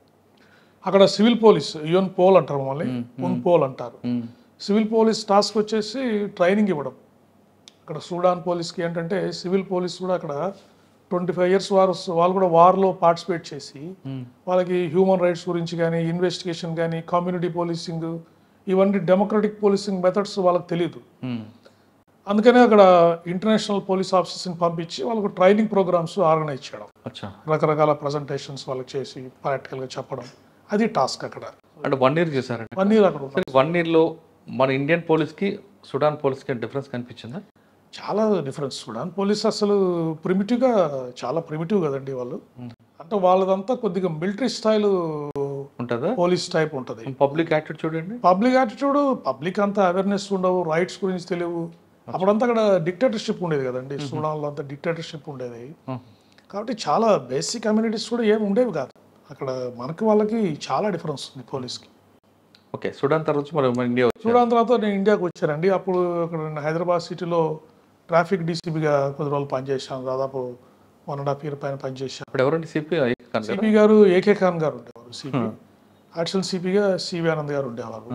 అక్కడ సివిల్ పోలీస్ యుఎన్ పోల్ అంటారు మమ్మల్ని ఉన్ పోల్ అంటారు మ్మ్. సివిల్ పోలీస్ టాస్క్ వచ్చేసి ట్రైనింగ్ ఇవ్వడం అక్కడ సూడాన్ పోలీస్కి ఏంటంటే సివిల్ పోలీస్ కూడా అక్కడ ట్వంటీ ఫైవ్ ఇయర్స్ వారు వాళ్ళు కూడా వార్లో పార్టిసిపేట్ చేసి మ్మ్. వాళ్ళకి హ్యూమన్ రైట్స్ గురించి కానీ ఇన్వెస్టిగేషన్ కానీ కమ్యూనిటీ పోలీసింగ్ ఇవన్నీ డెమోక్రటిక్ పోలీసింగ్ మెథడ్స్ వాళ్ళకి తెలియదు మ్మ్. అందుకనే అక్కడ ఇంటర్నేషనల్ పోలీస్ ఆఫీసర్స్ని పంపించి వాళ్ళకు ట్రైనింగ్ ప్రోగ్రామ్స్ ఆర్గనైజ్ చేయడం అచ్చా రకరకాల ప్రజెంటేషన్స్ వాళ్ళకి చేసి ప్రాక్టికల్గా చెప్పడం అది టాస్క్ అక్కడ అంటే వన్ ఇయర్ చేశారండి వన్ ఇయర్ అక్కడ ఉన్నాం సరే వన్ ఇయర్లో మన ఇండియన్ పోలీస్కి సుడాన్ పోలీస్కి డిఫరెన్స్ కనిపించిందా చాలా డిఫరెన్స్ సుడాన్ పోలీస్ అసలు ప్రిమిటివ్గా చాలా ప్రిమిటివ్ కదండి వాళ్ళు అంటే వాళ్ళదంతా కొద్దిగా మిలిటరీ స్టైల్ ఉంటుందా పోలీస్ టైప్ ఉంటుంది పబ్లిక్ యాటిట్యూడ్ చూడండి పబ్లిక్ యాటిట్యూడ్ పబ్లిక్ అంతా అవేర్నెస్ ఉండవు రైట్స్ గురించి తెలియవు అప్పుడంతా అక్కడ డిక్టేటర్షిప్ ఉండేది కదండి సుడాన్లో అంతా డిక్టేటర్షిప్ ఉండేది కాబట్టి చాలా బేసిక్ కమ్యూనిటీస్ కూడా ఏమి ఉండేవి కాదు అక్కడ మనకి వాళ్ళకి చాలా డిఫరెన్స్ ఉంది పోలీస్కి ఓకే సుడాన్ తర్వాత మరి మన ఇండియా వచ్చారు చూడడం తర్వాత నేను ఇండియాకి వచ్చానండి అప్పుడు అక్కడ నేను హైదరాబాద్ సిటీలో ట్రాఫిక్ డీసీపీగా కొద్ది రోజులు పనిచేశాను దాదాపు వన్ అండ్ హాఫ్ ఇయర్ పైన పనిచేశాను ఇప్పుడు ఎవరండి సిపి సిపి గారు ఏకే ఖాన్ గారు ఉండేవారు సిపి అడిషనల్ సిపిగా సివి ఆనంద్ గారు ఉండేవారు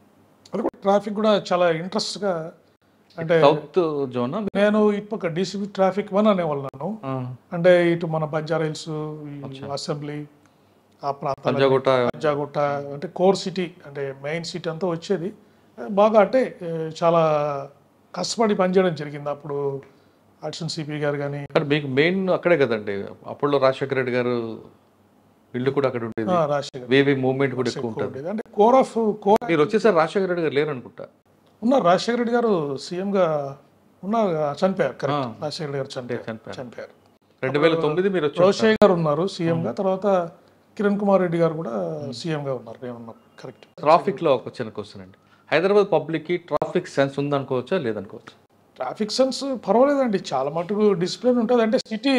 అది కూడా ట్రాఫిక్ కూడా చాలా ఇంట్రెస్ట్గా అంటే సౌత్ జోనా నేను ఇటుపక్క డీసీపీ ట్రాఫిక్ వన్ అనేవాళ్ళు నన్ను అంటే ఇటు మన బంజారా హిల్స్ ఈ అసెంబ్లీ ఆ ప్రాంతాలు పంజాగుట్ట పంజాగుట్ట అంటే కోర్ సిటీ అంటే మెయిన్ సిటీ అంతా వచ్చేది బాగా అంటే ఏ, చాలా కష్టపడి పనిచేయడం జరిగింది అప్పుడు అడిషన్ సిపి గారు కానీ అక్కడ మీకు మెయిన్ అక్కడే కదండి అప్పుడు రాజశేఖర రెడ్డి గారు ఇల్లు కూడా అక్కడ ఉండేది రాజశేఖర్ వేవి మూవ్మెంట్ కూడా ఎక్కువ ఉంటుంది ఉండేది. అంటే కోర్ ఆఫ్ కోర్ మీరు వచ్చేసరి రాజశేఖర రెడ్డి గారు లేరు అనుకుంటా ఉన్నారు రాజశేఖర రెడ్డి గారు సీఎం గా ఉన్నారు చనిపోయారు కరెక్ట్ ఆ. రాజశేఖర రెడ్డి గారు చనిపోయారు చనిపోయారు. చనిపోయారు రెండు వేల తొమ్మిది మీరు వచ్చి రోషయ్య గారు ఉన్నారు సీఎం గా తర్వాత కిరణ్ కుమార్ రెడ్డి గారు కూడా సీఎం గా ఉన్నారు నేను ఉన్నాను కరెక్ట్ ట్రాఫిక్ లో ఒక చిన్న క్వశ్చన్ అండి హైదరాబాద్ పబ్లిక్ కి ట్రాఫిక్ సెన్స్ ఉందనుకోవచ్చా లేదనుకోవచ్చా ట్రాఫిక్ సెన్స్ పర్వాలేదండి చాలా మటుకు డిసిప్లిన్ ఉంటుంది అంటే సిటీ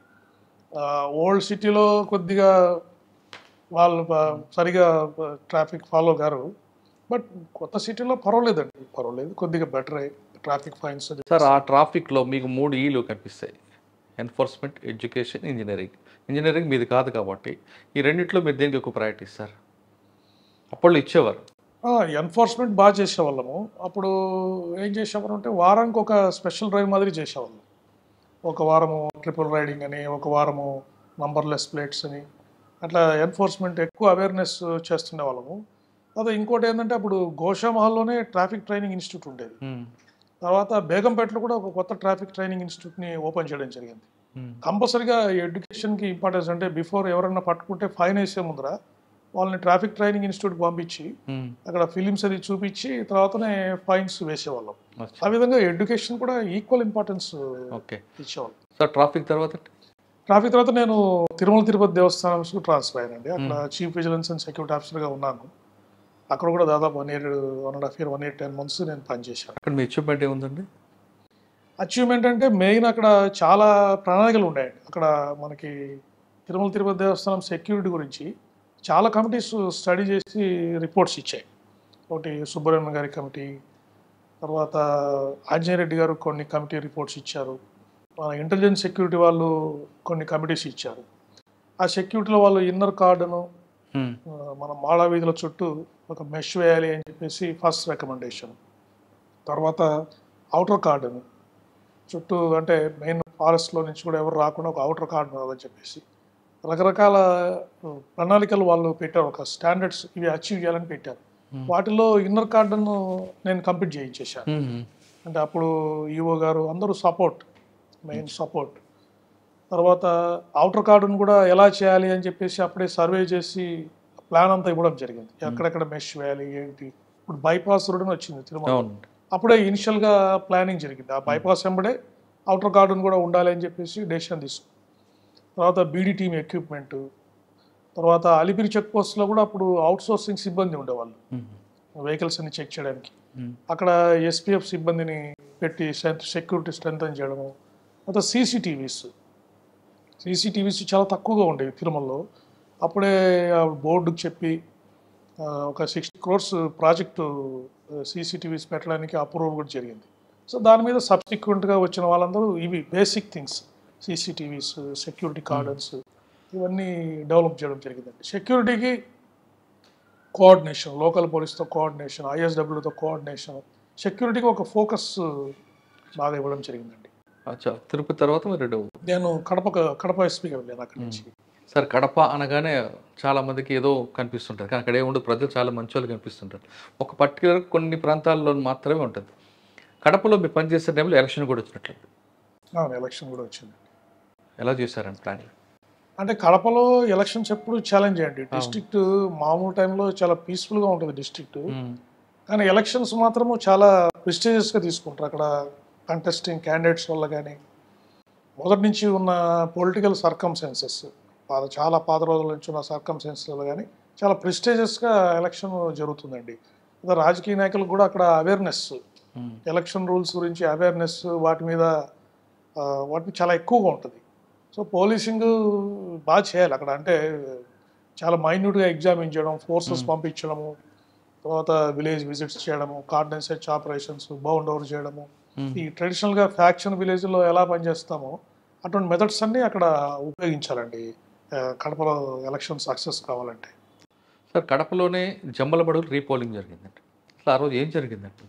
ఓల్డ్ సిటీలో కొద్దిగా వాళ్ళు ప- సరిగా ట్రాఫిక్ ఫాలో గారు బట్ కొత్త సిటీలో పర్వాలేదండి పర్వాలేదు కొద్దిగా బెటర్ ట్రాఫిక్ ఫైన్స్ సార్ ఆ ట్రాఫిక్ లో మీకు మూడు ఈలు కనిపిస్తాయి ఎన్ఫోర్స్మెంట్ ఎడ్యుకేషన్ ఇంజనీరింగ్ ఇంజనీరింగ్ మీది కాదు కాబట్టి ఈ రెండిట్లో మీరు దేనికి ఎక్కువ ప్రయారిటీ ఇస్తారు అప్పుడు ఇచ్చేవారు ఎన్ఫోర్స్మెంట్ బాగా చేసేవాళ్ళము అప్పుడు ఏం చేసేవారు అంటే వారానికి ఒక స్పెషల్ డ్రైవ్ మాదిరి చేసేవాళ్ళం ఒక వారము ట్రిపుల్ రైడింగ్ అని ఒక వారము నంబర్లెస్ ప్లేట్స్ అని అట్లా ఎన్ఫోర్స్మెంట్ ఎక్కువ అవేర్నెస్ చేస్తుండే వాళ్ళము అదే ఇంకోటి ఏంటంటే అప్పుడు గోషామహల్లోనే ట్రాఫిక్ ట్రైనింగ్ ఇన్స్టిట్యూట్ ఉండేది తర్వాత బేగంపేటలో కూడా ఒక కొత్త ట్రాఫిక్ ట్రైనింగ్ ఇన్స్టిట్యూట్ని ఓపెన్ చేయడం జరిగింది కంపల్సరీగా ఎడ్యుకేషన్కి ఇంపార్టెన్స్ అంటే బిఫోర్ ఎవరైనా పట్టుకుంటే ఫైన్ వేసే ముందర వాళ్ళని ట్రాఫిక్ ట్రైనింగ్ ఇన్స్టిట్యూట్కి పంపించి అక్కడ ఫిలిమ్స్ అది చూపించి తర్వాతనే ఫైన్స్ వేసేవాళ్ళం ఆ విధంగా ఎడ్యుకేషన్ కూడా ఈక్వల్ ఇంపార్టెన్స్ ఓకే ఇచ్చేవాళ్ళం సార్ ట్రాఫిక్ తర్వాత ట్రాఫిక్ తర్వాత నేను తిరుమల తిరుపతి దేవస్థానం ట్రాన్స్ఫర్ అయ్యానండి అక్కడ చీఫ్ విజిలెన్స్ అండ్ సెక్యూరిటీ ఆఫీసర్గా ఉన్నాను అక్కడ కూడా దాదాపు one year one and half year one year ten months నేను పనిచేశాను అక్కడ మీ అచీవ్మెంట్ ఏముందండి అచీవ్మెంట్ అంటే మెయిన్ అక్కడ చాలా ప్రణాళికలు ఉన్నాయండి అక్కడ మనకి తిరుమల తిరుపతి దేవస్థానం సెక్యూరిటీ గురించి చాలా కమిటీస్ స్టడీ చేసి రిపోర్ట్స్ ఇచ్చాయి ఒకటి సుబ్రహ్మణ్యం గారి కమిటీ తర్వాత ఆంజనేయ రెడ్డి గారు కొన్ని కమిటీ రిపోర్ట్స్ ఇచ్చారు మన ఇంటెలిజెన్స్ సెక్యూరిటీ వాళ్ళు కొన్ని కమిటీస్ ఇచ్చారు ఆ సెక్యూరిటీలో వాళ్ళు ఇన్నర్ కార్డును Hmm. ఆ, మన మాళా వీధుల చుట్టూ ఒక మెష్ వేయాలి అని చెప్పేసి ఫస్ట్ రికమెండేషన్ తర్వాత అవుటర్ కార్డును చుట్టూ అంటే మెయిన్ ఫారెస్ట్లో నుంచి కూడా ఎవరు రాకుండా ఒక అవుటర్ కార్డు రాదని చెప్పేసి రకరకాల ఆ, ప్రణాళికలు వాళ్ళు పెట్టారు ఒక స్టాండర్డ్స్ ఇవి అచీవ్ చేయాలని పెట్టారు వాటిలో ఇన్నర్ కార్డును నేను కంప్లీట్ చేయించేశాను Hmm. అంటే అప్పుడు ఈఓ గారు అందరూ సపోర్ట్ మెయిన్ సపోర్ట్ తర్వాత అవుటర్ కార్డును కూడా ఎలా చేయాలి అని చెప్పేసి అప్పుడే సర్వే చేసి ప్లాన్ అంతా ఇవ్వడం జరిగింది ఎక్కడెక్కడ మెష్ వేయాలి ఏంటి ఇప్పుడు బైపాస్ రోడ్ అని వచ్చింది తిరుమల అవునండి అప్పుడే ఇనిషియల్గా ప్లానింగ్ జరిగింది ఆ బైపాస్ వెంబడే అవుటర్ కార్డును కూడా ఉండాలి అని చెప్పేసి డెసిషన్ తీసుకు తర్వాత బీడీ టీమ్ ఎక్విప్మెంట్ తర్వాత అలిపిరి చెక్ పోస్ట్లో కూడా అప్పుడు అవుట్ సోర్సింగ్ సిబ్బంది ఉండేవాళ్ళు Hmm. వెహికల్స్ అన్ని చెక్ చేయడానికి Hmm. అక్కడ ఎస్పీఎఫ్ సిబ్బందిని పెట్టి స్ట్రెంత్ సెక్యూరిటీ స్ట్రెంగ్ చేయడము తర్వాత సీసీటీవీస్ సీసీటీవీస్ చాలా తక్కువగా ఉండేవి తిరుమలలో అప్పుడే ఆ బోర్డుకు చెప్పి ఆ, ఒక సిక్స్టీ క్రోర్స్ ప్రాజెక్టు సీసీటీవీస్ పెట్టడానికి అప్రూవల్ కూడా జరిగింది సో దాని మీద సబ్సిక్వెంట్గా వచ్చిన వాళ్ళందరూ ఇవి basic things CCTVs security cordons ఇవన్నీ డెవలప్ చేయడం జరిగిందండి సెక్యూరిటీకి కోఆర్డినేషన్ లోకల్ పోలీస్తో కోఆర్డినేషన్ ఐఎస్డబ్ల్యూతో కోఆర్డినేషన్ సెక్యూరిటీకి ఒక ఫోకస్ బాగా ఇవ్వడం జరిగిందండి అచ్చా తిరుపతి తర్వాత మీరు నేను కడప కడప ఎస్పీగా వెళ్ళాను అక్కడి నుంచి సార్ కడప అనగానే చాలా మందికి ఏదో కనిపిస్తుంటారు కానీ అక్కడ ఏముండదు ప్రజలు చాలా మంచి వాళ్ళు కనిపిస్తుంటారు ఒక పర్టికులర్ కొన్ని ప్రాంతాల్లో మాత్రమే ఉంటుంది కడపలో మీరు పనిచేసే టైంలో ఎలక్షన్ కూడా వచ్చినట్లేదు అవును ఎలక్షన్ కూడా వచ్చింది ఎలా చేశారండి ప్లాన్ అంటే కడపలో ఎలక్షన్స్ ఎప్పుడు ఛాలెంజ్ అండి డిస్ట్రిక్ట్ మామూలు టైంలో చాలా పీస్ఫుల్గా ఉంటుంది డిస్ట్రిక్ట్ కానీ ఎలక్షన్స్ మాత్రము చాలా ప్రెస్టీజియస్గా తీసుకుంటారు అక్కడ కంటెస్టింగ్ క్యాండిడేట్స్ వల్ల కానీ మొదటి నుంచి ఉన్న పొలిటికల్ సర్కమ్సెన్సెస్ పాత చాలా పాత రోజుల నుంచి ఉన్న సర్కమ్సెన్సెస్ వల్ల కానీ చాలా ప్రెస్టీజియస్గా ఎలక్షన్ జరుగుతుందండి ఇంకా రాజకీయ నాయకులకు కూడా అక్కడ అవేర్నెస్ ఎలక్షన్ రూల్స్ గురించి అవేర్నెస్ వాటి మీద ఆ, వాటి చాలా ఎక్కువగా ఉంటుంది సో పోలీసింగ్ బాగా చేయాలి అక్కడ అంటే చాలా మైన్యూట్గా ఎగ్జామిన్ చేయడం ఫోర్సెస్ పంపించడము తర్వాత విలేజ్ విజిట్స్ చేయడము cordon search operations bound over చేయడము ఈ ట్రెడిషనల్గా ఫ్యాక్షన్ విలేజ్లో ఎలా పనిచేస్తామో అటువంటి మెథడ్స్ అన్నీ అక్కడ ఉపయోగించాలండి ఆ, కడపలో ఎలక్షన్ సక్సెస్ కావాలంటే సార్ కడపలోనే జమ్మలబడుగు రీపోలింగ్ జరిగిందండి అసలు ఆ రోజు ఏం జరిగిందండి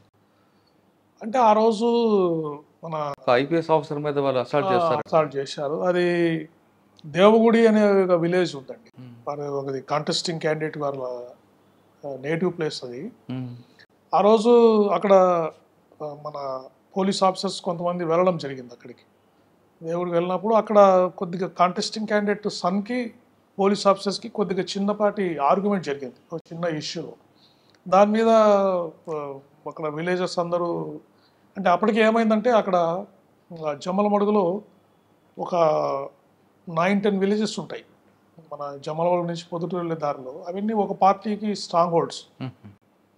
అంటే ఆ రోజు మన ఒక ఐపీఎస్ ఆఫీసర్ మీద వాళ్ళు అసాల్ట్ చేస్తారు స్టార్ట్ చేశారు అది దేవగుడి అనే ఒక విలేజ్ ఉందండి మ్మ్. మరి ఒకది కాంటెస్టింగ్ క్యాండిడేట్ వాళ్ళ నేటివ్ ప్లేస్ అది మ్మ్. ఆ రోజు అక్కడ ఆ, మన పోలీస్ ఆఫీసర్స్ కొంతమంది వెళ్ళడం జరిగింది అక్కడికి దేవుడికి వెళ్ళినప్పుడు అక్కడ కొద్దిగా కాంటెస్టింగ్ క్యాండిడేట్ సన్కి పోలీస్ ఆఫీసర్స్కి కొద్దిగా చిన్నపాటి ఆర్గ్యుమెంట్ జరిగింది ఒక చిన్న ఇష్యూ దాని మీద ఆ, అక్కడ విలేజెస్ అందరూ అంటే అప్పటికి ఏమైందంటే అక్కడ ఆ, జమ్మలమడుగులో ఒక నైన్ టెన్ విలేజెస్ ఉంటాయి మన జమ్మలమడుగు నుంచి పొద్దుటూరు వెళ్ళే దారిలో అవన్నీ ఒక పార్టీకి స్ట్రాంగ్ హోల్డ్స్ మ్మ్.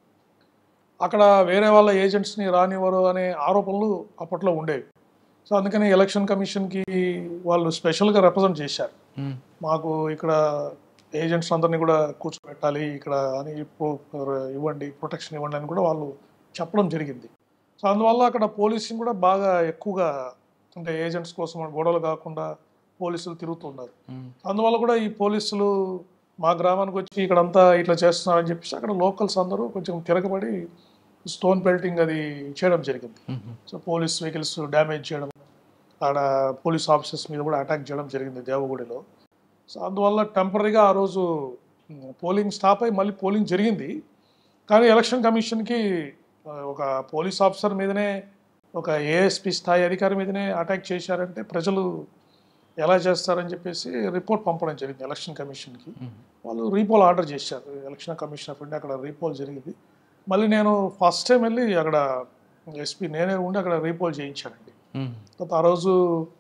అక్కడ వేరే వాళ్ళ ఏజెంట్స్ని రానివ్వరు అనే ఆరోపణలు అప్పట్లో ఉండేవి సో అందుకని ఎలక్షన్ కమిషన్కి వాళ్ళు స్పెషల్గా రిప్రజెంట్ చేశారు మ్మ్. మాకు ఇక్కడ ఏజెంట్స్ అందరినీ కూడా కూర్చోబెట్టాలి ఇక్కడ అని ప్రో- ఇవ్వండి ప్రొటెక్షన్ ఇవ్వండి అని కూడా వాళ్ళు చెప్పడం జరిగింది సో అందువల్ల అక్కడ పోలీసింగ్ కూడా బాగా ఎక్కువగా అంటే ఏజెంట్స్ కోసం గొడవలు కాకుండా పోలీసులు తిరుగుతున్నారు మ్మ్. అందువల్ల కూడా ఈ పోలీసులు మా గ్రామానికి వచ్చి ఇక్కడంతా ఇట్లా చేస్తున్నారని చెప్పేసి అక్కడ లోకల్స్ అందరూ కొంచెం తిరగబడి స్టోన్ పెల్టింగ్ అది చేయడం జరిగింది మ్మ్. సో పోలీస్ వెహికల్స్ డ్యామేజ్ చేయడం ఆడ పోలీస్ ఆఫీసర్స్ మీద కూడా అటాక్ చేయడం జరిగింది దేవగుడిలో సో అందువల్ల టెంపరీగా ఆ రోజు పోలింగ్ స్టాప్ అయ్యి మళ్ళీ పోలింగ్ జరిగింది కానీ ఎలక్షన్ కమిషన్కి ఆ, ఒక పోలీస్ ఆఫీసర్ మీదనే ఒక ఏఎస్పి స్థాయి అధికారి మీదనే అటాక్ చేశారంటే ప్రజలు ఎలా చేస్తారని చెప్పేసి రిపోర్ట్ పంపడం జరిగింది ఎలక్షన్ కమిషన్కి మ్మ్. వాళ్ళు రీపోల్ ఆర్డర్ చేశారు ఎలక్షన్ కమిషన్ ఆఫ్ ఇండియా అక్కడ రీపోల్ జరిగింది మళ్ళీ నేను ఫస్ట్ టైం వెళ్ళి అక్కడ ఎస్పీ నేనే ఉండి అక్కడ రీపోల్ చేయించానండి మ్మ్. తర్వాత ఆ రోజు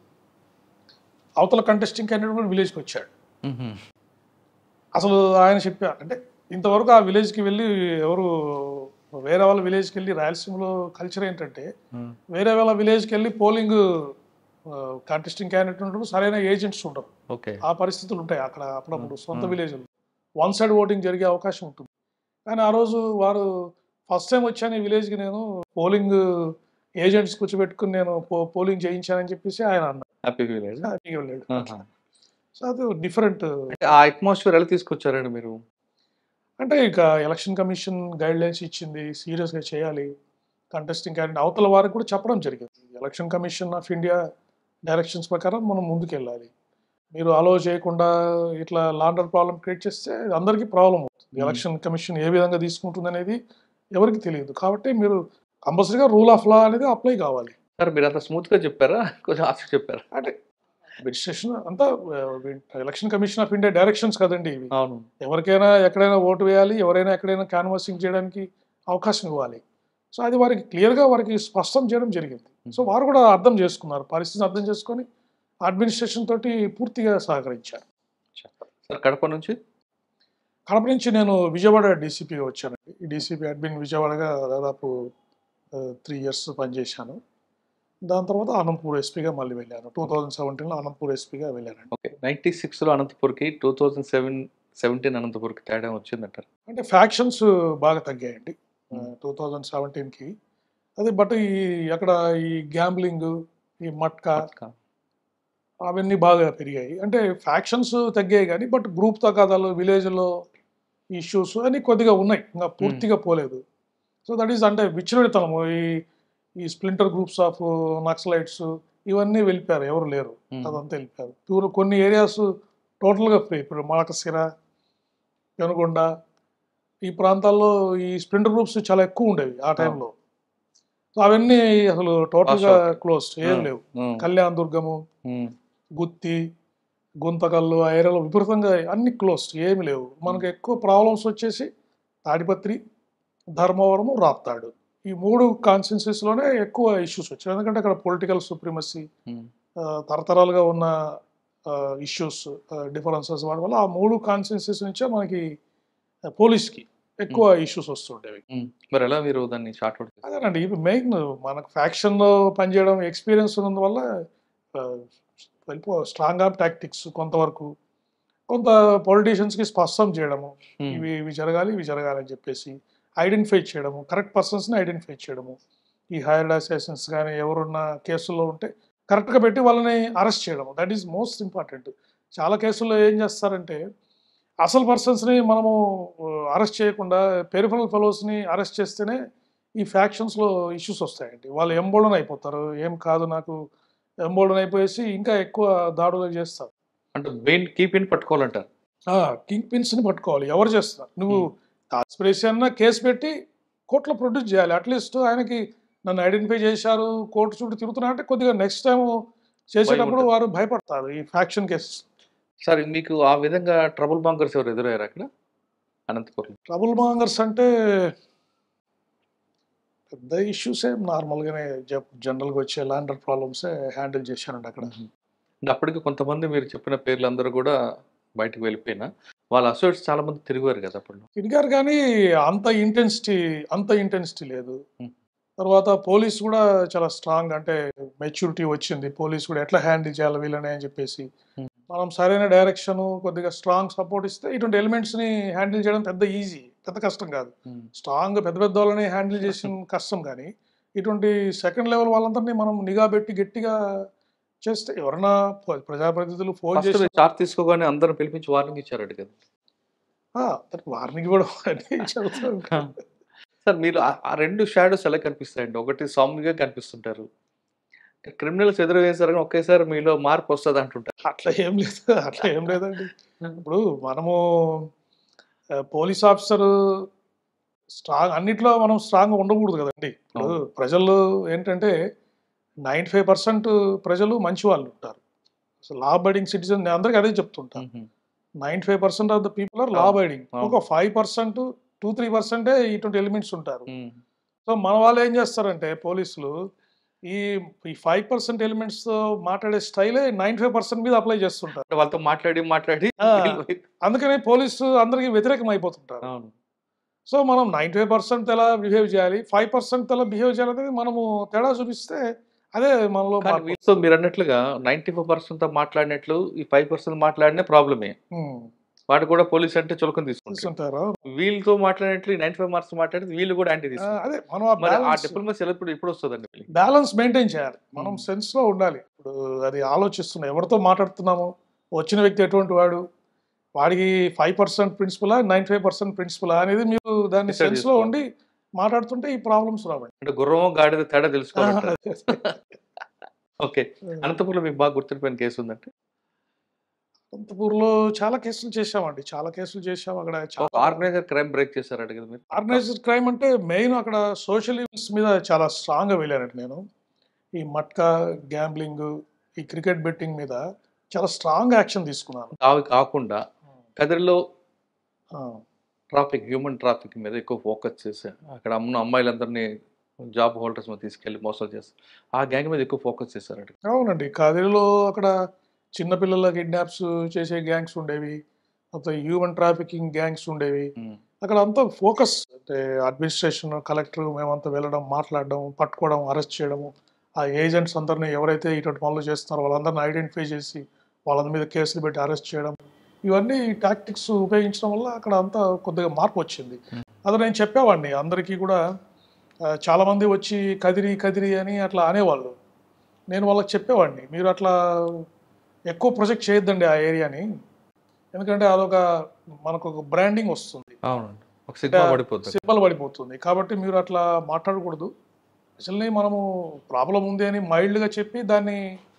అవతల కంటెస్టింగ్ క్యాండిడేట్ కూడా విలేజ్కి వచ్చాడు మ్మ్. అసలు ఆయన చెప్పారు అంటే ఇంతవరకు ఆ విలేజ్కి వెళ్ళి ఎవరు వేరే వాళ్ళ విలేజ్కి వెళ్ళి రాయలసీమలో కల్చర్ ఏంటంటే మ్మ్. వేరే వాళ్ళ విలేజ్కి వెళ్ళి పోలింగ్ కంటెస్టింగ్ క్యాండిడేట్ ఉండరు సరైన ఏజెంట్స్ ఉండరు ఓకే ఆ పరిస్థితులు ఉంటాయి అక్కడ అప్పుడప్పుడు సొంత విలేజ్లో వన్ సైడ్ ఓటింగ్ జరిగే అవకాశం ఉంటుంది కానీ ఆ రోజు వారు ఫస్ట్ టైం వచ్చాను ఈ విలేజ్కి నేను పోలింగ్ ఏజెంట్స్ కూర్చోబెట్టుకుని నేను పో- పోలింగ్ చేయించానని చెప్పేసి ఆయన అన్నారు హ్యాపీ విలేజ్ హ్యాపీగా వెళ్ళాడు సో అది డిఫరెంట్ అంటే ఆ అట్మాస్ఫియర్ ఎలా తీసుకొచ్చారండి మీరు అంటే ఇక ఎలక్షన్ కమిషన్ గైడ్ లైన్స్ ఇచ్చింది సీరియస్గా చేయాలి కంటెస్టింగ్ క్యాండిడేట్ అవతల వారికి కూడా చెప్పడం జరిగింది election commission of India directions ప్రకారం మనం ముందుకు వెళ్ళాలి మీరు అలో చేయకుండా ఇట్లా లాండర్ ప్రాబ్లం క్రియేట్ చేస్తే అందరికీ ప్రాబ్లం అవుతుంది Hmm. ఎలక్షన్ కమిషన్ ఏ విధంగా తీసుకుంటుంది అనేది ఎవరికి తెలియదు కాబట్టి మీరు కంపల్సరీగా రూల్ ఆఫ్ లా అనేది అప్లై కావాలి సార్ మీరు అంత స్మూత్ గా చెప్పారా కొంచెం ఆఫ్ చెప్పారా అంటే అడ్మినిస్ట్రేషన్ అంతా election commission of India directions కదండి ఇవి అవును ఎవరికైనా ఎక్కడైనా ఓటు వేయాలి ఎవరైనా ఎక్కడైనా క్యాన్వాసింగ్ చేయడానికి అవకాశం ఇవ్వాలి సో అది వారికి క్లియర్గా వారికి స్పష్టం చేయడం జరిగింది సో వారు కూడా అర్థం చేసుకున్నారు పరిస్థితిని అర్థం చేసుకొని అడ్మినిస్ట్రేషన్ తోటి పూర్తిగా సహకరించారు సార్ కడప నుంచి కడప నుంచి నేను విజయవాడ డీసీపీగా వచ్చానండి ఈ డీసీపీ అడ్మిన్ విజయవాడగా దాదాపు త్రీ ఇయర్స్ పనిచేశాను దాని తర్వాత అనంతపూర్ ఎస్పీగా మళ్ళీ వెళ్ళాను టూ థౌజండ్ సెవెంటీన్లో అనంతపూర్ ఎస్పీగా వెళ్ళానండి ఓకే నైన్టీ సిక్స్ లో అనంతపూర్కి టూ థౌజండ్ సెవెన్ సెవెంటీన్ అనంతపూర్కి తేడా వచ్చిందంటారు అంటే ఫ్యాక్షన్స్ బాగా తగ్గాయండి టూ థౌజండ్ సెవెంటీన్కి అదే బట్ ఈ అక్కడ ఈ గ్యాంబ్లింగ్ ఈ మట్కా అవన్నీ బాగా పెరిగాయి అంటే ఫ్యాక్షన్స్ తగ్గాయి కానీ బట్ గ్రూప్ తగాదాలు విలేజ్లో ఇష్యూస్ అన్నీ కొద్దిగా ఉన్నాయి ఇంకా పూర్తిగా పోలేదు సో దట్ ఈస్ అంటే విచ్చలవిడితనము ఈ ఈ స్ప్లింటర్ గ్రూప్స్ ఆఫ్ నక్సలైట్స్ ఇవన్నీ వెళ్ళిపోయారు ఎవరు లేరు అదంతా వెళ్ళిపోయారు ప్యూర్ కొన్ని ఏరియాస్ టోటల్గా ఫ్రీ ఇప్పుడు మాలకసిర పెనుగొండ ఈ ప్రాంతాల్లో ఈ స్ప్లింటర్ గ్రూప్స్ చాలా ఎక్కువ ఉండేవి ఆ టైంలో సో అవన్నీ అసలు టోటల్గా Pass out. క్లోజ్ ఏం లేవు కళ్యాణ దుర్గము గుత్తి గుంతకల్లు ఆ ఏరియాలో విపరీతంగా అన్ని క్లోజ్ ఏమి లేవు మనకు ఎక్కువ ప్రాబ్లమ్స్ వచ్చేసి తాడిపత్రి ధర్మవరము రాప్తాడు ఈ మూడు కాన్స్టిట్యున్సీస్లోనే ఎక్కువ ఇష్యూస్ వచ్చాయి ఎందుకంటే అక్కడ పొలిటికల్ సుప్రీమసీ తరతరాలుగా ఉన్న ఇష్యూస్ డిఫరెన్సెస్ వాటి వల్ల ఆ మూడు కాన్స్టిట్యున్సీస్ నుంచే మనకి పోలీస్కి ఎక్కువ ఇష్యూస్ వస్తుండేవి మరి ఎలా మీరు దాన్ని షార్ట్ అవుట్ అదేనండి ఇవి మెయిన్ మనకు ఫ్యాక్షన్లో పనిచేయడం ఎక్స్పీరియన్స్ ఉన్నందువల్ల ఆ, వెళ్ళిపో స్ట్రాంగ్ ఆఫ్ టాక్టిక్స్ కొంతవరకు కొంత పొలిటీషియన్స్కి స్పష్టం చేయడము ఇవి ఇవి జరగాలి ఇవి జరగాలి అని చెప్పేసి ఐడెంటిఫై చేయడము కరెక్ట్ పర్సన్స్ని ఐడెంటిఫై చేయడము ఈ హైర్డ్ అసోసియేషన్స్ కానీ ఎవరున్న కేసుల్లో ఉంటే కరెక్ట్గా పెట్టి వాళ్ళని అరెస్ట్ చేయడము దట్ ఈస్ మోస్ట్ ఇంపార్టెంట్ చాలా కేసుల్లో ఏం చేస్తారంటే అసలు పర్సన్స్ని మనము అరెస్ట్ చేయకుండా పెరిఫరల్ ఫెలోస్ని అరెస్ట్ చేస్తేనే ఈ ఫ్యాక్షన్స్లో ఇష్యూస్ వస్తాయండి వాళ్ళు ఎంబోల్డన్ అయిపోతారు ఏం కాదు నాకు ఎంబోల్డన్ అయిపోయేసి ఇంకా ఎక్కువ దాడులు చేస్తారు అంటే మెయిన్ కీప్ ఇన్ పట్టుకోవాలంటారు కింగ్ పిన్స్ని పట్టుకోవాలి ఎవరు చేస్తారు నువ్వు కాన్స్పిరసీ అన్న కేసు పెట్టి కోర్టులో ప్రొడ్యూస్ చేయాలి అట్లీస్ట్ ఆయనకి నన్ను ఐడెంటిఫై చేశారు కోర్టు చుట్టూ తిరుగుతున్నా అంటే కొద్దిగా నెక్స్ట్ టైం చేసేటప్పుడు ఉంటుంది. వారు భయపడతారు ఈ ఫ్యాక్షన్ కేసెస్ సార్ మీకు ఆ విధంగా ట్రబుల్ బాంకర్స్ ఎవరు ఎదురయ్యారు అక్కడ అనంతపురం ట్రబుల్ మాంగర్స్ అంటే పెద్ద ఇష్యూసే నార్మల్గానే జనరల్గా వచ్చే ల్యాండర్ ప్రాబ్లమ్సే హ్యాండిల్ చేశానండి అక్కడ అంటే అప్పటికి కొంతమంది మీరు చెప్పిన పేర్లు అందరూ కూడా బయటకు వెళ్ళిపోయినా వాళ్ళ అసోసియేట్స్ చాలా మంది తిరిగారు కదా అప్పుడు తిరిగారు కానీ అంత ఇంటెన్సిటీ అంత ఇంటెన్సిటీ లేదు Hmm. తర్వాత పోలీస్ కూడా చాలా స్ట్రాంగ్ అంటే మెచ్యూరిటీ వచ్చింది పోలీస్ కూడా ఎట్లా హ్యాండిల్ చేయాలి వీళ్ళని అని చెప్పేసి Hmm. మనం సరైన డైరెక్షన్ కొద్దిగా స్ట్రాంగ్ సపోర్ట్ ఇస్తే ఇటువంటి ఎలిమెంట్స్ని హ్యాండిల్ చేయడం పెద్ద ఈజీ పెద్ద కష్టం కాదు స్ట్రాంగ్ పెద్ద పెద్ద వాళ్ళని హ్యాండిల్ చేసిన కష్టం కానీ ఇటువంటి సెకండ్ లెవెల్ వాళ్ళందరినీ మనం నిఘా పెట్టి గట్టిగా చేస్తే ఎవరన్నా ప్ర- ప్రజాప్రతినిధులు ఫోన్ ఫస్ట్ చేసి మీరు చార్జ్ తీసుకోగానే అందరం పిలిపించి వార్నింగ్ ఇచ్చారట కదా వార్నింగ్ కూడా అన్నీ చెబుతూ ఉంటారు. సార్ మీరు ఆ- ఆ రెండు షాడోస్ ఎలా కనిపిస్తాయండి ఒకటి సౌమ్యంగా కనిపిస్తుంటారు క్రిమినల్స్ ఎదురు వేశారని ఒకేసారి మీలో మార్పు వస్తుంది అంటుంటారు అట్లా ఏం లేదు అట్లా ఏం లేదండి ఇప్పుడు మనము ఆ, పోలీస్ ఆఫీసర్ స్ట్రాంగ్ అన్నిట్లో మనం స్ట్రాంగ్ ఉండకూడదు కదండి ఇప్పుడు అవును. ప్రజలు ఏంటంటే నైంటీ ఫైవ్ పర్సెంట్ ప్రజలు మంచి వాళ్ళు ఉంటారు అసలు లా అబైడింగ్ సిటిజన్ నేను అందరికీ అదే చెప్తుంటాను ninety five percent of the people are law అవును. అబైడింగ్ అవును. ఒక ఫైవ్ పర్సెంట్ టూ త్రీ పర్సెంటే ఇటువంటి ఎలిమెంట్స్ ఉంటారు సో మన వాళ్ళు ఏం చేస్తారంటే పోలీసులు ఈ ఈ ఫైవ్ పర్సెంట్ ఎలిమెంట్స్తో మాట్లాడే స్టైలే నైంటీ ఫైవ్ పర్సెంట్ మీద అప్లై చేస్తుంటారు అంటే వాళ్ళతో మాట్లాడి మాట్లాడి ఆ. అందుకని పోలీసు అందరికి వ్యతిరేకం అయిపోతుంటారు అవును సో మనం నైంటీ ఫైవ్ పర్సెంట్ ఎలా బిహేవ్ చేయాలి ఫైవ్ పర్సెంట్ ఎలా బిహేవ్ చేయాలి అనేది మనము తేడా చూపిస్తే అదే మనలో కానీ మార్పు. వీళ్ళతో మీరు అన్నట్లుగా నైన్టీ ఫైవ్ పర్సెంట్ తో మాట్లాడినట్లు ఈ ఫైవ్ పర్సెంట్ మాట్లాడిన ప్రాబ్లమే ఉమ్. వాడు కూడా పోలీస్ అంటే చులకం తీసుకుంటారు తీసుకుంటారు వీళ్ళతో మాట్లాడినట్లు నైన్టీ ఫైవ్ మార్క్స్ మాట్లాడితే వీళ్ళు కూడా యాంటీ ఆ, తీసుకుంటారు అదే మనం ఆ మరి ఆ balance- డిప్లొమసీ ఎప్పుడు ఇప్పుడు వస్తుందండి వీళ్ళకి? బ్యాలెన్స్ మెయింటైన్ చేయాలి మనం Hmm. సెన్స్ లో ఉండాలి ఇప్పుడు అది ఆలోచిస్తున్నాం ఎవరితో మాట్లాడుతున్నాము వచ్చిన వ్యక్తి ఎటువంటి వాడు వాడికి ఫైవ్ పర్సెంట్ ప్రిన్సిపలా నైన్టీ ఫైవ్ పర్సెంట్ ప్రిన్సిపలా అనేది మీరు దాన్ని Decide సెన్స్ లో చేసుకోవాలి. ఉండి మాట్లాడుతుంటే ఈ ప్రాబ్లమ్స్ రావండి అంటే గుర్రం గాడిద తేడా తెలుసుకోవాలంటారు ఓకే అనంతపురంలో మీకు బాగా గుర్తుండిపోయిన కేసు ఉందంటే అనంతపూర్లో చాలా కేసులు చేశామండి చాలా కేసులు చేశాం అక్కడ ఒక ఆర్గనైజర్ క్రైమ్ బ్రేక్ చేశారట కదా మీరు ఆర్గనైజ్డ్ క్రైమ్ అంటే మెయిన్ అక్కడ సోషల్ ఈవెంట్స్ మీద చాలా స్ట్రాంగ్గా వెళ్ళానండి నేను ఈ మట్కా గ్యాంబ్లింగ్ ఈ క్రికెట్ బెట్టింగ్ మీద చాలా స్ట్రాంగ్ యాక్షన్ తీసుకున్నాను అవి కాకుండా కదిరిలో ఆ, ట్రాఫిక్ హ్యూమన్ ట్రాఫిక్ మీద ఎక్కువ ఫోకస్ చేసి అక్కడ ఉన్న అమ్మాయిలందరినీ జాబ్ హోల్డర్స్ మీద తీసుకెళ్లి మోసం చేస్తారు ఆ గ్యాంగ్ మీద ఎక్కువ ఫోకస్ చేశారట అవునండి కాదిరిలో అక్కడ చిన్నపిల్లల కిడ్నాప్స్ చేసే గ్యాంగ్స్ ఉండేవి మొత్తం హ్యూమన్ ట్రాఫికింగ్ గ్యాంగ్స్ ఉండేవి ఉమ్. అక్కడ అంతా ఫోకస్ అంటే అడ్మినిస్ట్రేషన్ కలెక్టర్ మేమంతా వెళ్ళడం మాట్లాడడం పట్టుకోవడం అరెస్ట్ చేయడము ఆ ఏజెంట్స్ అందరినీ ఎవరైతే ఇటువంటి పనులు చేస్తున్నారో వాళ్ళందరినీ ఐడెంటిఫై చేసి వాళ్ళ మీద కేసులు పెట్టి అరెస్ట్ చేయడం ఇవన్నీ టాక్టిక్స్ ఉపయోగించడం వల్ల అక్కడ అంతా కొద్దిగా మార్పు వచ్చింది Hmm. అది నేను చెప్పేవాడిని అందరికీ కూడా ఆ, చాలా మంది వచ్చి కదిరి కదిరి అని అట్లా అనేవాళ్ళు నేను వాళ్ళకి చెప్పేవాడిని మీరు అట్లా ఎక్కువ ప్రొజెక్ట్ చేయొద్దండి ఆ ఏరియాని ఎందుకంటే అదొక మనకు ఒక బ్రాండింగ్ వస్తుంది అవునండి ఒక సినిమా పడిపోతుంది సింబల్ పడిపోతుంది కాబట్టి మీరు అట్లా మాట్లాడకూడదు అసలు మనము ప్రాబ్లం ఉంది అని మైల్డ్గా చెప్పి దాన్ని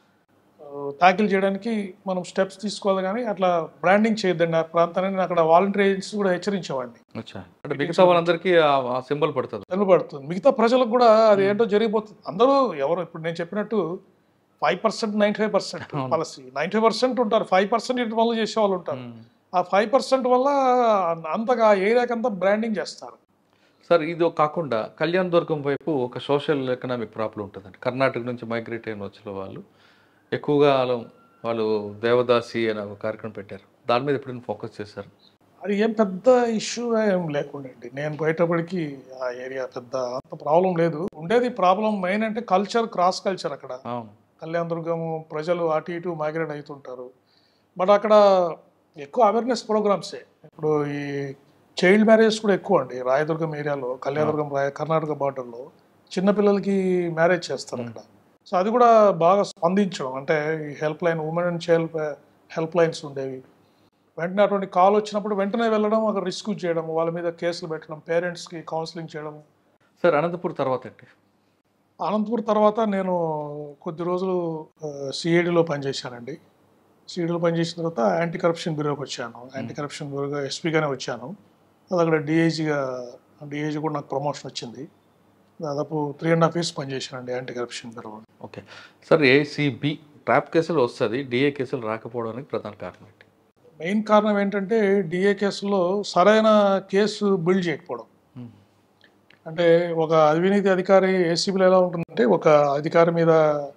ట్యాకిల్ చేయడానికి మనం స్టెప్స్ తీసుకోవాలి కానీ అట్లా బ్రాండింగ్ చేయొద్దండి ఆ ప్రాంతాన్ని నేను అక్కడ వాలంటీర్ ఏజెన్సీ కూడా హెచ్చరించేవాడిని అచ్చా అంటే మిగతా వాళ్ళందరికీ ఆ- ఆ సింబల్ పడుతుంది నిలబడుతుంది మిగతా ప్రజలకు కూడా అది ఏంటో జరిగిపోతుంది అందరూ ఎవరు ఇప్పుడు నేను చెప్పినట్టు five percent ninety five percent అవును. పాలసీ నైంటీ ఫైవ్ పర్సెంట్ ఉంటారు ఫైవ్ పర్సెంట్ ఇటు పనులు చేసే వాళ్ళు ఉంటారు ఉమ్. ఆ ఫైవ్ పర్సెంట్ వల్ల అంతగా ఏరియాకి అంతా బ్రాండింగ్ చేస్తారు సార్ ఇది కాకుండా కళ్యాణ్ దుర్గం వైపు ఒక సోషల్ ఎకనామిక్ ప్రాబ్లం ఉంటుందండి కర్ణాటక నుంచి మైగ్రేట్ అయిన వచ్చిన వాళ్ళు ఎక్కువగా వాళ్ళు వాళ్ళు దేవదాసి అనే ఒక కార్యక్రమం పెట్టారు దాని మీద ఎప్పుడైనా ఫోకస్ చేశారు అది ఏం పెద్ద ఇష్యూ ఏం లేకుండండి నేను పోయేటప్పటికి ఆ ఏరియా పెద్ద అంత ప్రాబ్లం లేదు ఉండేది ప్రాబ్లం మెయిన్ అంటే కల్చర్ క్రాస్ కల్చర్ అక్కడ అవును కళ్యాణ దుర్గము ప్రజలు అటు ఇటు మైగ్రేట్ అవుతుంటారు బట్ అక్కడ ఎక్కువ అవేర్నెస్ ప్రోగ్రామ్సే ఇప్పుడు ఈ చైల్డ్ మ్యారేజ్ కూడా ఎక్కువ అండి రాయదుర్గం ఏరియాలో కళ్యాణదుర్గం రాయ కర్ణాటక బార్డర్లో చిన్నపిల్లలకి మ్యారేజ్ చేస్తారు అక్కడ సో అది కూడా బాగా స్పందించడం అంటే ఈ help line women and child help lines ఉండేవి వెంటనే అటువంటి కాల్ వచ్చినప్పుడు వెంటనే వెళ్ళడం అక్కడ రిస్క్ చేయడం వాళ్ళ మీద కేసులు పెట్టడం పేరెంట్స్కి కౌన్సిలింగ్ చేయడం సార్ అనంతపూర్ తర్వాత ఏంటి అనంతపూర్ తర్వాత నేను కొద్ది రోజులు సిఐడిలో పనిచేశానండి సిఐడిలో పనిచేసిన తర్వాత యాంటీ కరప్షన్ బ్యూరోకి వచ్చాను యాంటీ కరప్షన్ బ్యూరోగా ఎస్పీగానే వచ్చాను అది అక్కడ డిఐజీగా డిఐజీ కూడా నాకు ప్రమోషన్ వచ్చింది దాదాపు త్రీ అండ్ హాఫ్ ఇయర్స్ పనిచేశానండి anti corruption bureau okay sir ACB trap కేసులు వస్తుంది డిఏ కేసులు రాకపోవడానికి ప్రధాన కారణం ఏంటి మెయిన్ కారణం ఏంటంటే డిఏ కేసులో సరైన కేసు బిల్డ్ చేయకపోవడం ఉమ్. అంటే ఒక అవినీతి అధికారి ఏసీబీలో ఎలా ఉంటుందంటే ఒక అధికారి మీద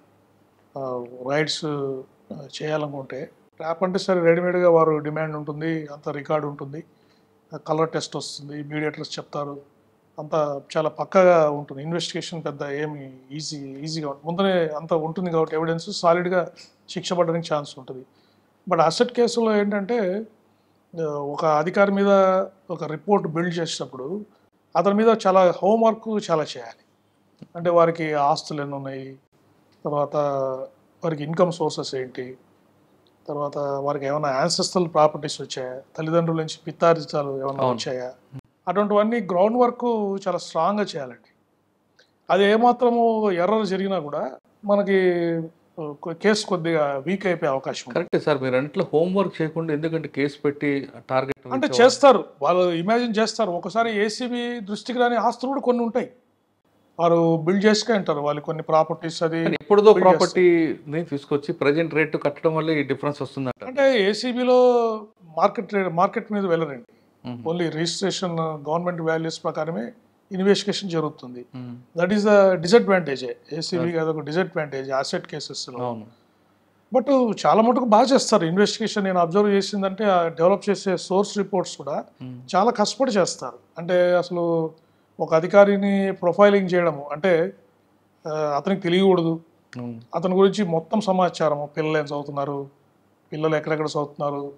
రైట్స్ చేయాలనుకుంటే ట్రాప్ అంటే సరే రెడీమేడ్గా వారు డిమాండ్ ఉంటుంది అంత రికార్డు ఉంటుంది కలర్ టెస్ట్ వస్తుంది మీడియేటర్స్ చెప్తారు అంత చాలా పక్కగా ఉంటుంది ఇన్వెస్టిగేషన్ పెద్ద ఏమి ఈజీ ఈజీగా ఉంటుంది ముందరే అంత ఉంటుంది కాబట్టి ఎవిడెన్స్ సాలిడ్గా శిక్ష పడడానికి ఛాన్స్ ఉంటుంది బట్ అసెట్ కేసులో ఏంటంటే ఆ, ఒక అధికారి మీద ఒక రిపోర్ట్ బిల్డ్ చేసేటప్పుడు అతని మీద చాలా హోంవర్క్ చాలా చేయాలి అంటే వారికి ఆస్తులు ఎన్ని ఉన్నాయి తర్వాత వారికి ఇన్కమ్ సోర్సెస్ ఏంటి తర్వాత వారికి ఏమైనా యాన్సెస్ట్రల్ ప్రాపర్టీస్ వచ్చాయా తల్లిదండ్రుల నుంచి పిత్తార్జితాలు ఏమైనా అవును. వచ్చాయా అటువంటివన్నీ గ్రౌండ్ వర్క్ చాలా స్ట్రాంగ్గా చేయాలండి అది ఏమాత్రము ఎర్రర్ జరిగినా కూడా మనకి ఆ, కేసు కొద్దిగా వీక్ అయిపోయే అవకాశం ఉంది కరెక్టే సార్ మీరు అంట్లో హోంవర్క్ చేయకుండా ఎందుకంటే కేసు పెట్టి టార్గెట్ అంటే చేస్తారు వాళ్ళు ఇమాజిన్ చేస్తారు ఒకసారి ఏసీబీ దృష్టికి రాని ఆస్తులు కూడా కొన్ని ఉంటాయి వారు బిల్డ్ చేసుకుని ఉంటారు వాళ్ళు కొన్ని ప్రాపర్టీస్ అది ఎప్పుడుదో build ప్రాపర్టీని తీసుకొచ్చి ప్రజెంట్ రేటు కట్టడం వల్ల ఈ డిఫరెన్స్ వస్తుందంట అంటే ఏసీబీలో మార్కెట్ మార్కెట్ మీద వెళ్ళరండి మ్మ్. ఓన్లీ రిజిస్ట్రేషన్ గవర్నమెంట్ వాల్యూస్ ప్రకారమే ఇన్వెస్టిగేషన్ జరుగుతుంది మ్మ్. దట్ ఈస్ ద డిసడ్వాంటేజ్ ఏసీబీకి అదొక డిసడ్వాంటేజ్ అసెట్ కేసెస్లో అవును బట్ చాలా మటుకు బాగా చేస్తారు ఇన్వెస్టిగేషన్ నేను అబ్జర్వ్ చేసిందంటే డెవలప్ చేసే సోర్స్ రిపోర్ట్స్ కూడా మ్మ్. చాలా కష్టపడి చేస్తారు అంటే అసలు ఒక అధికారిని ప్రొఫైలింగ్ చేయడము అంటే ఆ, అతనికి తెలియకూడదు మ్మ్. అతని గురించి మొత్తం సమాచారం పిల్లలు ఏం చదువుతున్నారు పిల్లలు ఎక్కడెక్కడ చదువుతున్నారు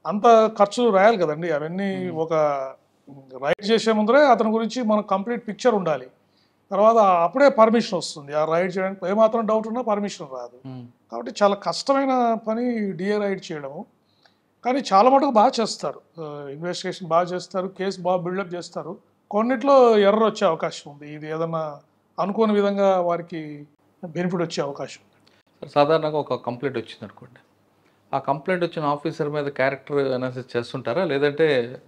అంత ఖర్చులు రాయాలి కదండి అవన్నీ ఒక రైడ్ చేసే ముందరే అతని గురించి మనకు కంప్లీట్ పిక్చర్ ఉండాలి తర్వాత అప్పుడే పర్మిషన్ వస్తుంది ఆ రైడ్ చేయడానికి ఏమాత్రం డౌట్ ఉన్నా పర్మిషన్ రాదు ఉమ్. కాబట్టి చాలా కష్టమైన పని డిఏ రైడ్ చేయడము కానీ చాలా మటుకు బాగా చేస్తారు ఇన్వెస్టిగేషన్ బాగా చేస్తారు కేసు బాగా బిల్డప్ చేస్తారు కొన్నిట్లో ఎర్రర్ వచ్చే అవకాశం ఉంది ఇది ఏదన్నా అనుకోని విధంగా వారికి బెనిఫిట్ వచ్చే అవకాశం ఉంది. సార్ సాధారణంగా ఒక కంప్లైంట్ వచ్చింది అనుకోండి ఆ కంప్లైంట్ వచ్చిన ఆఫీసర్ మీద క్యారెక్టర్ అనాలిసిస్ చేస్తుంటారా లేదంటే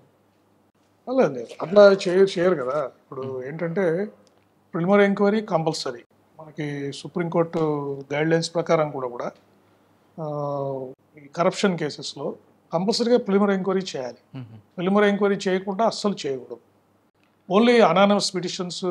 అలా లేదు అట్లా చేయరు చేయరు కదా ఇప్పుడు ఏంటంటే ప్రిలిమరీ ఎంక్వైరీ కంపల్సరీ మనకి సుప్రీంకోర్టు గైడ్ లైన్స్ ప్రకారం కూడా కూడా ఆ, ఈ కరప్షన్ కేసెస్లో కంపల్సరీగా ప్రిలిమరీ ఎంక్వైరీ చేయాలి ఉమ్. ప్రిలిమరీ ఎంక్వైరీ చేయకుండా అస్సలు చేయకూడదు ఓన్లీ అనానమస్ పిటిషన్స్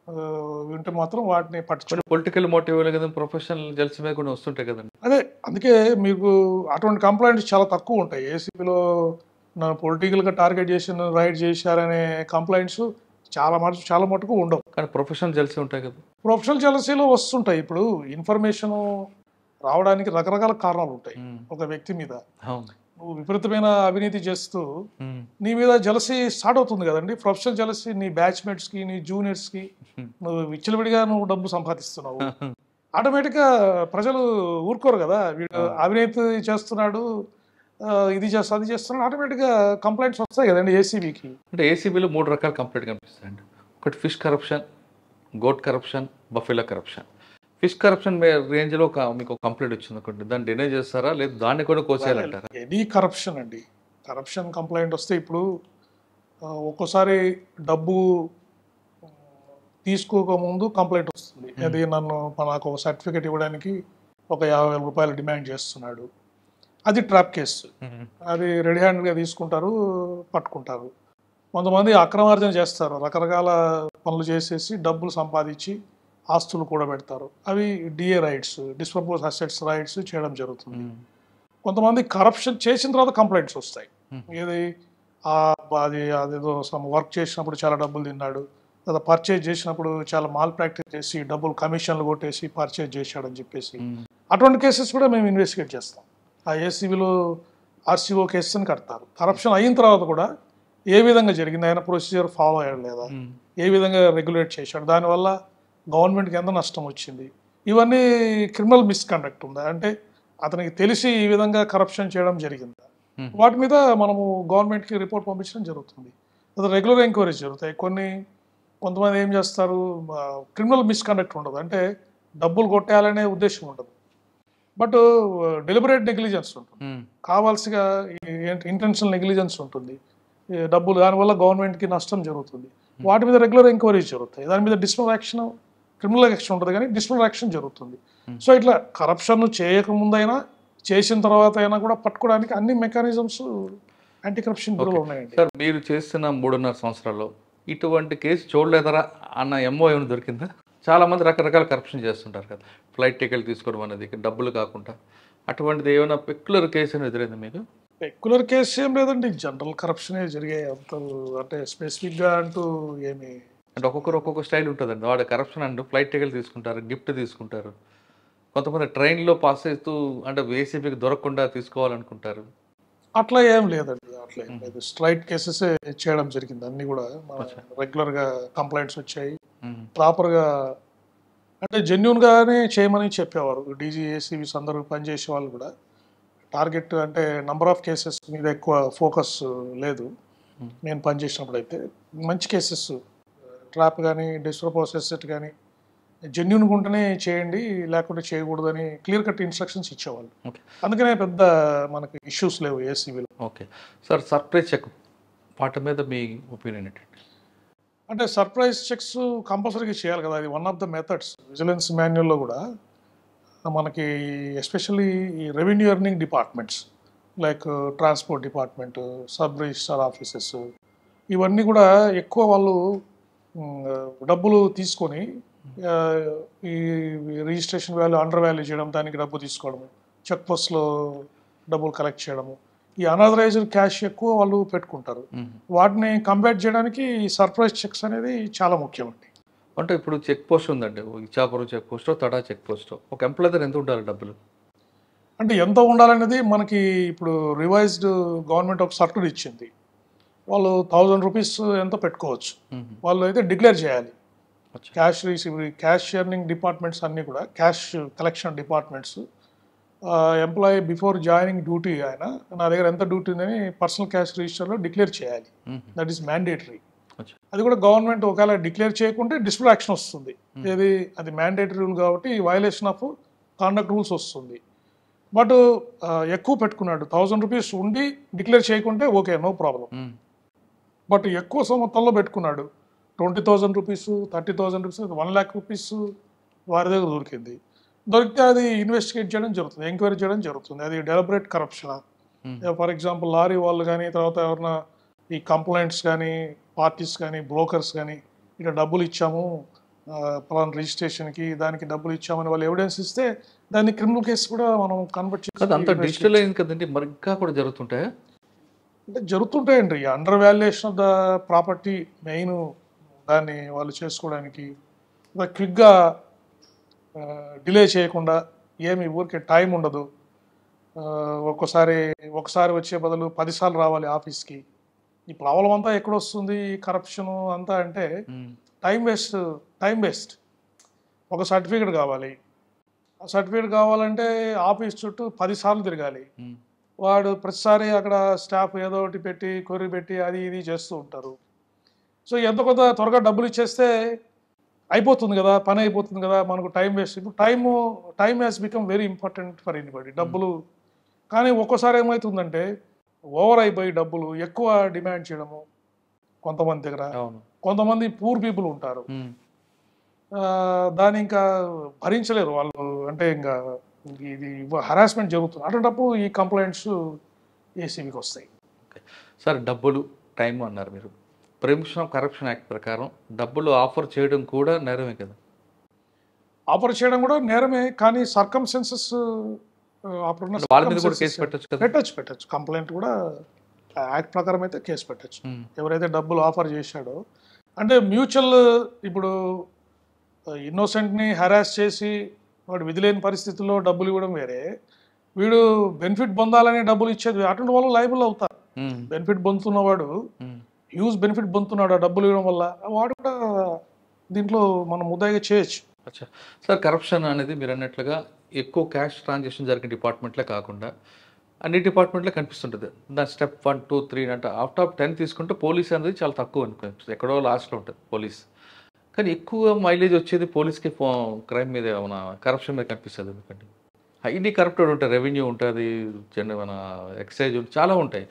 వింటే మాత్రం వాటిని పట్టించు కొన్ని పొలిటికల్ మోటివ్ కదా ప్రొఫెషనల్ జెల్స్ మీద కూడా వస్తుంటాయి కదండి అదే అందుకే మీకు అటువంటి కంప్లైంట్స్ చాలా తక్కువ ఉంటాయి ఏసీపీలో నన్ను పొలిటికల్గా టార్గెట్ చేసి రైడ్ చేశారనే కంప్లైంట్స్ చాలా మటు చాలా మటుకు ఉండవు కానీ ప్రొఫెషనల్ జెల్సీ ఉంటాయి కదా ప్రొఫెషనల్ జలసీలో వస్తుంటాయి ఇప్పుడు ఇన్ఫర్మేషన్ రావడానికి రకరకాల కారణాలు ఉంటాయి ఉమ్. ఒక వ్యక్తి మీద అవును నువ్వు విపరీతమైన అవినీతి చేస్తూ ఉమ్. నీ మీద జలసీ స్టార్ట్ అవుతుంది కదండి ప్రొఫెషనల్ జలసీ నీ బ్యాచ్మేట్స్కి నీ జూనియర్స్కి నువ్వు విచ్చలవిడిగా నువ్వు డబ్బు సంపాదిస్తున్నావు ఆటోమేటిక్గా ప్రజలు ఊరుకోరు కదా వీడు అవినీతి చేస్తున్నాడు ఆ, ఇది చేస్తా అది చేస్తున్నాడు ఆటోమేటిక్గా కంప్లైంట్స్ వస్తాయి కదండి ఏసీబీకి అంటే ఏసీబీలో మూడు రకాల కంప్లైంట్ కనిపిస్తాయండి ఒకటి fish corruption goat corruption buffalo corruption fish corruption రేంజ్లో ఒక మీకు కంప్లైంట్ వచ్చింది అనుకోండి దాన్ని డినై చేస్తారా లేదు దాన్ని కూడా కోసేయాలంటారా ఎనీ కరప్షన్ అండి కరప్షన్ కంప్లైంట్ వస్తే ఇప్పుడు ఆ, ఒక్కోసారి డబ్బు ఆ, తీసుకోకముందు కంప్లైంట్ వస్తుంది అది నన్ను నాకు ఒక సర్టిఫికేట్ ఇవ్వడానికి ఒక యాభై వేల రూపాయలు డిమాండ్ చేస్తున్నాడు అది ట్రాప్ కేసు ఉమ్. అది రెడీ హ్యాండ్గా తీసుకుంటారు పట్టుకుంటారు కొంతమంది అక్రమార్జన చేస్తారు రకరకాల పనులు చేసేసి డబ్బులు సంపాదించి ఆస్తులు కూడా పెడతారు అవి DA raids disproportionate assets raids చేయడం జరుగుతుంది ఉమ్. కొంతమంది కరప్షన్ చేసిన తర్వాత కంప్లైంట్స్ వస్తాయి Hmm. ఏది ఆ, అది అదేదో సమ్ వర్క్ చేసినప్పుడు చాలా డబ్బులు తిన్నాడు లేదా పర్చేజ్ చేసినప్పుడు చాలా మాల్ ప్రాక్టీస్ చేసి డబ్బులు కమిషన్లు కొట్టేసి పర్చేజ్ చేశాడని చెప్పేసి ఉమ్. అటువంటి కేసెస్ కూడా మేము ఇన్వెస్టిగేట్ చేస్తాం ఆ ఏసీబీలో ఆర్సీఓ కేసుని కడతారు కరప్షన్ అయిన తర్వాత కూడా ఏ విధంగా జరిగింది ఆయన ప్రొసీజర్ ఫాలో అయ్యడం లేదా ఉమ్. ఏ విధంగా రెగ్యులేట్ చేశాడు దానివల్ల గవర్నమెంట్కి ఎంత నష్టం వచ్చింది ఇవన్నీ క్రిమినల్ మిస్కండక్ట్ ఉందా అంటే అతనికి తెలిసి ఈ విధంగా కరప్షన్ చేయడం జరిగిందా Hmm. వాటి మీద మనము గవర్నమెంట్కి రిపోర్ట్ పంపించడం జరుగుతుంది అది రెగ్యులర్ ఎంక్వైరీస్ జరుగుతాయి కొన్ని కొంతమంది ఏం చేస్తారు క్రిమినల్ మిస్కండక్ట్ ఉండదు అంటే డబ్బులు కొట్టేయాలనే ఉద్దేశం ఉండదు బట్ డెలిబరేట్ నెగ్లిజెన్స్ ఉంటుంది ఉమ్. కావాల్సిగా ఇంటెన్షనల్ నెగ్లిజెన్స్ ఉంటుంది ఈ డబ్బులు దానివల్ల గవర్నమెంట్కి నష్టం జరుగుతుంది వాటి మీద రెగ్యులర్ ఎంక్వైరీస్ జరుగుతాయి దాని మీద డిస్ప్లినరీ యాక్షన్ క్రిమినల్ యాక్షన్ ఉంటుంది కానీ డిస్ప్లినరీ యాక్షన్ జరుగుతుంది సో ఇట్లా కరప్షన్ చేయకముందైనా చేసిన తర్వాత అయినా కూడా పట్టుకోవడానికి అన్ని మెకానిజమ్స్ యాంటీ కరప్షన్ బ్యూరోలో ఉన్నాయండి సార్ మీరు చేస్తున్న మూడున్నర సంవత్సరాల్లో ఇటువంటి కేసు చూడలేదరా అన్న ఎంఓ ఏమైనా దొరికిందా చాలా మంది రకరకాల కరప్షన్ చేస్తుంటారు కదా ఫ్లైట్ టికెట్ తీసుకోవడం అనేది డబ్బులు కాకుండా అటువంటిది ఏమైనా పెక్యులర్ కేసు అని ఎదురైంది మీకు రెగ్యులర్ కేసు ఏం లేదండి జనరల్ కరప్షనే జరిగాయి అంత అంటే స్పెసిఫిక్గా అంటూ ఏమి అంటే ఒక్కొక్కరు ఒక్కొక్క స్టైల్ ఉంటుందండి వాడు కరప్షన్ అంటూ ఫ్లైట్ టికెట్ తీసుకుంటారు గిఫ్ట్ తీసుకుంటారు కొంతమంది ట్రైన్లో పాస్ చేస్తూ అంటే ఏసీబీకి దొరకకుండా తీసుకోవాలనుకుంటారు అట్లా ఏం లేదండి అట్లా ఏం లేదు స్ట్రైట్ కేసెస్ చేయడం జరిగింది అన్ని కూడా రెగ్యులర్ గా కంప్లైంట్స్ వచ్చాయి ఉమ్. ప్రాపర్ గా అంటే జెన్యున్ గానే చేయమని చెప్పేవారు డీజీ ఏసీబీస్ అందరూ పనిచేసే వాళ్ళు కూడా టార్గెట్ అంటే నంబర్ ఆఫ్ కేసెస్ మీద ఎక్కువ ఫోకస్ లేదు నేను పనిచేసినప్పుడు అయితే మంచి కేసెస్ ట్రాప్ కానీ డిస్ప్రపోసెస్ కానీ జెన్యున్గా ఉంటేనే చేయండి లేకుంటే చేయకూడదని క్లియర్ కట్ ఇన్స్ట్రక్షన్స్ ఇచ్చేవాళ్ళు ఓకే అందుకనే పెద్ద మనకి ఇష్యూస్ లేవు ఏసీబీలో ఓకే సార్ సర్ప్రైజ్ చెక్ వాటి మీద మీ ఒపీనియన్ ఏంటండి అంటే సర్ప్రైజ్ చెక్స్ కంపల్సరీగా చేయాలి కదా అది one of the methods vigilance మాన్యువల్లో కూడా మనకి ఎస్పెషల్లీ ఈ revenue earning departments like transport department sub registrar offices ఇవన్నీ కూడా ఎక్కువ వాళ్ళు మ్, డబ్బులు తీసుకొని ఆ, ఈ రిజిస్ట్రేషన్ వాల్యూ అండర్ వాల్యూ చేయడం దానికి డబ్బు తీసుకోవడము చెక్ పోస్ట్లో డబ్బులు కలెక్ట్ చేయడము ఈ అనాథరైజ్డ్ క్యాష్ ఎక్కువ వాళ్ళు పెట్టుకుంటారు వాటిని కంపేర్ చేయడానికి ఈ సర్ప్రైజ్ చెక్స్ అనేది చాలా ముఖ్యం అండి అంటే ఇప్పుడు చెక్ పోస్ట్ ఉందండి ఓ Ichchapuram check post Tada check post ఒక ఎంప్లాయ్ దగ్గర ఎంత ఉండాలి డబ్బులు అంటే ఎంత ఉండాలనేది మనకి ఇప్పుడు రివైజ్డ్ గవర్నమెంట్ ఒక సర్కులర్ ఇచ్చింది వాళ్ళు థౌజండ్ రూపీస్ ఎంతో పెట్టుకోవచ్చు మ్మ్. వాళ్ళు అయితే డిక్లేర్ చేయాలి అచ్చా. Cash receive cash sharing departments అన్నీ కూడా cash collection departments employee before joining duty ఆయన నా దగ్గర ఎంత డ్యూటీ ఉందని పర్సనల్ క్యాష్ రిజిస్టర్లో డిక్లేర్ చేయాలి మ్మ్. దట్ ఈస్ మ్యాండేటరీ అచ్చా. అది కూడా గవర్నమెంట్ ఒకవేళ డిక్లేర్ చేయకుంటే డిస్ప్లే యాక్షన్ వస్తుంది ఏది అది మ్యాండేటరీ రూల్ కాబట్టి వైలేషన్ ఆఫ్ కాండక్ట్ రూల్స్ వస్తుంది బట్ ఎక్కువ పెట్టుకున్నాడు థౌజండ్ రూపీస్ ఉండి డిక్లేర్ చేయకుంటే ఓకే నో ప్రాబ్లం మ్మ్. బట్ ఎక్కువ మొత్తంలో పెట్టుకున్నాడు twenty thousand rupees thirty thousand rupees one lakh rupees వారి దగ్గర దొరికింది దొరికితే అది ఇన్వెస్టిగేట్ చేయడం జరుగుతుంది ఎంక్వైరీ చేయడం జరుగుతుంది అది deliberate corruption Hmm. For example lorry వాళ్ళు కానీ తర్వాత ఎవరైనా ఈ కంప్లైంట్స్ కానీ పార్టీస్ కానీ బ్రోకర్స్ కానీ ఇక్కడ డబ్బులు ఇచ్చాము ఆ, పలానా రిజిస్ట్రేషన్కి దానికి డబ్బులు ఇచ్చామని వాళ్ళు ఎవిడెన్స్ ఇస్తే దాన్ని క్రిమినల్ కేసు కూడా మనం కన్వర్ట్ కాదు అంత చేసి డిజిటల్ అయింది కదండి మరి ఇంకా కూడా జరుగుతుంటాయా అంటే జరుగుతుంటాయండి under valuation of the property main దాన్ని వాళ్ళు చేసుకోవడానికి క్విక్గా డిలే చేయకుండా ఏమి ఊరికే టైం ఉండదు ఆ, ఒక్కోసారి ఒకసారి వచ్చే బదులు పదిసార్లు రావాలి ఆఫీస్కి ఈ ప్రాబ్లం అంతా ఎక్కడ వస్తుంది కరప్షన్ అంతా అంటే మ్మ్. టైం వేస్ట్ టైం వేస్ట్ ఒక సర్టిఫికేట్ కావాలి ఆ సర్టిఫికేట్ కావాలంటే ఆఫీస్ చుట్టూ పదిసార్లు తిరగాలి మ్మ్. వాడు ప్రతిసారి అక్కడ స్టాఫ్ ఏదో ఒకటి పెట్టి కొర్రి పెట్టి అది ఇది చేస్తూ ఉంటారు సో ఎంత కొంత త్వరగా డబ్బులు ఇచ్చేస్తే అయిపోతుంది కదా పని అయిపోతుంది కదా మనకు టైం వేస్ట్ ఇప్పుడు time time has become very important for anybody డబ్బులు కానీ ఒక్కోసారి ఏమవుతుందంటే ఓవర్ అయిపోయి డబ్బులు ఎక్కువ డిమాండ్ చేయడము కొంతమంది దగ్గర అవును కొంతమంది పూర్ పీపుల్ ఉంటారు మ్మ్. ఆ, దాన్ని ఇంకా భరించలేరు వాళ్ళు అంటే ఇంకా ఇది హరాస్మెంట్ జరుగుతుంది అటువంటిప్పుడు ఈ కంప్లైంట్స్ ఏసీబీకి వస్తాయి సార్ డబ్బులు టైం అన్నారు మీరు ప్రివెన్షన్ ఆఫ్ కరప్షన్ యాక్ట్ ప్రకారం డబ్బులు ఆఫర్ చేయడం కూడా నేరమే కదా ఆఫర్ చేయడం కూడా నేరమే కానీ సర్కమ్సెన్సెస్ అప్పుడున్న అంటే వాళ్ళ మీద కూడా circumstances- కేసు పెట్టొచ్చు కదా పెట్టచ్చు పెట్టచ్చు కంప్లైంట్ కూడా యాక్ట్ ప్రకారం అయితే కేసు పెట్టచ్చు మ్మ్. ఎవరైతే డబ్బులు ఆఫర్ చేశాడో అంటే మ్యూచువల్ ఇప్పుడు ఇన్నోసెంట్ని హెరాస్ చేసి వాడు విధిలేని పరిస్థితుల్లో డబ్బులు ఇవ్వడం వేరే వీడు బెనిఫిట్ పొందాలని డబ్బులు ఇచ్చేది అటువంటి వాళ్ళు లైబుల్ అవుతారు మ్మ్. బెనిఫిట్ పొందుతున్నవాడు మ్మ్. హ్యూజ్ బెనిఫిట్ పొందుతున్నాడు ఆ డబ్బులు ఇవ్వడం వల్ల వాడు కూడా దీంట్లో మనం ముద్దాయిగా చేయొచ్చు అచ్చా సార్ కరప్షన్ అనేది మీరు అన్నట్లుగా ఎక్కువ క్యాష్ ట్రాన్సాక్షన్ జరిగిన డిపార్ట్మెంట్లే కాకుండా అన్ని డిపార్ట్మెంట్లో కనిపిస్తుంటుంది దాని స్టెప్ వన్ టూ త్రీ అంటే ఆఫ్టర్ ఆఫ్ టెన్ తీసుకుంటే పోలీస్ అనేది చాలా తక్కువ అనుకోవచ్చు ఎక్కడో లాస్ట్లో ఉంటుంది పోలీస్ కానీ ఎక్కువ మైలేజ్ వచ్చేది పోలీస్కి క్రైమ్ మీద మన కరప్షన్ మీద కనిపిస్తుంది ఎందుకంటే హైలీ కరప్టెడ్ ఉంటుంది రెవెన్యూ ఉంటుంది జన మన ఎక్సైజ్ చాలా ఉంటాయి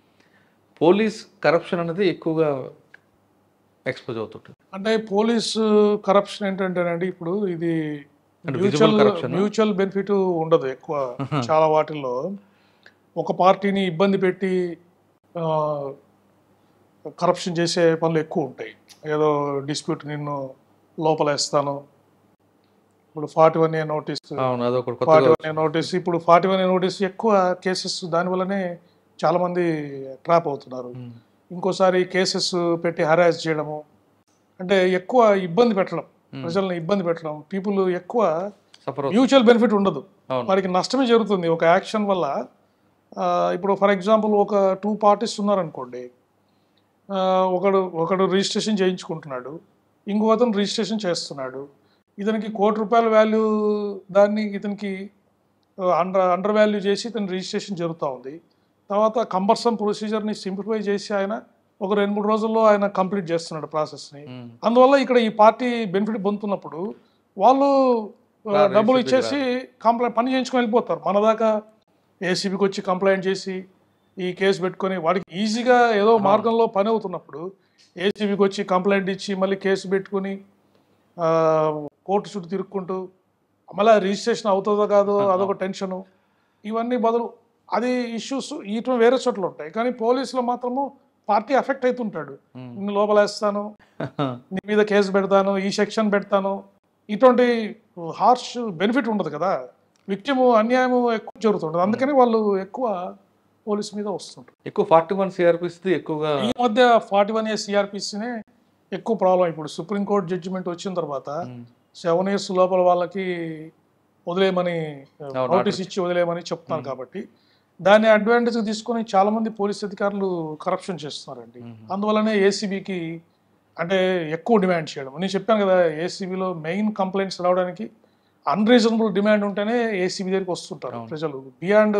పోలీస్ కరప్షన్ అనేది ఎక్కువగా ఎక్స్పోజ్ అవుతుంటుంది అంటే పోలీస్ కరప్షన్ ఏంటంటేనండి ఇప్పుడు ఇది అంటే మ్యూచువల్ visible corruption ఆ? మ్యూచువల్ బెనిఫిట్ ఉండదు ఎక్కువ చాలా వాటిల్లో ఒక పార్టీని ఇబ్బంది పెట్టి కరప్షన్ చేసే పనులు ఎక్కువ ఉంటాయి ఏదో డిస్ప్యూట్ నిన్ను లోపలేస్తాను ఇప్పుడు ఫార్టీ వన్ ఏ నోటీస్ అవును అదొకటి ఫార్టీ కొత్తగా వన్ ఏ నోటీస్ ఇప్పుడు ఫార్టీ వన్ ఏ నోటీస్ ఎక్కువ కేసెస్ దానివల్లనే చాలా మంది ట్రాప్ అవుతున్నారు మ్మ్. ఇంకోసారి కేసెస్ పెట్టి హరాస్ చేయడము అంటే ఎక్కువ ఇబ్బంది పెట్టడం ప్రజల్ని ఇబ్బంది పెట్టడం పీపుల్ ఎక్కువ సఫర్ మ్యూచువల్ బెనిఫిట్ ఉండదు అవును. వారికి నష్టమే జరుగుతుంది ఒక యాక్షన్ వల్ల ఆ, ఇప్పుడు ఫర్ ఎగ్జాంపుల్ ఒక టూ పార్టీస్ ఉన్నారనుకోండి ఆ, ఒకడు ఒకడు రిజిస్ట్రేషన్ చేయించుకుంటున్నాడు ఇంకో అతను రిజిస్ట్రేషన్ చేస్తున్నాడు ఇతనికి కోటి రూపాయల వాల్యూ దాన్ని ఇతనికి అండర్ అండర్ వాల్యూ చేసి ఇతను రిజిస్ట్రేషన్ జరుగుతూ ఉంది తర్వాత కంబర్సమ్ ప్రొసీజర్ని సింప్లిఫై చేసి ఆయన ఒక రెండు మూడు రోజుల్లో ఆయన కంప్లీట్ చేస్తున్నాడు ప్రాసెస్ని మ్మ్. అందువల్ల ఇక్కడ ఈ పార్టీ బెనిఫిట్ పొందుతున్నప్పుడు వాళ్ళు ఆ, రా, డబ్బులు ACB కి ఇచ్చేసి కంప్లైంట్ పని చేయించుకొని వెళ్ళిపోతారు మన దాకా ఏసీబీకి వచ్చి కంప్లైంట్ చేసి ఈ కేసు పెట్టుకొని వాడికి ఈజీగా ఏదో మార్గంలో పని అవుతున్నప్పుడు ఏసీబీకి వచ్చి కంప్లైంట్ ఇచ్చి మళ్ళీ కేసు పెట్టుకొని ఆ, కోర్టు చుట్టూ తిరుక్కుంటూ మళ్ళీ రిజిస్ట్రేషన్ అవుతుందో కాదో అదొక టెన్షను ఇవన్నీ బదులు అది ఇష్యూస్ ఇటు వేరే చోట్ల ఉంటాయి కానీ పోలీసులో మాత్రము పార్టీ అఫెక్ట్ అవుతుంటాడు మ్మ్. నిన్ను లోపలేస్తాను నీ మీద కేసు పెడతాను ఈ సెక్షన్ పెడతాను ఇటువంటి హార్ష్ బెనిఫిట్ ఉండదు కదా విక్టిమ్ అన్యాయం ఎక్కువ జరుగుతుంటుంది అందుకని వాళ్ళు ఎక్కువ పోలీస్ మీద వస్తుంటారు ఎక్కువ ఫార్టీ వన్ సిఆర్పిస్ ఎక్కువగా ఈ మధ్య ఫార్టీ వన్ ఇయర్స్ సిఆర్పిసినే ఎక్కువ ప్రాబ్లం ఇప్పుడు సుప్రీంకోర్టు జడ్జిమెంట్ వచ్చిన తర్వాత మ్మ్. సెవెన్ ఇయర్స్ లోపల వాళ్ళకి వదిలేయమని అవును, నోటీస్ ఇచ్చి వదిలేయమని చెప్తున్నారు కాబట్టి దాన్ని అడ్వాంటేజ్ తీసుకొని చాలా మంది పోలీస్ అధికారులు కరప్షన్ చేస్తున్నారండి అందువల్లనే ఏసీబీకి అంటే ఎక్కువ డిమాండ్ చేయడం నేను చెప్పాను కదా ఏసీబీలో మెయిన్ కంప్లైంట్స్ రావడానికి అన్రీజనబుల్ డిమాండ్ ఉంటేనే ఏసీబీ దగ్గరికి వస్తుంటారు ప్రజలు బియాండ్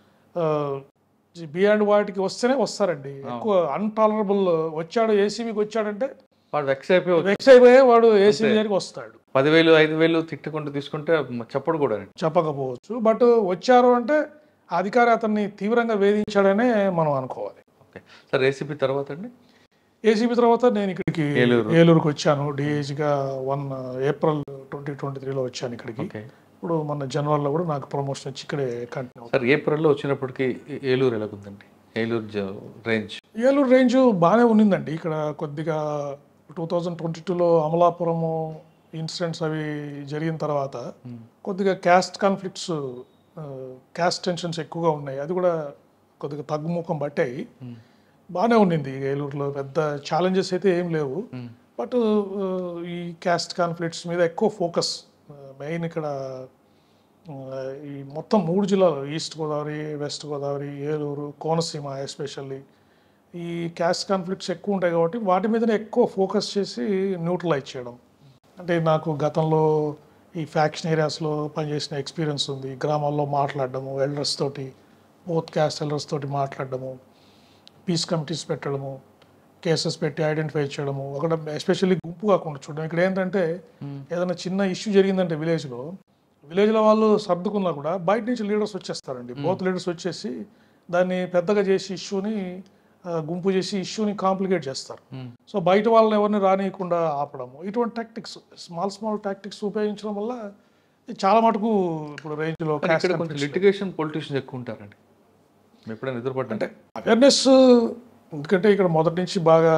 బియాండ్ వాటికి వస్తేనే వస్తారండి ఎక్కువ అన్టాలరబుల్ వచ్చాడు ఏసీబీకి వచ్చాడంటే వాడు వెక్స్ అయిపోయి వెక్స్ అయిపోయే వాడు ఏసీబీ దగ్గరికి వస్తాడు పదివేలు ఐదు వేలు తిట్టుకుంటూ తీసుకుంటే చెప్పడు కూడా చెప్పకపోవచ్చు బట్ వచ్చారు అంటే ఆ అధికారి అతన్ని తీవ్రంగా వేధించాడనే మనం అనుకోవాలి ఓకే సార్ ఏసీపీ తర్వాత అండి ఏసీబీ తర్వాత నేను ఇక్కడికి ఏలూరు. ఏలూరుకి వచ్చాను డిఏజీగా వన్ ఏప్రిల్ ట్వంటీ ట్వంటీ త్రీలో వచ్చాను ఇక్కడికి ఓకే ఇప్పుడు మన జనవరిలో కూడా నాకు ప్రమోషన్ వచ్చి ఇక్కడే కంటిన్యూ సార్ ఏప్రిల్లో వచ్చినప్పటికి ఏ- ఏలూరు ఎలాగుందండి ఏలూరు జ- రేంజ్ ఏలూరు రేంజ్ బాగానే ఉన్నిందండి ఇక్కడ కొద్దిగా టూ థౌజండ్ ట్వంటీ టూలో అమలాపురము ఇన్సిడెంట్స్ అవి జరిగిన తర్వాత కొద్దిగా క్యాస్ట్ కాన్ఫ్లిక్ట్స్ క్యాస్ట్ టెన్షన్స్ ఎక్కువగా ఉన్నాయి అది కూడా కొద్దిగా తగ్గుముఖం పట్టాయి బాగానే ఉండింది ఏలూరులో పెద్ద ఛాలెంజెస్ అయితే ఏం లేవు బట్ ఈ క్యాస్ట్ కాన్ఫ్లిక్ట్స్ మీద ఎక్కువ ఫోకస్ మెయిన్ ఇక్కడ ఆ, ఈ మొత్తం మూడు జిల్లాలు East Godavari West Godavari Eluru Konaseema especially ఈ క్యాస్ట్ కాన్ఫ్లిక్ట్స్ ఎక్కువ ఉంటాయి కాబట్టి వాటి మీదనే ఎక్కువ ఫోకస్ చేసి న్యూట్రలైజ్ చేయడం అంటే నాకు గతంలో ఈ ఫ్యాక్షన్ ఏరియాస్లో పనిచేసిన ఎక్స్పీరియన్స్ ఉంది గ్రామాల్లో మాట్లాడడము ఎల్డర్స్ తోటి బోత్ క్యాస్ట్ ఎల్డర్స్ తోటి మాట్లాడడము పీస్ కమిటీస్ పెట్టడము కేసెస్ పెట్టి ఐడెంటిఫై చేయడము అక్కడ ఎస్పెషల్లీ గుంపు కాకుండా చూడడం ఇక్కడ ఏంటంటే ఏదైనా చిన్న ఇష్యూ జరిగిందంటే విలేజ్లో విలేజ్లో వాళ్ళు సర్దుకున్నా కూడా బయట నుంచి లీడర్స్ వచ్చేస్తారండి బోత్ లీడర్స్ వచ్చేసి దాన్ని పెద్దగా చేసి ఇష్యూని ఆ, గుంపు చేసి ఇష్యూని కాంప్లికేట్ చేస్తారు సో బయట వాళ్ళని ఎవరిని రానియకుండా ఆపడము ఇటువంటి టాక్టిక్స్ స్మాల్ స్మాల్ టాక్టిక్స్ ఉపయోగించడం వల్ల ఇది చాలా మటుకు ఇప్పుడు రేంజ్లో ఇక్కడ కొంచెం లిటిగేషన్ పొలిటీషియన్స్ ఎక్కువ ఉంటారండి మీరు ఎప్పుడైనా ఎదురుపడ్డా అవేర్నెస్ ఎందుకంటే ఇక్కడ మొదటి నుంచి బాగా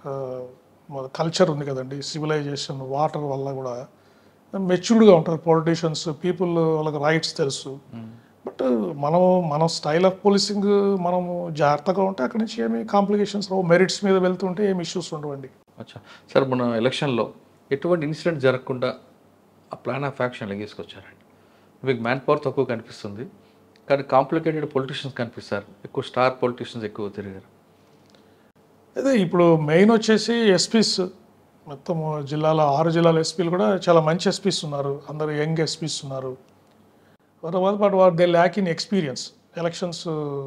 కల్చర్ ఉంది కదండి సివిలైజేషన్ వాటర్ వల్ల కూడా మెచ్యూర్డ్గా ఉంటారు పొలిటీషియన్స్ పీపుల్ వాళ్ళకి రైట్స్ తెలుసు బట్ మనం మన స్టైల్ ఆఫ్ పోలీసింగ్ మనము జాగ్రత్తగా ఉంటే అక్కడి నుంచి ఏమి కాంప్లికేషన్స్ రావు మెరిట్స్ మీద వెళ్తుంటే ఏమి ఇష్యూస్ ఉండవండి అచ్చా సార్ మన ఎలక్షన్లో ఎటువంటి ఇన్సిడెంట్ జరగకుండా ఆ ప్లాన్ ఆఫ్ యాక్షన్ తీసుకొచ్చారండి మీకు మ్యాన్ పవర్ తక్కువ కనిపిస్తుంది కానీ కాంప్లికేటెడ్ పొలిటీషియన్స్ కనిపిస్తారు ఎక్కువ స్టార్ పొలిటీషియన్స్ ఎక్కువ తిరిగారు అదే ఇప్పుడు మెయిన్ వచ్చేసి ఎస్పీస్ మొత్తం జిల్లాలో ఆరు జిల్లాల ఎస్పీలు కూడా చాలా మంచి ఎస్పీస్ ఉన్నారు అందరు యంగ్ ఎస్పీస్ ఉన్నారు తర్వాత but what they lack in experience elections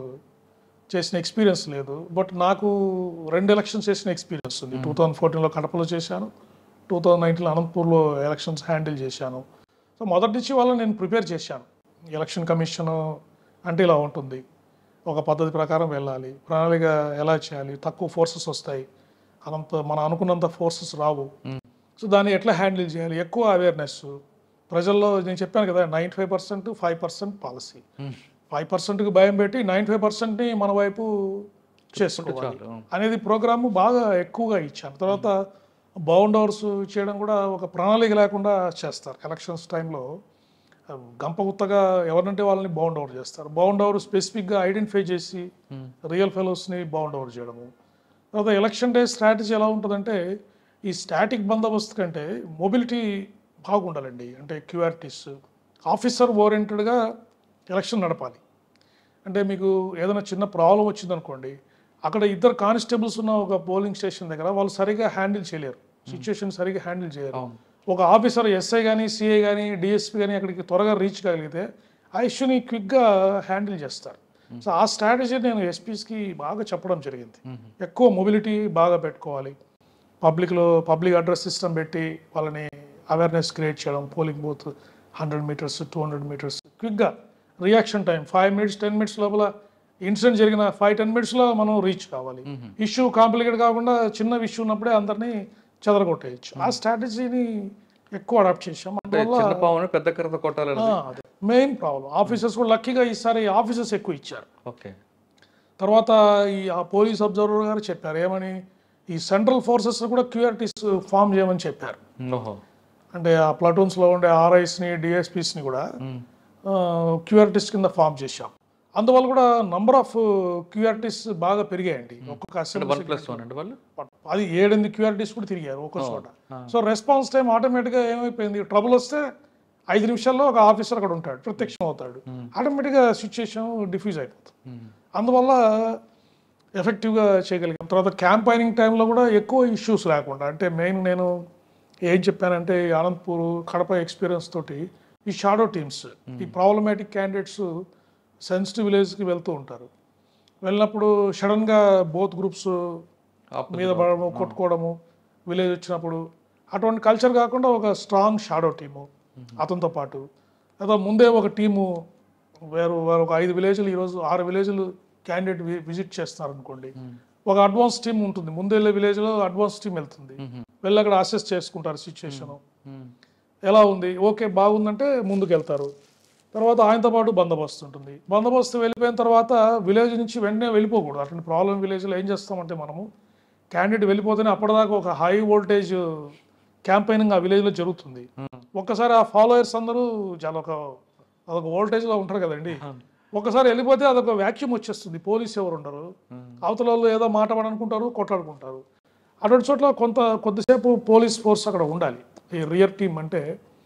చేసిన ఎక్స్పీరియన్స్ లేదు బట్ నాకు రెండు ఎలక్షన్స్ చేసిన ఎక్స్పీరియన్స్ ఉంది టూ థౌజండ్ ఫోర్టీన్లో కడపలో చేశాను టూ థౌజండ్ నైన్టీన్లో అనంతపూర్లో ఎలక్షన్స్ హ్యాండిల్ చేశాను సో మొదటి నుంచి వాళ్ళని నేను ప్రిపేర్ చేశాను ఎలక్షన్ కమిషన్ అంటే ఇలా ఉంటుంది ఒక పద్ధతి ప్రకారం వెళ్ళాలి ప్రణాళిక ఎలా చేయాలి తక్కువ ఫోర్సెస్ వస్తాయి అనంత మనం అనుకున్నంత ఫోర్సెస్ రావు సో దాన్ని ఎట్లా హ్యాండిల్ చేయాలి ఎక్కువ అవేర్నెస్ ప్రజల్లో నేను చెప్పాను కదా ninety five percent five percent policy five పర్సెంట్కి భయం పెట్టి నైంటీ ఫైవ్ పర్సెంట్ని మన వైపు చేసుకోవాలి చాలు అనేది ప్రోగ్రామ్ బాగా ఎక్కువగా ఇచ్చాను తర్వాత బౌండ్ అవర్స్ చేయడం కూడా ఒక ప్రణాళిక లేకుండా చేస్తారు ఎలక్షన్స్ టైంలో గంపగుత్తగా ఎవరినంటే వాళ్ళని బౌండ్ అవుట్ చేస్తారు బౌండ్ అవర్ స్పెసిఫిక్గా ఐడెంటిఫై చేసి రియల్ ఫెలోస్ని బౌండ్ అవుట్ చేయడము తర్వాత ఎలక్షన్ డే స్ట్రాటజీ ఎలా ఉంటుందంటే ఈ స్టాటిక్ బందోబస్తు కంటే మొబిలిటీ బాగుండాలండి అంటే క్యూఆర్టీస్ ఆఫీసర్ ఓరియంటెడ్గా ఎలక్షన్ నడపాలి అంటే మీకు ఏదైనా చిన్న ప్రాబ్లం వచ్చిందనుకోండి అక్కడ ఇద్దరు కానిస్టేబుల్స్ ఉన్న ఒక పోలింగ్ స్టేషన్ దగ్గర వాళ్ళు సరిగా హ్యాండిల్ చేయలేరు సిచ్యువేషన్ సరిగా హ్యాండిల్ చేయలేరు అవును. ఒక ఆఫీసర్ ఎస్ఐ కానీ సిఐ కానీ డిఎస్పీ కానీ అక్కడికి త్వరగా రీచ్ కాగలిగితే ఆ ఇష్యూని క్విక్గా హ్యాండిల్ చేస్తారు సో ఆ స్ట్రాటజీ నేను ఎస్పీస్కి బాగా చెప్పడం జరిగింది ఎక్కువ మొబిలిటీ బాగా పెట్టుకోవాలి పబ్లిక్లో పబ్లిక్ అడ్రస్ సిస్టమ్ పెట్టి వాళ్ళని అవేర్నెస్ క్రియేట్ చేయడం polling booth hundred metres two hundred metres క్విక్గా reaction time five minutes ten minutes లోపల ఇన్సిడెంట్ జరిగిన ఫైవ్ టెన్ మినిట్స్లో మనం రీచ్ కావాలి ఇష్యూ కాంప్లికేట్ కాకుండా చిన్న ఇష్యూ ఉన్నప్పుడే అందరినీ చెదరగొట్టేయచ్చు ఆ స్ట్రాటజీని ఎక్కువ అడాప్ట్ చేసాం అందువల్ల చిన్న పావుని పెద్ద కర్రతో కొట్టాలని మెయిన్ ప్రాబ్లం ఆఫీసర్స్ కూడా లక్కీగా ఈసారి ఆఫీసర్స్ ఎక్కువ ఇచ్చారు ఓకే తర్వాత ఈ ఆ పోలీస్ అబ్జర్వర్ గారు చెప్పారు ఏమని ఈ సెంట్రల్ ఫోర్సెస్ కూడా క్యూఆర్టీస్ ఫామ్ చేయమని చెప్పారు ఓహో అంటే ఆ ప్లటూన్స్లో ఉండే ఆర్ఐస్ని డిఎస్పీస్ని కూడా క్యూఆర్టీస్ కింద ఫామ్ చేశాం అందువల్ల కూడా నంబర్ ఆఫ్ క్యూఆర్టీస్ బాగా పెరిగాయండి ఒక్కొక్క వన్ అసెంబ్లీ ప్లస్ వన్ అండి వాళ్ళు అది ఏడెనిమిది క్యూఆర్టీస్ కూడా తిరిగారు ఒక్కో చోట సో రెస్పాన్స్ టైం ఆటోమేటిక్గా ఏమైపోయింది ట్రబుల్ వస్తే ఐదు నిమిషాల్లో ఒక ఆఫీసర్ అక్కడ ఉంటాడు ప్రత్యక్షం అవుతాడు ఆటోమేటిక్గా సిచ్యుయేషన్ డిఫ్యూజ్ అయిపోతుంది అందువల్ల ఎఫెక్టివ్గా చేయగలిగాం తర్వాత క్యాంపైనింగ్ టైంలో కూడా ఎక్కువ ఇష్యూస్ లేకుండా అంటే మెయిన్ నేను ఏం చెప్పానంటే ఈ అనంతపూర్ కడప ఎక్స్పీరియన్స్ తోటి ఈ షాడో టీమ్స్ ఈ ప్రాబ్లమాటిక్ క్యాండిడేట్స్ సెన్సిటివ్ విలేజ్కి వెళ్తూ ఉంటారు వెళ్ళినప్పుడు సడన్గా బోత్ గ్రూప్స్ మీద పడము కొట్టుకోవడము విలేజ్ వచ్చినప్పుడు అటువంటి కల్చర్ కాకుండా ఒక స్ట్రాంగ్ షాడో టీము అతనితో పాటు లేదా ముందే ఒక టీము వేరు వేరు ఒక ఐదు విలేజ్లు ఈరోజు ఆరు విలేజ్లు క్యాండిడేట్ విజిట్ చేస్తారు అనుకోండి ఒక అడ్వాన్స్ టీం ఉంటుంది ముందు వెళ్ళే విలేజ్లో అడ్వాన్స్ టీం వెళ్తుంది వెళ్ళి అక్కడ అసెస్ చేసుకుంటారు సిచ్యుయేషన్ ఎలా ఉంది ఓకే బాగుందంటే ముందుకు వెళ్తారు తర్వాత ఆయనతో పాటు బందోబస్తు ఉంటుంది బందోబస్తు వెళ్ళిపోయిన తర్వాత విలేజ్ నుంచి వెంటనే వెళ్ళిపోకూడదు అటువంటి ప్రాబ్లం విలేజ్లో ఏం చేస్తామంటే మనము క్యాండిడేట్ వెళ్ళిపోతేనే అప్పటిదాకా ఒక హై వోల్టేజ్ క్యాంపెయినింగ్ ఆ విలేజ్లో జరుగుతుంది ఒక్కసారి ఆ ఫాలోయర్స్ అందరూ చాలా ఒక అదొక వోల్టేజ్లో ఉంటారు కదండి ఒక్కసారి వెళ్ళిపోతే అదొక వ్యాక్యూమ్ వచ్చేస్తుంది పోలీస్ ఎవరు ఉండరు అవతల వాళ్ళు ఏదో మాట అనుకుంటారు కొట్లాడుకుంటారు అటువంటి చోట్ల కొంత కొద్దిసేపు పోలీస్ ఫోర్స్ అక్కడ ఉండాలి ఈ రియర్ టీమ్ అంటే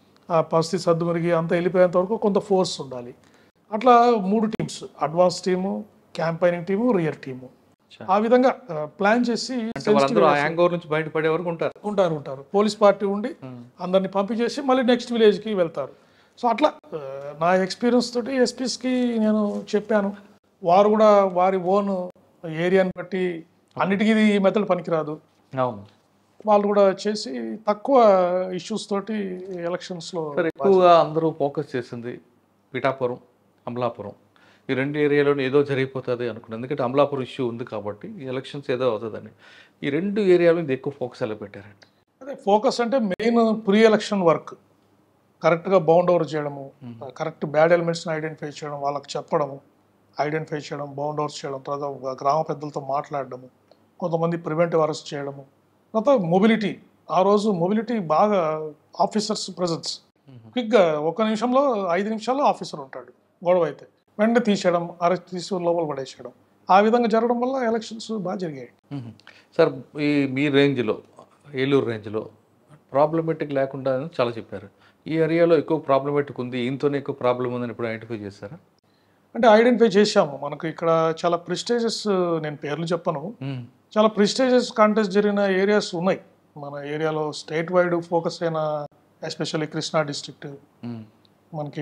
ఆ పరిస్థితి సర్దుమరిగి అంతా వెళ్ళిపోయేంత వరకు కొంత ఫోర్స్ ఉండాలి అట్లా మూడు teams advance team campaigning team rear team ఆ విధంగా ప్లాన్ చేసి అంటే వాళ్ళందరూ ఆ హ్యాంగ్ ఓవర్ నుంచి బయటపడే వరకు ఉంటారు ఉంటారు ఉంటారు పోలీస్ పార్టీ ఉండి అందరిని పంపించేసి మళ్ళీ నెక్స్ట్ విలేజ్కి వెళ్తారు సో అట్లా ఆ, నా ఎక్స్పీరియన్స్ తోటి ఎస్పీస్కి నేను చెప్పాను వారు కూడా వారి ఓన్ ఏరియాని బట్టి అన్నిటికీ ఇది ఈ మెథడ్ పనికిరాదు అవును వాళ్ళు కూడా చేసి తక్కువ ఇష్యూస్ తోటి ఎలక్షన్స్లో సార్ ఎక్కువగా అందరూ ఫోకస్ చేసింది పిఠాపురం అమలాపురం ఈ రెండు ఏరియాలోనే ఏదో జరిగిపోతుంది అనుకున్నాను ఎందుకంటే అమలాపురం ఇష్యూ ఉంది కాబట్టి ఈ ఎలక్షన్స్ ఏదో అవుతుందని ఈ రెండు ఏరియాలో ఇది ఎక్కువ ఫోకస్ ఎలా పెట్టారండి అదే ఫోకస్ అంటే మెయిన్ ప్రీ ఎలక్షన్ వర్క్ కరెక్ట్గా బౌండ్ ఓవర్ చేయడము కరెక్ట్ బ్యాడ్ ఎలిమెంట్స్ని ఐడెంటిఫై చేయడం వాళ్ళకి చెప్పడము ఐడెంటిఫై చేయడం బౌండ్ ఓవర్స్ చేయడం తర్వాత ఒక గ్రామ పెద్దలతో మాట్లాడడము కొంతమంది ప్రివెంటివ్ అరెస్ట్ చేయడము తర్వాత మొబిలిటీ ఆ రోజు మొబిలిటీ బాగా ఆఫీసర్స్ ప్రజెన్స్ క్విక్గా ఒక నిమిషంలో ఐదు నిమిషాల్లో ఆఫీసర్ ఉంటాడు గొడవ అయితే వెంటనే తీసేయడం అరెస్ట్ తీసి లోపల పడేసేయడం ఆ విధంగా జరగడం వల్ల ఎలక్షన్స్ బాగా జరిగాయి మ్మ్. సార్ ఈ మీ రేంజ్లో ఏలూరు రేంజ్లో ప్రాబ్లమేటిక్ లేకుండా అని చాలా చెప్పారు ఈ ఏరియాలో ఎక్కువ ప్రాబ్లమేటిక్ ఉంది ఈయనతోనే ఎక్కువ ప్రాబ్లం ఉందని ఇప్పుడు ఐడెంటిఫై చేశారా అంటే ఐడెంటిఫై చేశాము మనకు ఇక్కడ చాలా ప్రిస్టేజెస్ నేను పేర్లు చెప్పను మ్మ్. చాలా ప్రిస్టేజెస్ కాంటెస్ట్ జరిగిన ఏరియాస్ ఉన్నాయి మన ఏరియాలో స్టేట్ వైడ్ ఫోకస్ అయిన ఎస్పెషల్లీ కృష్ణా డిస్ట్రిక్ట్ మ్మ్. మనకి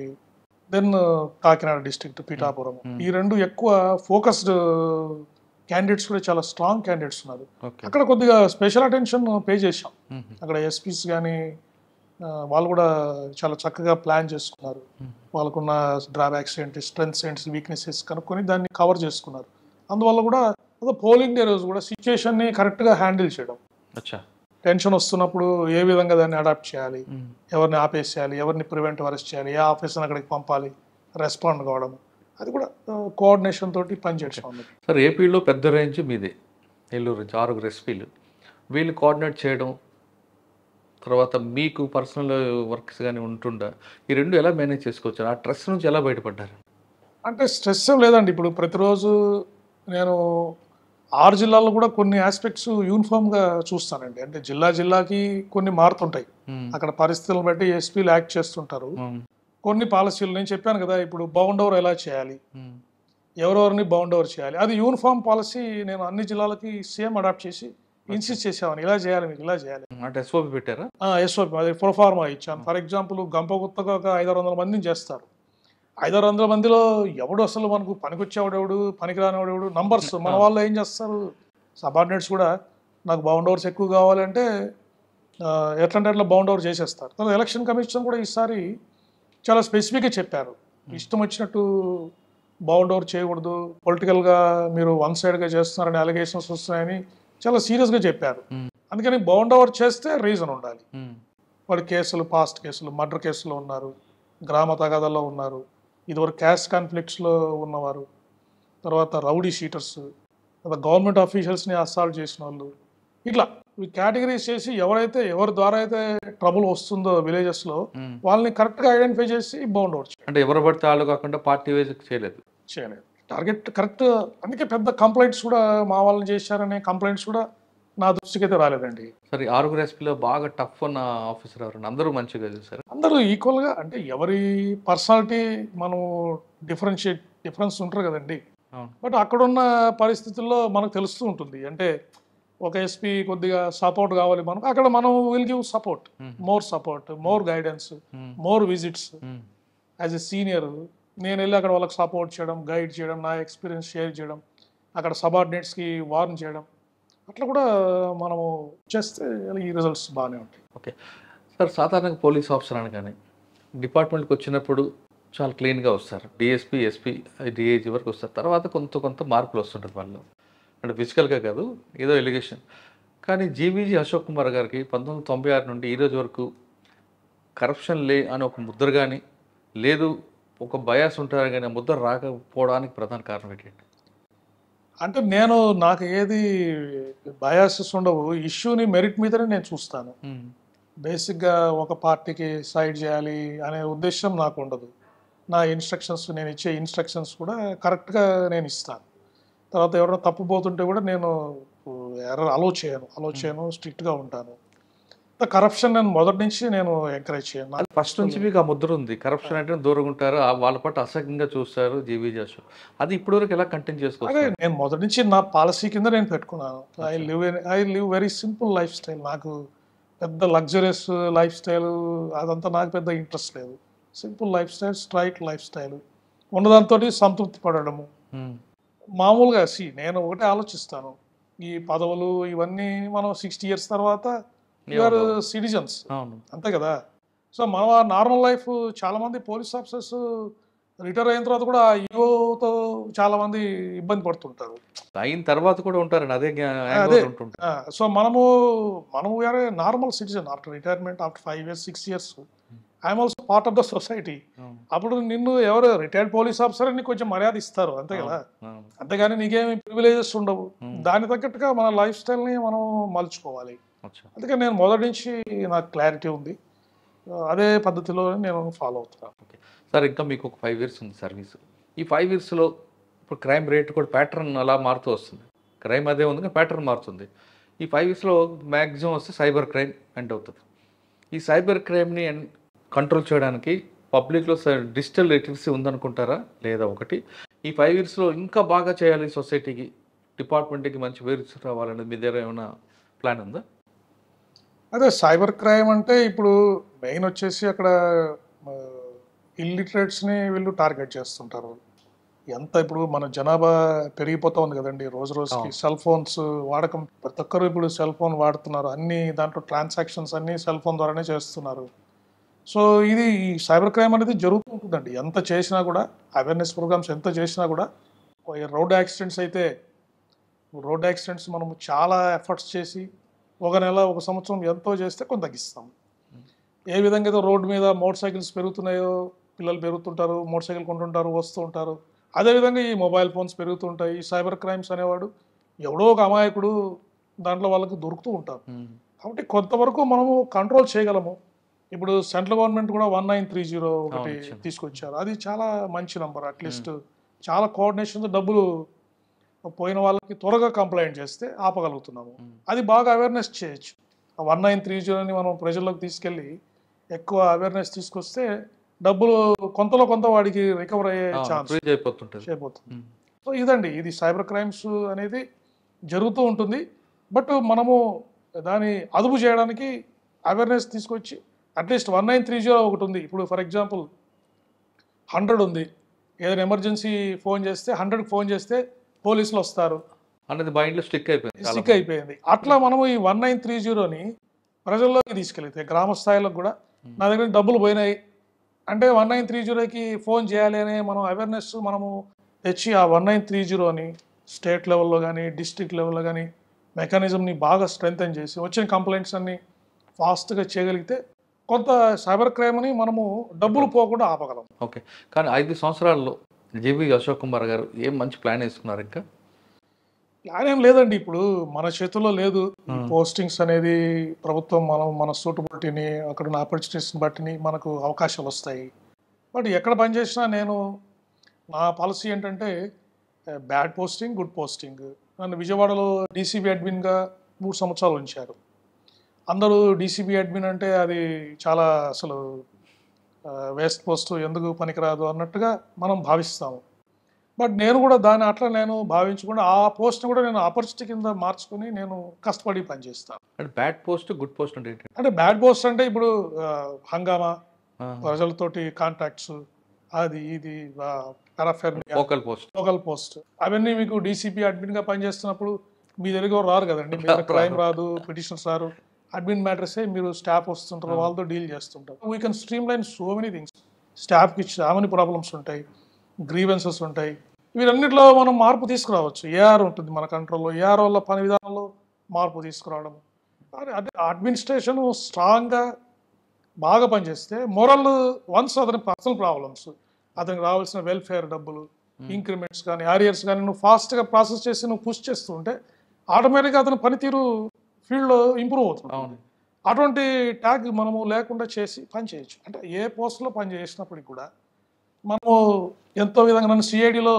దెన్ కాకినాడ డిస్ట్రిక్ట్ పీఠాపురం ఈ రెండు ఎక్కువ ఫోకస్డ్ క్యాండిడేట్స్ కూడా చాలా స్ట్రాంగ్ క్యాండిడేట్స్ ఉన్నారు ఓకే అక్కడ కొద్దిగా స్పెషల్ అటెన్షన్ పే చేశాం మ్మ్. అక్కడ ఎస్పీస్ కానీ వాళ్ళు కూడా చాలా చక్కగా ప్లాన్ చేసుకున్నారు వాళ్ళకున్న డ్రాబ్యాక్స్ ఏంటి స్ట్రెంగ్స్ ఏంటి వీక్నెసెస్ కనుక్కొని దాన్ని కవర్ చేసుకున్నారు అందువల్ల కూడా పోలింగ్ డే రోజు కూడా సిచ్యుయేషన్ని కరెక్ట్గా హ్యాండిల్ చేయడం అచ్చా టెన్షన్ వస్తున్నప్పుడు ఏ విధంగా దాన్ని అడాప్ట్ చేయాలి మ్మ్. ఎవరిని ఆపేసేయాలి ఎవరిని ప్రివెంట్ అరెస్ట్ చేయాలి ఏ ఆఫీసర్ని అక్కడికి పంపాలి రెస్పాండ్ కావడం అది కూడా కోఆర్డినేషన్ తోటి పనిచేయడం అన్నది సార్ ఏపీలో పెద్ద రేంజ్ మీదే ఏలూరు రేంజ్ ఆరుగురు ఎస్పీలు వీళ్ళు కోఆర్డినేట్ చేయడం తర్వాత మీకు పర్సనల్ వర్క్స్ కానీ ఉంటుండా ఈ రెండు ఎలా మేనేజ్ చేసుకోవచ్చు ఆ స్ట్రెస్ నుంచి ఎలా బయటపడ్డారు అంటే స్ట్రెస్ ఏం లేదండి ఇప్పుడు ప్రతిరోజు నేను ఆరు జిల్లాల్లో కూడా కొన్ని ఆస్పెక్ట్స్ యూనిఫామ్గా చూస్తానండి అంటే జిల్లా జిల్లాకి కొన్ని మారుతుంటాయి మ్మ్. అక్కడ పరిస్థితులను బట్టి ఎస్పీలు యాక్ట్ చేస్తుంటారు మ్మ్. కొన్ని పాలసీలు నేను చెప్పాను కదా ఇప్పుడు బౌండ్ ఓవర్ ఎలా చేయాలి మ్మ్. ఎవరెవరిని బౌండ్ ఓవర్ చేయాలి అది యూనిఫామ్ పాలసీ నేను అన్ని జిల్లాలకి సేమ్ అడాప్ట్ చేసి ఇన్సిస్ట్ చేసేవాడిని ఇలా చేయాలి మీరు ఇలా చేయాలి అంటే ఎస్ఓపి పెట్టారా ఎస్ఓపి అది ప్రొఫార్మా ఇచ్చాను ఫర్ ఎగ్జాంపుల్ గంపగుత్తగా ఒక ఐదారు వందల మందిని చేస్తారు ఐదారు వందల మందిలో ఎవడు అసలు మనకు పనికొచ్చేవాడెవడు పనికిరానివాడెవడు నంబర్స్ మన వాళ్ళు ఏం చేస్తారు సబార్డినేట్స్ కూడా నాకు బౌండ్ ఓవర్స్ ఎక్కువ కావాలంటే ఆ, ఎట్లంటే అట్లా బౌండ్ ఓవర్ చేసేస్తారు తర్వాత ఎలక్షన్ కమిషన్ కూడా ఈసారి చాలా స్పెసిఫిక్గా చెప్పారు ఇష్టం వచ్చినట్టు బౌండ్ ఓవర్ చేయకూడదు పొలిటికల్గా మీరు వన్ సైడ్గా చేస్తున్నారని అలిగేషన్స్ వస్తున్నాయని చాలా సీరియస్గా చెప్పారు మ్మ్. అందుకని బౌండ్ ఓవర్ చేస్తే రీజన్ ఉండాలి మ్మ్. వాడు కేసులు పాస్ట్ కేసులు మర్డర్ కేసులో ఉన్నారు గ్రామ తగాదాల్లో ఉన్నారు ఇదివరకు క్యాస్ట్ కాన్ఫ్లిక్ట్స్లో ఉన్నవారు తర్వాత రౌడీ షీటర్స్ తర్వాత గవర్నమెంట్ ఆఫీషియల్స్ని అసాల్ట్ చేసిన వాళ్ళు ఇట్లా ఈ కేటగిరీస్ చేసి ఎవరైతే ఎవరి ద్వారా అయితే ట్రబుల్ వస్తుందో విలేజెస్లో మ్మ్. వాళ్ళని కరెక్ట్గా ఐడెంటిఫై చేసి బౌండ్ ఓవర్ అంటే ఎవరు పడితే వాళ్ళు కాకుండా పార్టీ వైజ్ చేయలేదు చేయలేదు టార్గెట్ కరెక్ట్ అందుకే పెద్ద కంప్లైంట్స్ కూడా మా వాళ్ళని చేశారనే కంప్లైంట్స్ కూడా నా దృష్టికి అయితే రాలేదండి సరే ఆరుగురు ఎస్పీలో బాగా టఫ్ ఉన్న ఆఫీసర్ ఎవరండి అందరూ మంచిగా చూసారు అందరూ ఈక్వల్గా అంటే ఎవరి పర్సనాలిటీ మనం డిఫరెన్షియేట్ డిఫరెన్స్ ఉంటారు కదండి అవును బట్ అక్కడున్న పరిస్థితుల్లో మనకు తెలుస్తూ ఉంటుంది అంటే ఒక ఎస్పీ కొద్దిగా సపోర్ట్ కావాలి మనకు అక్కడ మనం will give support Hmm. More support more guidance Hmm. More visits Hmm. As a senior నేను వెళ్ళి అక్కడ వాళ్ళకి సపోర్ట్ చేయడం గైడ్ చేయడం నా ఎక్స్పీరియన్స్ షేర్ చేయడం అక్కడ సబార్డినేట్స్కి వార్న్ చేయడం అట్లా కూడా మనము చేస్తే ఈ రిజల్ట్స్ బాగానే ఉంటాయి ఓకే సార్ సాధారణంగా పోలీస్ ఆఫీసర్ అనగానే డిపార్ట్మెంట్కి వచ్చినప్పుడు చాలా క్లీన్గా వస్తారు డిఎస్పీ ఎస్పీ డిఐజీ వరకు వస్తారు తర్వాత కొంత కొంత మార్పులు వస్తుంటుంది వాళ్ళు అంటే ఫిజికల్గా కాదు ఏదో ఎలిగేషన్ కానీ జీవీజీ అశోక్ కుమార్ గారికి పంతొమ్మిది వందల తొంభై ఆరు నుండి ఈ రోజు వరకు కరప్షన్ లే అని ఒక ముద్ర కానీ లేదు ఒక బయాస్ ఉంటారు కానీ ఆ ముద్ర రాకపోవడానికి ప్రధాన కారణం ఏంటంటే అంటే నేను నాకు ఏది బయాసెస్ ఉండవు ఇష్యూని మెరిట్ మీదనే నేను చూస్తాను బేసిక్గా ఒక పార్టీకి సైడ్ చేయాలి అనే ఉద్దేశం నాకు ఉండదు నా ఇన్స్ట్రక్షన్స్ నేను ఇచ్చే ఇన్స్ట్రక్షన్స్ కూడా కరెక్ట్గా నేను ఇస్తాను తర్వాత ఎవరైనా తప్పుపోతుంటే కూడా నేను ఎర్ర అలో చేయను అలో చేయను స్ట్రిక్ట్గా ఉంటాను కరప్షన్ నేను మొదటి నుంచి నేను ఎంకరేజ్ చేయను అది ఫస్ట్ నుంచి మీకు ఆ ముద్ర ఉంది కరప్షన్ అంటే దూరంగా ఉంటారు ఆ వాళ్ళ పట్ల అసహ్యంగా చూస్తారు జీవీజీ అశోక్ అది ఇప్పటివరకు ఎలా కంటిన్యూ అదే చేసుకోవచ్చు నేను మొదటి నుంచి నా పాలసీ కింద నేను పెట్టుకున్నాను I live I live very simple life style నాకు పెద్ద లగ్జరియస్ లైఫ్ స్టైల్ అదంతా నాకు పెద్ద ఇంట్రెస్ట్ లేదు simple life style straight life style ఉన్నదాంతో సంతృప్తి పడడము మామూలుగా సి నేను ఒకటే ఆలోచిస్తాను ఈ పదవులు ఇవన్నీ మనం సిక్స్టీ ఇయర్స్ తర్వాత యూఆర్ సిటిజన్స్ అవును అంతే కదా సో మన నార్మల్ లైఫ్ చాలా మంది పోలీస్ ఆఫీసర్స్ రిటైర్ అయిన తర్వాత కూడా ఈగోతో చాలా మంది ఇబ్బంది పడుతుంటారు అయిన తర్వాత కూడా ఉంటారండి అదే జ్ఞా- అదే. యాంగిల్ ఉంటుంటారు సో మనము మనము వేరే normal citizen after retirement after five years six years I'm also part of the society అవును. అప్పుడు నిన్ను ఎవరు రిటైర్డ్ పోలీస్ ఆఫీసర్ నీకు కొంచెం మర్యాద ఇస్తారు అంతే కదా అవును. అంతేగాని నీకేమి ప్రివిలేజెస్ ఉండవు Hmm. దాని తగ్గట్టుగా మన లైఫ్ స్టైల్ని మనం మలుచుకోవాలి అచ్చా. అందుకే నేను మొదటి నుంచి నాకు క్లారిటీ ఉంది అదే పద్ధతిలో నేను ఫాలో అవుతున్నాను ఓకే సార్ ఇంకా మీకు ఒక ఫైవ్ ఇయర్స్ ఉంది సర్వీస్ ఈ ఫైవ్ ఇయర్స్లో ఇప్పుడు క్రైమ్ రేట్ కూడా ప్యాటర్న్ అలా మారుతూ వస్తుంది క్రైమ్ అదే ఉంది కానీ ప్యాటర్న్ మారుతుంది ఈ ఫైవ్ ఇయర్స్లో మ్యాక్సిమం వస్తే సైబర్ క్రైమ్ ఎండ్ అవుతుంది ఈ సైబర్ క్రైమ్ని కంట్రోల్ చేయడానికి పబ్లిక్లో డిజిటల్ లిటరసీ ఉందనుకుంటారా లేదా ఒకటి ఈ ఫైవ్ ఇయర్స్లో ఇంకా బాగా చేయాలి సొసైటీకి డిపార్ట్మెంట్కి మంచి పేరు రావాలనేది మీ దగ్గర ఏమైనా ప్లాన్ ఉందా అదే సైబర్ క్రైమ్ అంటే ఇప్పుడు మెయిన్ వచ్చేసి అక్కడ ఇల్లిటరేట్స్ని వీళ్ళు టార్గెట్ చేస్తుంటారు ఎంత ఇప్పుడు మన జనాభా పెరిగిపోతా ఉంది కదండి రోజు రోజుకి అవును. సెల్ ఫోన్స్ వాడకం ప్రతి ఒక్కరు ఇప్పుడు సెల్ ఫోన్ వాడుతున్నారు అన్ని దాంట్లో ట్రాన్సాక్షన్స్ అన్ని సెల్ ఫోన్ ద్వారానే చేస్తున్నారు సో ఇది ఈ సైబర్ క్రైమ్ అనేది జరుగుతూ ఉంటుందండి ఎంత చేసినా కూడా అవేర్నెస్ ప్రోగ్రామ్స్ ఎంత చేసినా కూడా రోడ్ యాక్సిడెంట్స్ అయితే రోడ్ యాక్సిడెంట్స్ మనము చాలా ఎఫర్ట్స్ చేసి ఒక నెల ఒక సంవత్సరం ఎంతో చేస్తే కొంత తగ్గిస్తాం ఏ విధంగా అయితే రోడ్డు మీద మోటార్ సైకిల్స్ పెరుగుతున్నాయో పిల్లలు పెరుగుతుంటారు మోటార్ సైకిల్ కొంటుంటారు వస్తూ ఉంటారు అదేవిధంగా ఈ మొబైల్ ఫోన్స్ పెరుగుతుంటాయి ఈ సైబర్ క్రైమ్స్ అనేవాడు ఎవడో ఒక అమాయకుడు దాంట్లో వాళ్ళకి దొరుకుతూ ఉంటారు కాబట్టి కొంతవరకు మనము కంట్రోల్ చేయగలము ఇప్పుడు సెంట్రల్ గవర్నమెంట్ కూడా వన్ నైన్ త్రీ జీరో ఒకటి అవును, ఇచ్చింది. తీసుకొచ్చారు అది చాలా మంచి నంబర్ అట్లీస్ట్ చాలా కోఆర్డినేషన్ డబ్బులు పోయిన వాళ్ళకి త్వరగా కంప్లైంట్ చేస్తే ఆపగలుగుతున్నాము అది బాగా అవేర్నెస్ చేయొచ్చు వన్ నైన్ త్రీ జీరోని మనం ప్రజల్లోకి తీసుకెళ్ళి ఎక్కువ అవేర్నెస్ తీసుకొస్తే డబ్బులు కొంతలో కొంత వాడికి రికవర్ అయ్యే ఛాన్స్ ఫ్రీజ్ అయిపోతుంటుంది చేయబోతుంది ఉమ్. సో ఇదండి ఇది సైబర్ క్రైమ్స్ అనేది జరుగుతూ ఉంటుంది బట్ మనము దాన్ని అదుపు చేయడానికి అవేర్నెస్ తీసుకొచ్చి at least one nine three zero ఒకటి ఉంది ఇప్పుడు ఫర్ ఎగ్జాంపుల్ హండ్రెడ్ ఉంది ఏదైనా ఎమర్జెన్సీ ఫోన్ చేస్తే హండ్రెడ్కి ఫోన్ చేస్తే పోలీసులు వస్తారు అనేది మైండ్లో స్టిక్ అయిపోయింది చాలా స్టిక్ అయిపోయింది అట్లా మనము ఈ వన్ నైన్ త్రీ జీరోని ప్రజల్లోకి తీసుకెళ్తే గ్రామ స్థాయిలో కూడా నా దగ్గర డబ్బులు పోయినాయి అంటే వన్ నైన్ త్రీ జీరోకి ఫోన్ చేయాలి అనే మనం అవేర్నెస్ మనము తెచ్చి ఆ వన్ నైన్ త్రీ జీరోని స్టేట్ లెవెల్లో కానీ డిస్ట్రిక్ట్ లెవెల్లో కానీ మెకానిజంని బాగా స్ట్రెంగ్తన్ చేసి వచ్చిన కంప్లైంట్స్ అన్ని ఫాస్ట్గా చేయగలిగితే కొంత సైబర్ క్రైమ్ని మనము డబ్బులు పోకుండా ఆపగలం ఓకే కానీ ఐదు సంవత్సరాల్లో జీవి అశోక్ కుమార్ గారు ఏం మంచి ప్లాన్ వేసుకున్నారు ఇంకా ప్లాన్ ఏం లేదండి ఇప్పుడు మన చేతుల్లో లేదు ఈ Hmm. పోస్టింగ్స్ అనేది ప్రభుత్వం మనం మన సూటబిలిటీని అక్కడ ఉన్న ఆపర్చునిటీస్ని బట్టిని మనకు అవకాశాలు వస్తాయి బట్ ఎక్కడ పనిచేసినా నేను నా పాలసీ ఏంటంటే బ్యాడ్ పోస్టింగ్ గుడ్ పోస్టింగ్ నన్ను విజయవాడలో డీసీబీ అడ్మిన్గా మూడు సంవత్సరాలు ఉంచారు అందరూ డీసీబీ అడ్మిన్ అంటే అది చాలా అసలు వేస్ట్ పోస్ట్ ఎందుకు పనికిరాదు అన్నట్టుగా మనం భావిస్తాము బట్ నేను కూడా దాన్ని అట్లా నేను భావించకుండా ఆ పోస్ట్ని కూడా నేను ఆపర్చునిటీ కింద మార్చుకొని నేను కష్టపడి పనిచేస్తాను అంటే బ్యాడ్ పోస్ట్ గుడ్ పోస్ట్ అంటే ఏంటి అంటే బ్యాడ్ పోస్ట్ అంటే ఇప్పుడు ఆ, హంగామా ఆ, ప్రజలతోటి కాంటాక్ట్స్ అది ఇది పెరాఫెర్ లోకల్ పోస్ట్ లోకల్ పోస్ట్ అవన్నీ మీకు డీసీపీ అడ్మిన్ గా పనిచేస్తున్నప్పుడు మీ దగ్గర ఎవరు రారు కదండి మీ దగ్గర క్రైమ్ రాదు పిటిషన్స్ రారు అడ్మిన్ మ్యాటర్సే మీరు స్టాఫ్ వస్తుంటారు వాళ్ళతో డీల్ చేస్తుంటారు we can streamline so many things స్టాఫ్కి చాలా మెనీ ప్రాబ్లమ్స్ ఉంటాయి గ్రీవెన్సెస్ ఉంటాయి వీరన్నిటిలో మనం మార్పు తీసుకురావచ్చు ఏఆర్ ఉంటుంది మన కంట్రోల్లో ఏఆర్ వల్ల పని విధానంలో మార్పు తీసుకురావడం అదే- అదే అడ్మినిస్ట్రేషన్ స్ట్రాంగ్గా బాగా పనిచేస్తే మొరల్ వన్స్ అతని పర్సనల్ ప్రాబ్లమ్స్ అతనికి రావాల్సిన వెల్ఫేర్ డబ్బులు ఇంక్రిమెంట్స్ కానీ ఆరియర్స్ కానీ నువ్వు ఫాస్ట్గా ప్రాసెస్ చేసి నువ్వు పుష్ చేస్తూ ఉంటే ఆటోమేటిక్గా అతని పనితీరు ఫీల్డ్లో ఇంప్రూవ్ అవుతుంది అవును అటువంటి ట్యాగ్ మనము లేకుండా చేసి పని చేయొచ్చు అంటే ఏ పోస్ట్లో పని చేసినప్పటికి కూడా మనము ఎంతో విధంగా నన్ను సిఐడిలో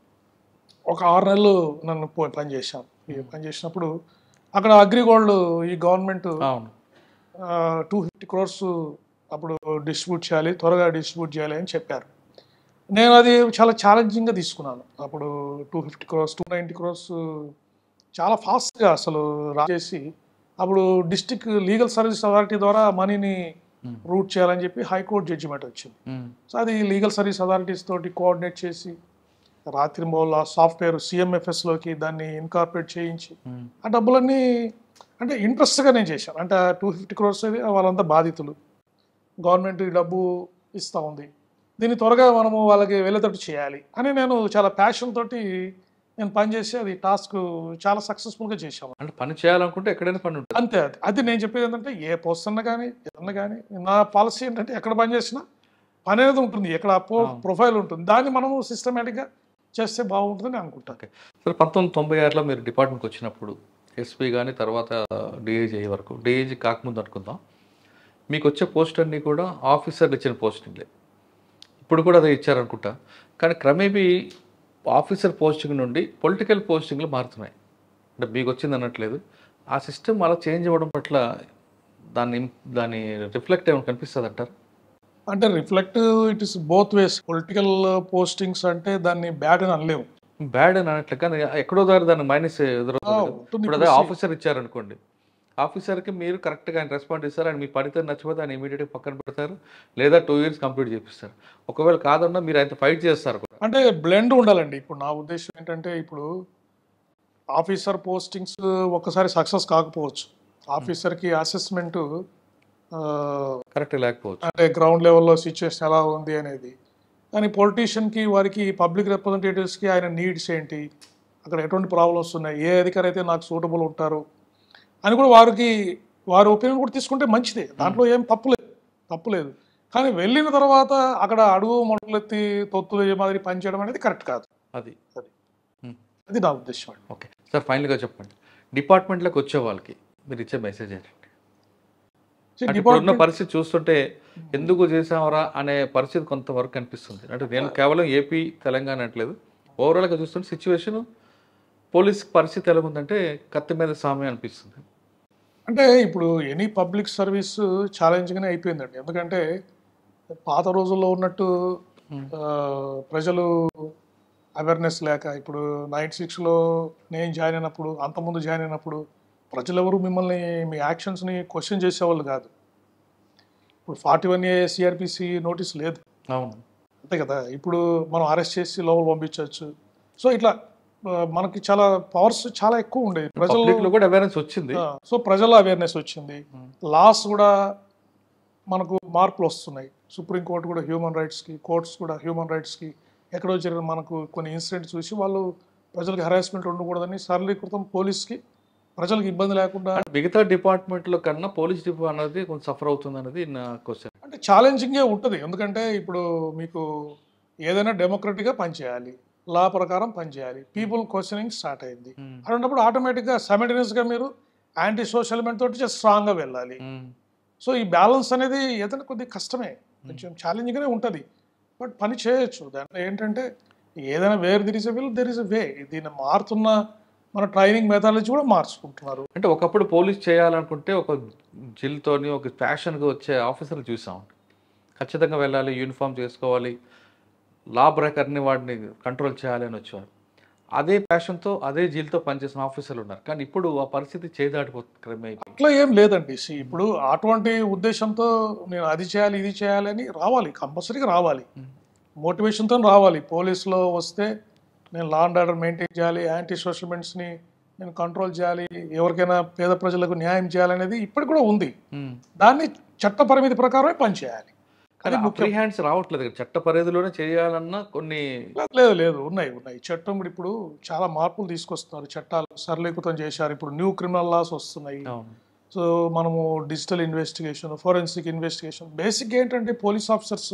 ఒక ఆరు నెలలు నన్ను పో- పని చేశాను ఈ పని చేసినప్పుడు అక్కడ అగ్రిగోల్డ్ ఈ గవర్నమెంట్ అవును టూ ఫిఫ్టీ క్రోర్స్ అప్పుడు డిస్ట్రిబ్యూట్ చేయాలి త్వరగా డిస్ట్రిబ్యూట్ చేయాలి అని చెప్పారు నేను అది చాలా ఛాలెంజింగ్గా తీసుకున్నాను అప్పుడు two fifty crores two ninety crores చాలా ఫాస్ట్గా అసలు రా చేసి అప్పుడు డిస్టిక్ లీగల్ సర్వీస్ అథారిటీ ద్వారా మనీని Hmm. రూట్ చేయాలని చెప్పి హైకోర్టు జడ్జిమెంట్ వచ్చింది ఉమ్, సో అది లీగల్ సర్వీస్ అథారిటీస్ తోటి కోఆర్డినేట్ చేసి రాత్రి ఆ సాఫ్ట్వేర్ సిఎంఎఫ్ఎస్లోకి దాన్ని ఇన్కార్పొరేట్ చేయించి ఉమ్, ఆ డబ్బులన్నీ అంటే ఇంట్రెస్ట్గా నేను చేశాను అంటే టూ ఫిఫ్టీ క్రోర్స్ అది వాళ్ళంతా బాధితులు గవర్నమెంట్ ఈ డబ్బు ఇస్తూ ఉంది దీన్ని త్వరగా మనము వాళ్ళకి వెళ్ళేటట్టు చేయాలి అని నేను చాలా ప్యాషన్ తోటి నేను పనిచేసి అది టాస్క్ చాలా సక్సెస్ఫుల్గా చేశాము అంటే పని చేయాలనుకుంటే ఎక్కడైనా పని ఉంటుంది అంతే అది అది నేను చెప్పేది ఏంటంటే ఏ పోస్ట్ అన్నా కానీ ఏదన్నా కానీ నా పాలసీ ఏంటంటే ఎక్కడ పని చేసినా పని అనేది ఉంటుంది ఎక్కడ ప్రొఫైల్ ఉంటుంది దాన్ని మనము సిస్టమేటిక్గా చేస్తే బాగుంటుందని అనుకుంటాను ఓకే సరే పంతొమ్మిది తొంభై ఆరులో మీరు డిపార్ట్మెంట్కి వచ్చినప్పుడు ఎస్పీ కానీ తర్వాత డిఐజీ అయ్యే వరకు డిఐజీ కాకముందు అనుకుందాం మీకు వచ్చే పోస్ట్ అన్నీ కూడా ఆఫీసర్లు ఇచ్చిన పోస్టింగ్లే ఇప్పుడు కూడా అదే ఇచ్చారనుకుంటా కానీ క్రమేపీ ఆఫీసర్ పోస్టింగ్ నుండి పొలిటికల్ పోస్టింగ్లు మారుతున్నాయి అంటే మీకు వచ్చింది అనట్లేదు ఆ సిస్టమ్ అలా చేంజ్ అవ్వడం పట్ల దాన్ని దాని రిఫ్లెక్ట్ ఏమైనా కనిపిస్తుంది అంటారు అంటే reflect it is both ways political postings అంటే దాన్ని బ్యాడ్ అని అనలేము బ్యాడ్ అని అనట్లే కానీ ఎక్కడో దారి దాన్ని మైనస్ ఎదురవుతుంది కదా. ఉంటుంది. ఇప్పుడు అదే ఆఫీసర్ ఇచ్చారనుకోండి ఆఫీసర్కి మీరు కరెక్ట్గా ఆయన రెస్పాండ్ ఇస్తారు ఆయన మీ పనితీరు నచ్చిపోతే ఆయన ఇమీడియట్గా పక్కన పెడతారు లేదా టూ ఇయర్స్ కంప్లీట్ చేపిస్తారు ఒకవేళ కాదన్నా మీరు ఆయన ఫైట్ చేస్తారు కూడా అంటే బ్లెండ్ ఉండాలండి ఇప్పుడు నా ఉద్దేశం ఏంటంటే ఇప్పుడు ఆఫీసర్ పోస్టింగ్స్ ఒక్కసారి సక్సెస్ కాకపోవచ్చు ఆఫీసర్కి అసెస్మెంట్ కరెక్ట్ లేకపోవచ్చు అంటే గ్రౌండ్ లెవెల్లో సిచ్యువేషన్ ఎలా ఉంది అనేది కానీ పొలిటీషియన్కి వారికి పబ్లిక్ రిప్రజెంటేటివ్స్కి ఆయన నీడ్స్ ఏంటి అక్కడ ఎటువంటి ప్రాబ్లమ్స్ ఉన్నాయి ఏ అధికారి అయితే నాకు సూటబుల్ ఉంటారు అని కూడా వారికి వారి ఒపీనియన్ కూడా తీసుకుంటే మంచిదే దాంట్లో ఏం తప్పులేదు తప్పులేదు కానీ వెళ్ళిన తర్వాత అక్కడ అడుగు మొదలెత్తి తొత్తులు మాదిరి పనిచేయడం అనేది కరెక్ట్ కాదు అది అది Hmm. అది నా ఉద్దేశం అండి ఓకే సార్ ఫైనల్గా చెప్పండి డిపార్ట్మెంట్లోకి వచ్చే వాళ్ళకి మీరు ఇచ్చే మెసేజ్ ఏంటండి అంటే ఇప్పుడున్న డిపార్ట్మెంట్ పరిస్థితి చూస్తుంటే ఎందుకు చేసామరా అనే పరిస్థితి కొంతవరకు కనిపిస్తుంది అంటే నేను కేవలం ఏపీ తెలంగాణ అనట్లేదు ఓవరాల్గా చూస్తుంటే సిచ్యువేషన్ పోలీస్ పరిస్థితి ఎలా ఉందంటే కత్తి మీద సామె అనిపిస్తుంది అంటే ఇప్పుడు ఎనీ పబ్లిక్ సర్వీస్ ఛాలెంజింగ్గానే అయిపోయిందండి ఎందుకంటే పాత రోజుల్లో ఉన్నట్టు Hmm. ఆ, ప్రజలు అవేర్నెస్ లేక ఇప్పుడు నైన్టీ సిక్స్లో నేను జాయిన్ అయినప్పుడు అంతకుముందు జాయిన్ అయినప్పుడు ప్రజలు ఎవరు మిమ్మల్ని మీ యాక్షన్స్ని క్వశ్చన్ చేసేవాళ్ళు కాదు ఇప్పుడు forty one A CrPC notice లేదు అవును అంతే కదా ఇప్పుడు మనం అరెస్ట్ చేసి లోపల పంపించవచ్చు సో ఇట్లా ఆ, మనకి చాలా పవర్స్ చాలా ఎక్కువ ఉండేవి ప్రజలు పబ్లిక్ లో కూడా అవేర్నెస్ వచ్చింది ఆ, సో ప్రజల అవేర్నెస్ వచ్చింది Hmm. లాస్ కూడా మనకు మార్పులు వస్తున్నాయి సుప్రీంకోర్టు కూడా హ్యూమన్ రైట్స్కి కోర్ట్స్ కూడా హ్యూమన్ రైట్స్కి ఎక్కడో జరిగిన మనకు కొన్ని ఇన్సిడెంట్స్ చూసి వాళ్ళు ప్రజలకు హెరాస్మెంట్ ఉండకూడదని సరళీకృతం పోలీస్కి ప్రజలకు ఇబ్బంది లేకుండా మిగతా డిపార్ట్మెంట్లో కన్నా పోలీస్ డిపార్ట్మెంట్ అనేది కొంచెం సఫర్ అవుతుంది అనేది నా క్వశ్చన్ అంటే ఛాలెంజింగే ఉంటుంది ఎందుకంటే ఇప్పుడు మీకు ఏదైనా డెమోక్రటిక్గా పనిచేయాలి లా ప్రకారం పనిచేయాలి పీపుల్ క్వశ్చనింగ్ స్టార్ట్ అయింది అలాంటప్పుడు ఆటోమేటిక్గా సైమల్టేనియస్గా మీరు యాంటీ సోషల్ ఎలిమెంట్ తోటి స్ట్రాంగ్గా వెళ్ళాలి సో ఈ బ్యాలెన్స్ అనేది ఏదైనా కొద్దిగా కష్టమే కొంచెం ఛాలెంజింగ్గానే ఉంటుంది బట్ పని చేయొచ్చు దాంట్లో ఏంటంటే ఏదైనా where there is a will there is a way దీన్ని మారుతున్న మన ట్రైనింగ్ మెథాలజీ కూడా మార్చుకుంటున్నారు అంటే ఒకప్పుడు పోలీస్ చేయాలనుకుంటే ఒక జిల్తోని ఒక ఫ్యాషన్గా వచ్చే ఆఫీసర్లు చూసాం ఖచ్చితంగా వెళ్ళాలి యూనిఫామ్ చేసుకోవాలి లా బ్రేకర్ని వాడిని కంట్రోల్ చేయాలి అని వచ్చేవారు అదే ప్యాషన్తో అదే జిల్తో పనిచేసిన ఆఫీసర్లు ఉన్నారు కానీ ఇప్పుడు ఆ పరిస్థితి చేదాటిపోతుంది క్రమేపీ అట్లా ఏం లేదండి See, ఇప్పుడు అటువంటి ఉద్దేశంతో నేను అది చేయాలి ఇది చేయాలి అని రావాలి కంపల్సరీగా రావాలి మోటివేషన్తో రావాలి పోలీసులో వస్తే నేను లా అండ్ ఆర్డర్ మెయింటైన్ చేయాలి యాంటీ సోషల్ మెంట్స్ని నేను కంట్రోల్ చేయాలి ఎవరికైనా పేద ప్రజలకు న్యాయం చేయాలనేది ఇప్పటికి కూడా ఉంది దాన్ని చట్ట పరిమితి ప్రకారమే పనిచేయాలి కానీ ఫ్రీ హ్యాండ్స్ రావట్లేదు కదా. చట్ట పరిధిలోనే చేయాలన్న కొన్ని లేదు లేదు ఉన్నాయి ఉన్నాయి చట్టం కూడా ఇప్పుడు చాలా మార్పులు తీసుకొస్తున్నారు చట్టాలు సరళీకృతం చేశారు ఇప్పుడు న్యూ క్రిమినల్ లాస్ వస్తున్నాయి అవును సో మనము digital investigation forensic investigation basic ఏంటంటే పోలీస్ ఆఫీసర్స్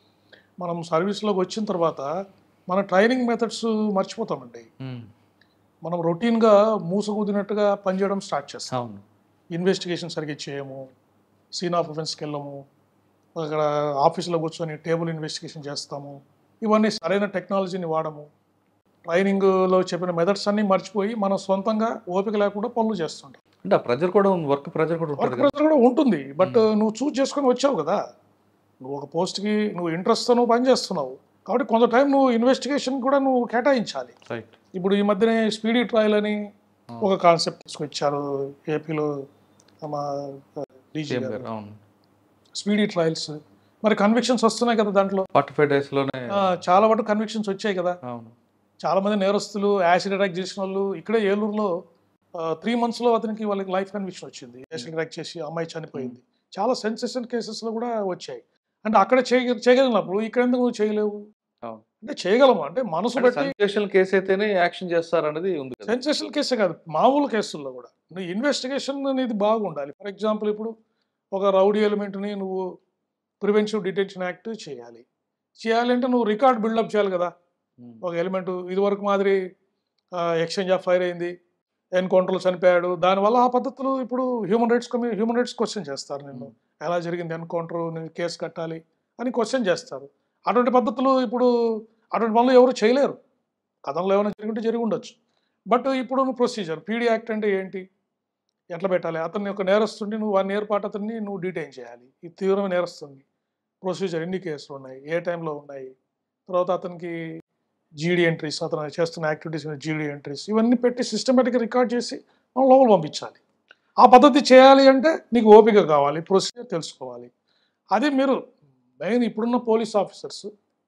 మనం సర్వీస్లోకి వచ్చిన తర్వాత మన ట్రైనింగ్ మెథడ్స్ మర్చిపోతామండి ఉమ్. మనం రొటీన్గా మూసగుదినట్టుగా పనిచేయడం స్టార్ట్ చేస్తాం అవును ఇన్వెస్టిగేషన్ సరిగ్గా చేయము సీన్ ఆఫ్ అఫెన్స్కి వెళ్ళము అక్కడ ఆఫీస్లో కూర్చొని టేబుల్ ఇన్వెస్టిగేషన్ చేస్తాము ఇవన్నీ సరైన టెక్నాలజీని వాడము ట్రైనింగ్లో చెప్పిన మెథడ్స్ అన్నీ మర్చిపోయి మనం సొంతంగా ఓపిక లేకుండా పనులు చేస్తుంటాం అంటే ఆ ప్రెజర్ కూడా వర్క్ ప్రెజర్ కూడా ఉంటుంది వర్క్ కదా ప్రెషర్ కూడా ఉంటుంది బట్ నువ్వు చూస్ చేసుకొని వచ్చావు కదా నువ్వు ఒక పోస్ట్కి నువ్వు ఇంట్రెస్ట్తో నువ్వు పని చేస్తున్నావు కాబట్టి కొంత టైం నువ్వు ఇన్వెస్టిగేషన్ కూడా నువ్వు కేటాయించాలి రైట్ ఇప్పుడు ఈ మధ్యనే స్పీడీ ట్రయల్ అని ఒక కాన్సెప్ట్ తీసుకొచ్చారు ఏపీలో మా డీజీ సీఎం గారు గారు అవును స్పీడీ ట్రయల్స్ మరి కన్విక్షన్స్ వస్తున్నాయి కదా దాంట్లో ఫార్టీ ఫైవ్ డేస్లోనే ఆ, చాలా వరకు కన్విక్షన్స్ వచ్చాయి కదా అవును చాలా మంది నేరస్తులు యాసిడ్ అటాక్ చేసిన వాళ్ళు ఇక్కడే ఏలూరులో త్రీ మంత్స్లో అతనికి వాళ్ళకి లైఫ్ కన్విక్షన్ వచ్చింది యాసిడ్ అటాక్ చేసి అమ్మాయి చనిపోయింది చాలా సెన్సేషన్ కేసెస్లో కూడా వచ్చాయి అంటే అక్కడ చేయ చేయగలిగినప్పుడు ఇక్కడ ఎందుకు నువ్వు చేయలేవు అవును. అంటే చేయగలము అంటే మనసు పెట్టి సెన్సేషనల్ కేసు అయితేనే యాక్షన్ చేస్తారన్నది ఉంది కదా సెన్సేషనల్ కేసే కాదు మామూలు కేసుల్లో కూడా నువ్వు ఇన్వెస్టిగేషన్ అనేది బాగుండాలి ఫర్ ఎగ్జాంపుల్ ఇప్పుడు ఒక రౌడీ ఎలిమెంట్ని నువ్వు ప్రివెన్షన్ డిటెన్షన్ యాక్ట్ చేయాలి చేయాలంటే నువ్వు రికార్డ్ బిల్డప్ చేయాలి కదా ఉమ్. ఒక ఎలిమెంట్ ఇదివరకు మాదిరి ఎక్స్చేంజ్ ఆఫ్ ఫైర్ అయింది ఎన్కౌంటర్లో చనిపోయాడు దానివల్ల ఆ పద్ధతులు ఇప్పుడు హ్యూమన్ రైట్స్ కమి హ్యూమన్ రైట్స్ క్వశ్చన్ చేస్తారు నిన్ను ఎలా జరిగింది ఎన్కౌంటర్ నువ్వు కేసు కట్టాలి అని క్వశ్చన్ చేస్తారు అటువంటి పద్ధతులు ఇప్పుడు అటువంటి పనులు ఎవరు చేయలేరు కథంలో ఏమైనా జరిగింటే జరిగి ఉండొచ్చు బట్ ఇప్పుడు ప్రొసీజర్ పీడీ యాక్ట్ అంటే ఏంటి ఎట్లా పెట్టాలి అతన్ని ఒక నేరస్తుడిని నువ్వు వన్ ఇయర్ పాటు అతన్ని నువ్వు డీటైన్ చేయాలి ఈ తీవ్రమైన నేరస్తుంది ప్రొసీజర్ ఎన్ని కేసులు ఉన్నాయి ఏ టైంలో ఉన్నాయి తర్వాత అతనికి జీడీ ఎంట్రీస్ అతను చేస్తున్న యాక్టివిటీస్ మీద జీడీ ఎంట్రీస్ ఇవన్నీ పెట్టి సిస్టమేటిక్గా రికార్డ్ చేసి మనం లోపల పంపించాలి ఆ పద్ధతి చేయాలి అంటే నీకు ఓపిక కావాలి ప్రొసీజర్ తెలుసుకోవాలి అది మీరు మెయిన్ ఇప్పుడున్న పోలీస్ ఆఫీసర్స్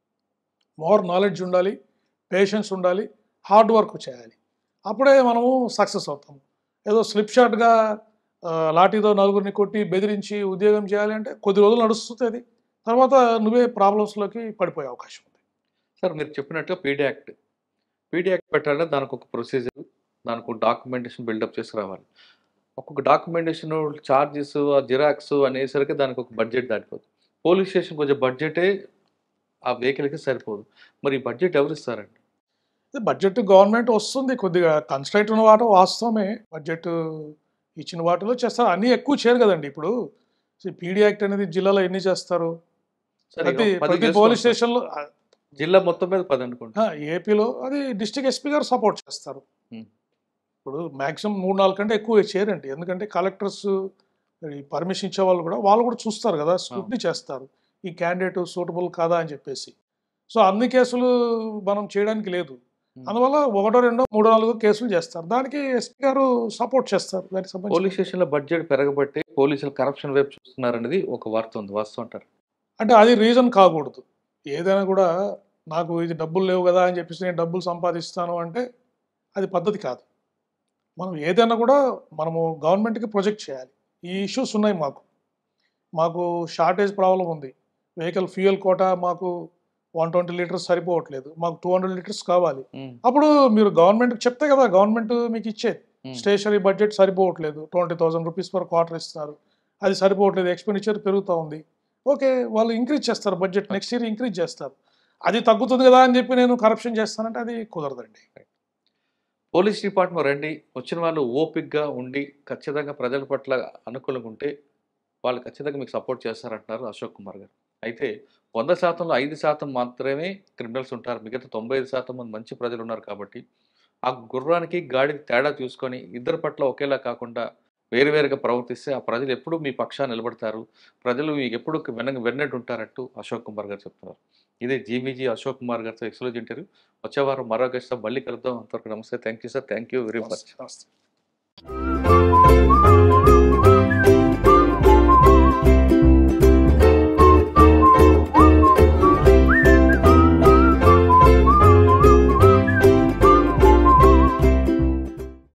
మోర్ నాలెడ్జ్ ఉండాలి పేషెన్స్ ఉండాలి హార్డ్ వర్క్ చేయాలి అప్పుడే మనము సక్సెస్ అవుతాము ఏదో స్లిప్ షాట్గా లాఠీతో నలుగురిని కొట్టి బెదిరించి ఉద్యోగం చేయాలి అంటే కొద్ది రోజులు నడుస్తుంది అది తర్వాత నువ్వే ప్రాబ్లమ్స్లోకి పడిపోయే అవకాశం ఉంది సార్ మీరు చెప్పినట్టుగా పీడీ యాక్ట్ పీడీ యాక్ట్ పెట్టాలంటే దానికి ఒక ప్రొసీజర్ దానికి ఒక డాక్యుమెంటేషన్ బిల్డప్ చేసి రావాలి ఒక్కొక్క డాక్యుమెంటేషన్ ఛార్జెస్ ఆ జిరాక్స్ అనేసరికి దానికి ఒక బడ్జెట్ దాటిపోతుంది పోలీస్ స్టేషన్ కొంచెం బడ్జెటే ఆ వెహికల్కి సరిపోదు మరి ఈ బడ్జెట్ ఎవరు ఇస్తారండి ఇది బడ్జెట్ గవర్నమెంట్ వస్తుంది కొద్దిగా కన్స్ట్రైట్ ఉన్న వాటి వాస్తవమే బడ్జెట్ ఇచ్చిన వాటిలో చేస్తారు అన్నీ ఎక్కువ చేయరు కదండి ఇప్పుడు పీడీ యాక్ట్ అనేది జిల్లాలో ఎన్ని చేస్తారు సరే, ప్రతి ఒక పది ప్రతి చేసుకోండి పోలీస్ సార్. స్టేషన్లో జిల్లా మొత్తం మీద పది అనుకోండి ఆ, ఏపీలో అది డిస్ట్రిక్ట్ ఎస్పీ గారు సపోర్ట్ చేస్తారు Hmm. ఇప్పుడు మాక్సిమం మూడు నాలుగు కంటే ఎక్కువ చేయరండి ఎందుకంటే కలెక్టర్స్ పర్మిషన్ ఇచ్చే వాళ్ళు కూడా వాళ్ళు కూడా చూస్తారు కదా స్క్రూట్నీ చేస్తారు ఈ క్యాండిడేట్ సూటబుల్ కాదా అని చెప్పేసి సో అన్ని కేసులు మనం చేయడానికి లేదు Hmm. అందువల్ల ఒకటో రెండో మూడో నాలుగో కేసులు చేస్తారు దానికి ఎస్పీ గారు సపోర్ట్ చేస్తారు దానికి సంబంధించి పోలీస్ స్టేషన్లో బడ్జెట్ పెరగబట్టి పోలీసులు కరప్షన్ వైపు చూస్తున్నారనేది ఒక వార్త ఉంది వాస్తవం అంటారు అంటే అది రీజన్ కాకూడదు ఏదైనా కూడా నాకు ఇది డబ్బులు లేవు కదా అని చెప్పేసి నేను డబ్బులు సంపాదిస్తాను అంటే అది పద్ధతి కాదు మనం ఏదైనా కూడా మనము గవర్నమెంట్కి ప్రొజెక్ట్ చేయాలి ఈ ఇష్యూస్ ఉన్నాయి మాకు మాకు షార్టేజ్ ప్రాబ్లం ఉంది వెహికల్ ఫ్యూయల్ కోటా మాకు వన్ ట్వంటీ లీటర్స్ సరిపోవట్లేదు మాకు టూ హండ్రెడ్ లీటర్స్ కావాలి ఉమ్, అప్పుడు మీరు గవర్నమెంట్కి చెప్తే కదా గవర్నమెంట్ మీకు ఇచ్చేది ఉమ్. స్టేషనరీ బడ్జెట్ సరిపోవట్లేదు twenty thousand rupees per quarter ఇస్తున్నారు అది సరిపోవట్లేదు ఎక్స్పెండిచర్ పెరుగుతూ ఉంది ఓకే వాళ్ళు ఇంక్రీజ్ చేస్తారు బడ్జెట్ నెక్స్ట్ ఇయర్ ఇంక్రీజ్ చేస్తారు అది తగ్గుతుంది కదా అని చెప్పి నేను కరప్షన్ చేస్తానంటే అది కుదరదండి పోలీస్ డిపార్ట్మెంట్ రండి వచ్చిన వాళ్ళు ఓపిక్గా ఉండి ఖచ్చితంగా ప్రజల పట్ల అనుకూలంగా ఉంటే వాళ్ళు ఖచ్చితంగా మీకు సపోర్ట్ చేస్తారంటున్నారు అశోక్ కుమార్ గారు అయితే వంద శాతంలో ఐదు శాతం మాత్రమే క్రిమినల్స్ ఉంటారు మిగతా తొంభై ఐదు శాతం మంది మంచి ప్రజలు ఉన్నారు కాబట్టి ఆ గుర్రానికి గాడికి తేడా చూసుకొని ఇద్దరి పట్ల ఒకేలా కాకుండా వేరువేరుగా ప్రవర్తిస్తే ఆ ప్రజలు ఎప్పుడు మీ పక్షాన్ని నిలబడతారు ప్రజలు మీకు ఎప్పుడు వెన వెన్నట్టు ఉంటారంటూ అశోక్ కుమార్ గారు చెప్తున్నారు ఇదే జీవీజీ అశోక్ కుమార్ గారితో ఎక్స్క్లూజ్ ఇంటర్వ్యూ వచ్చే వారం మరో గెస్ట్తో మళ్ళీ కలుద్దాం అంతవరకు నమస్తే thank you sir thank you very much నమస్తే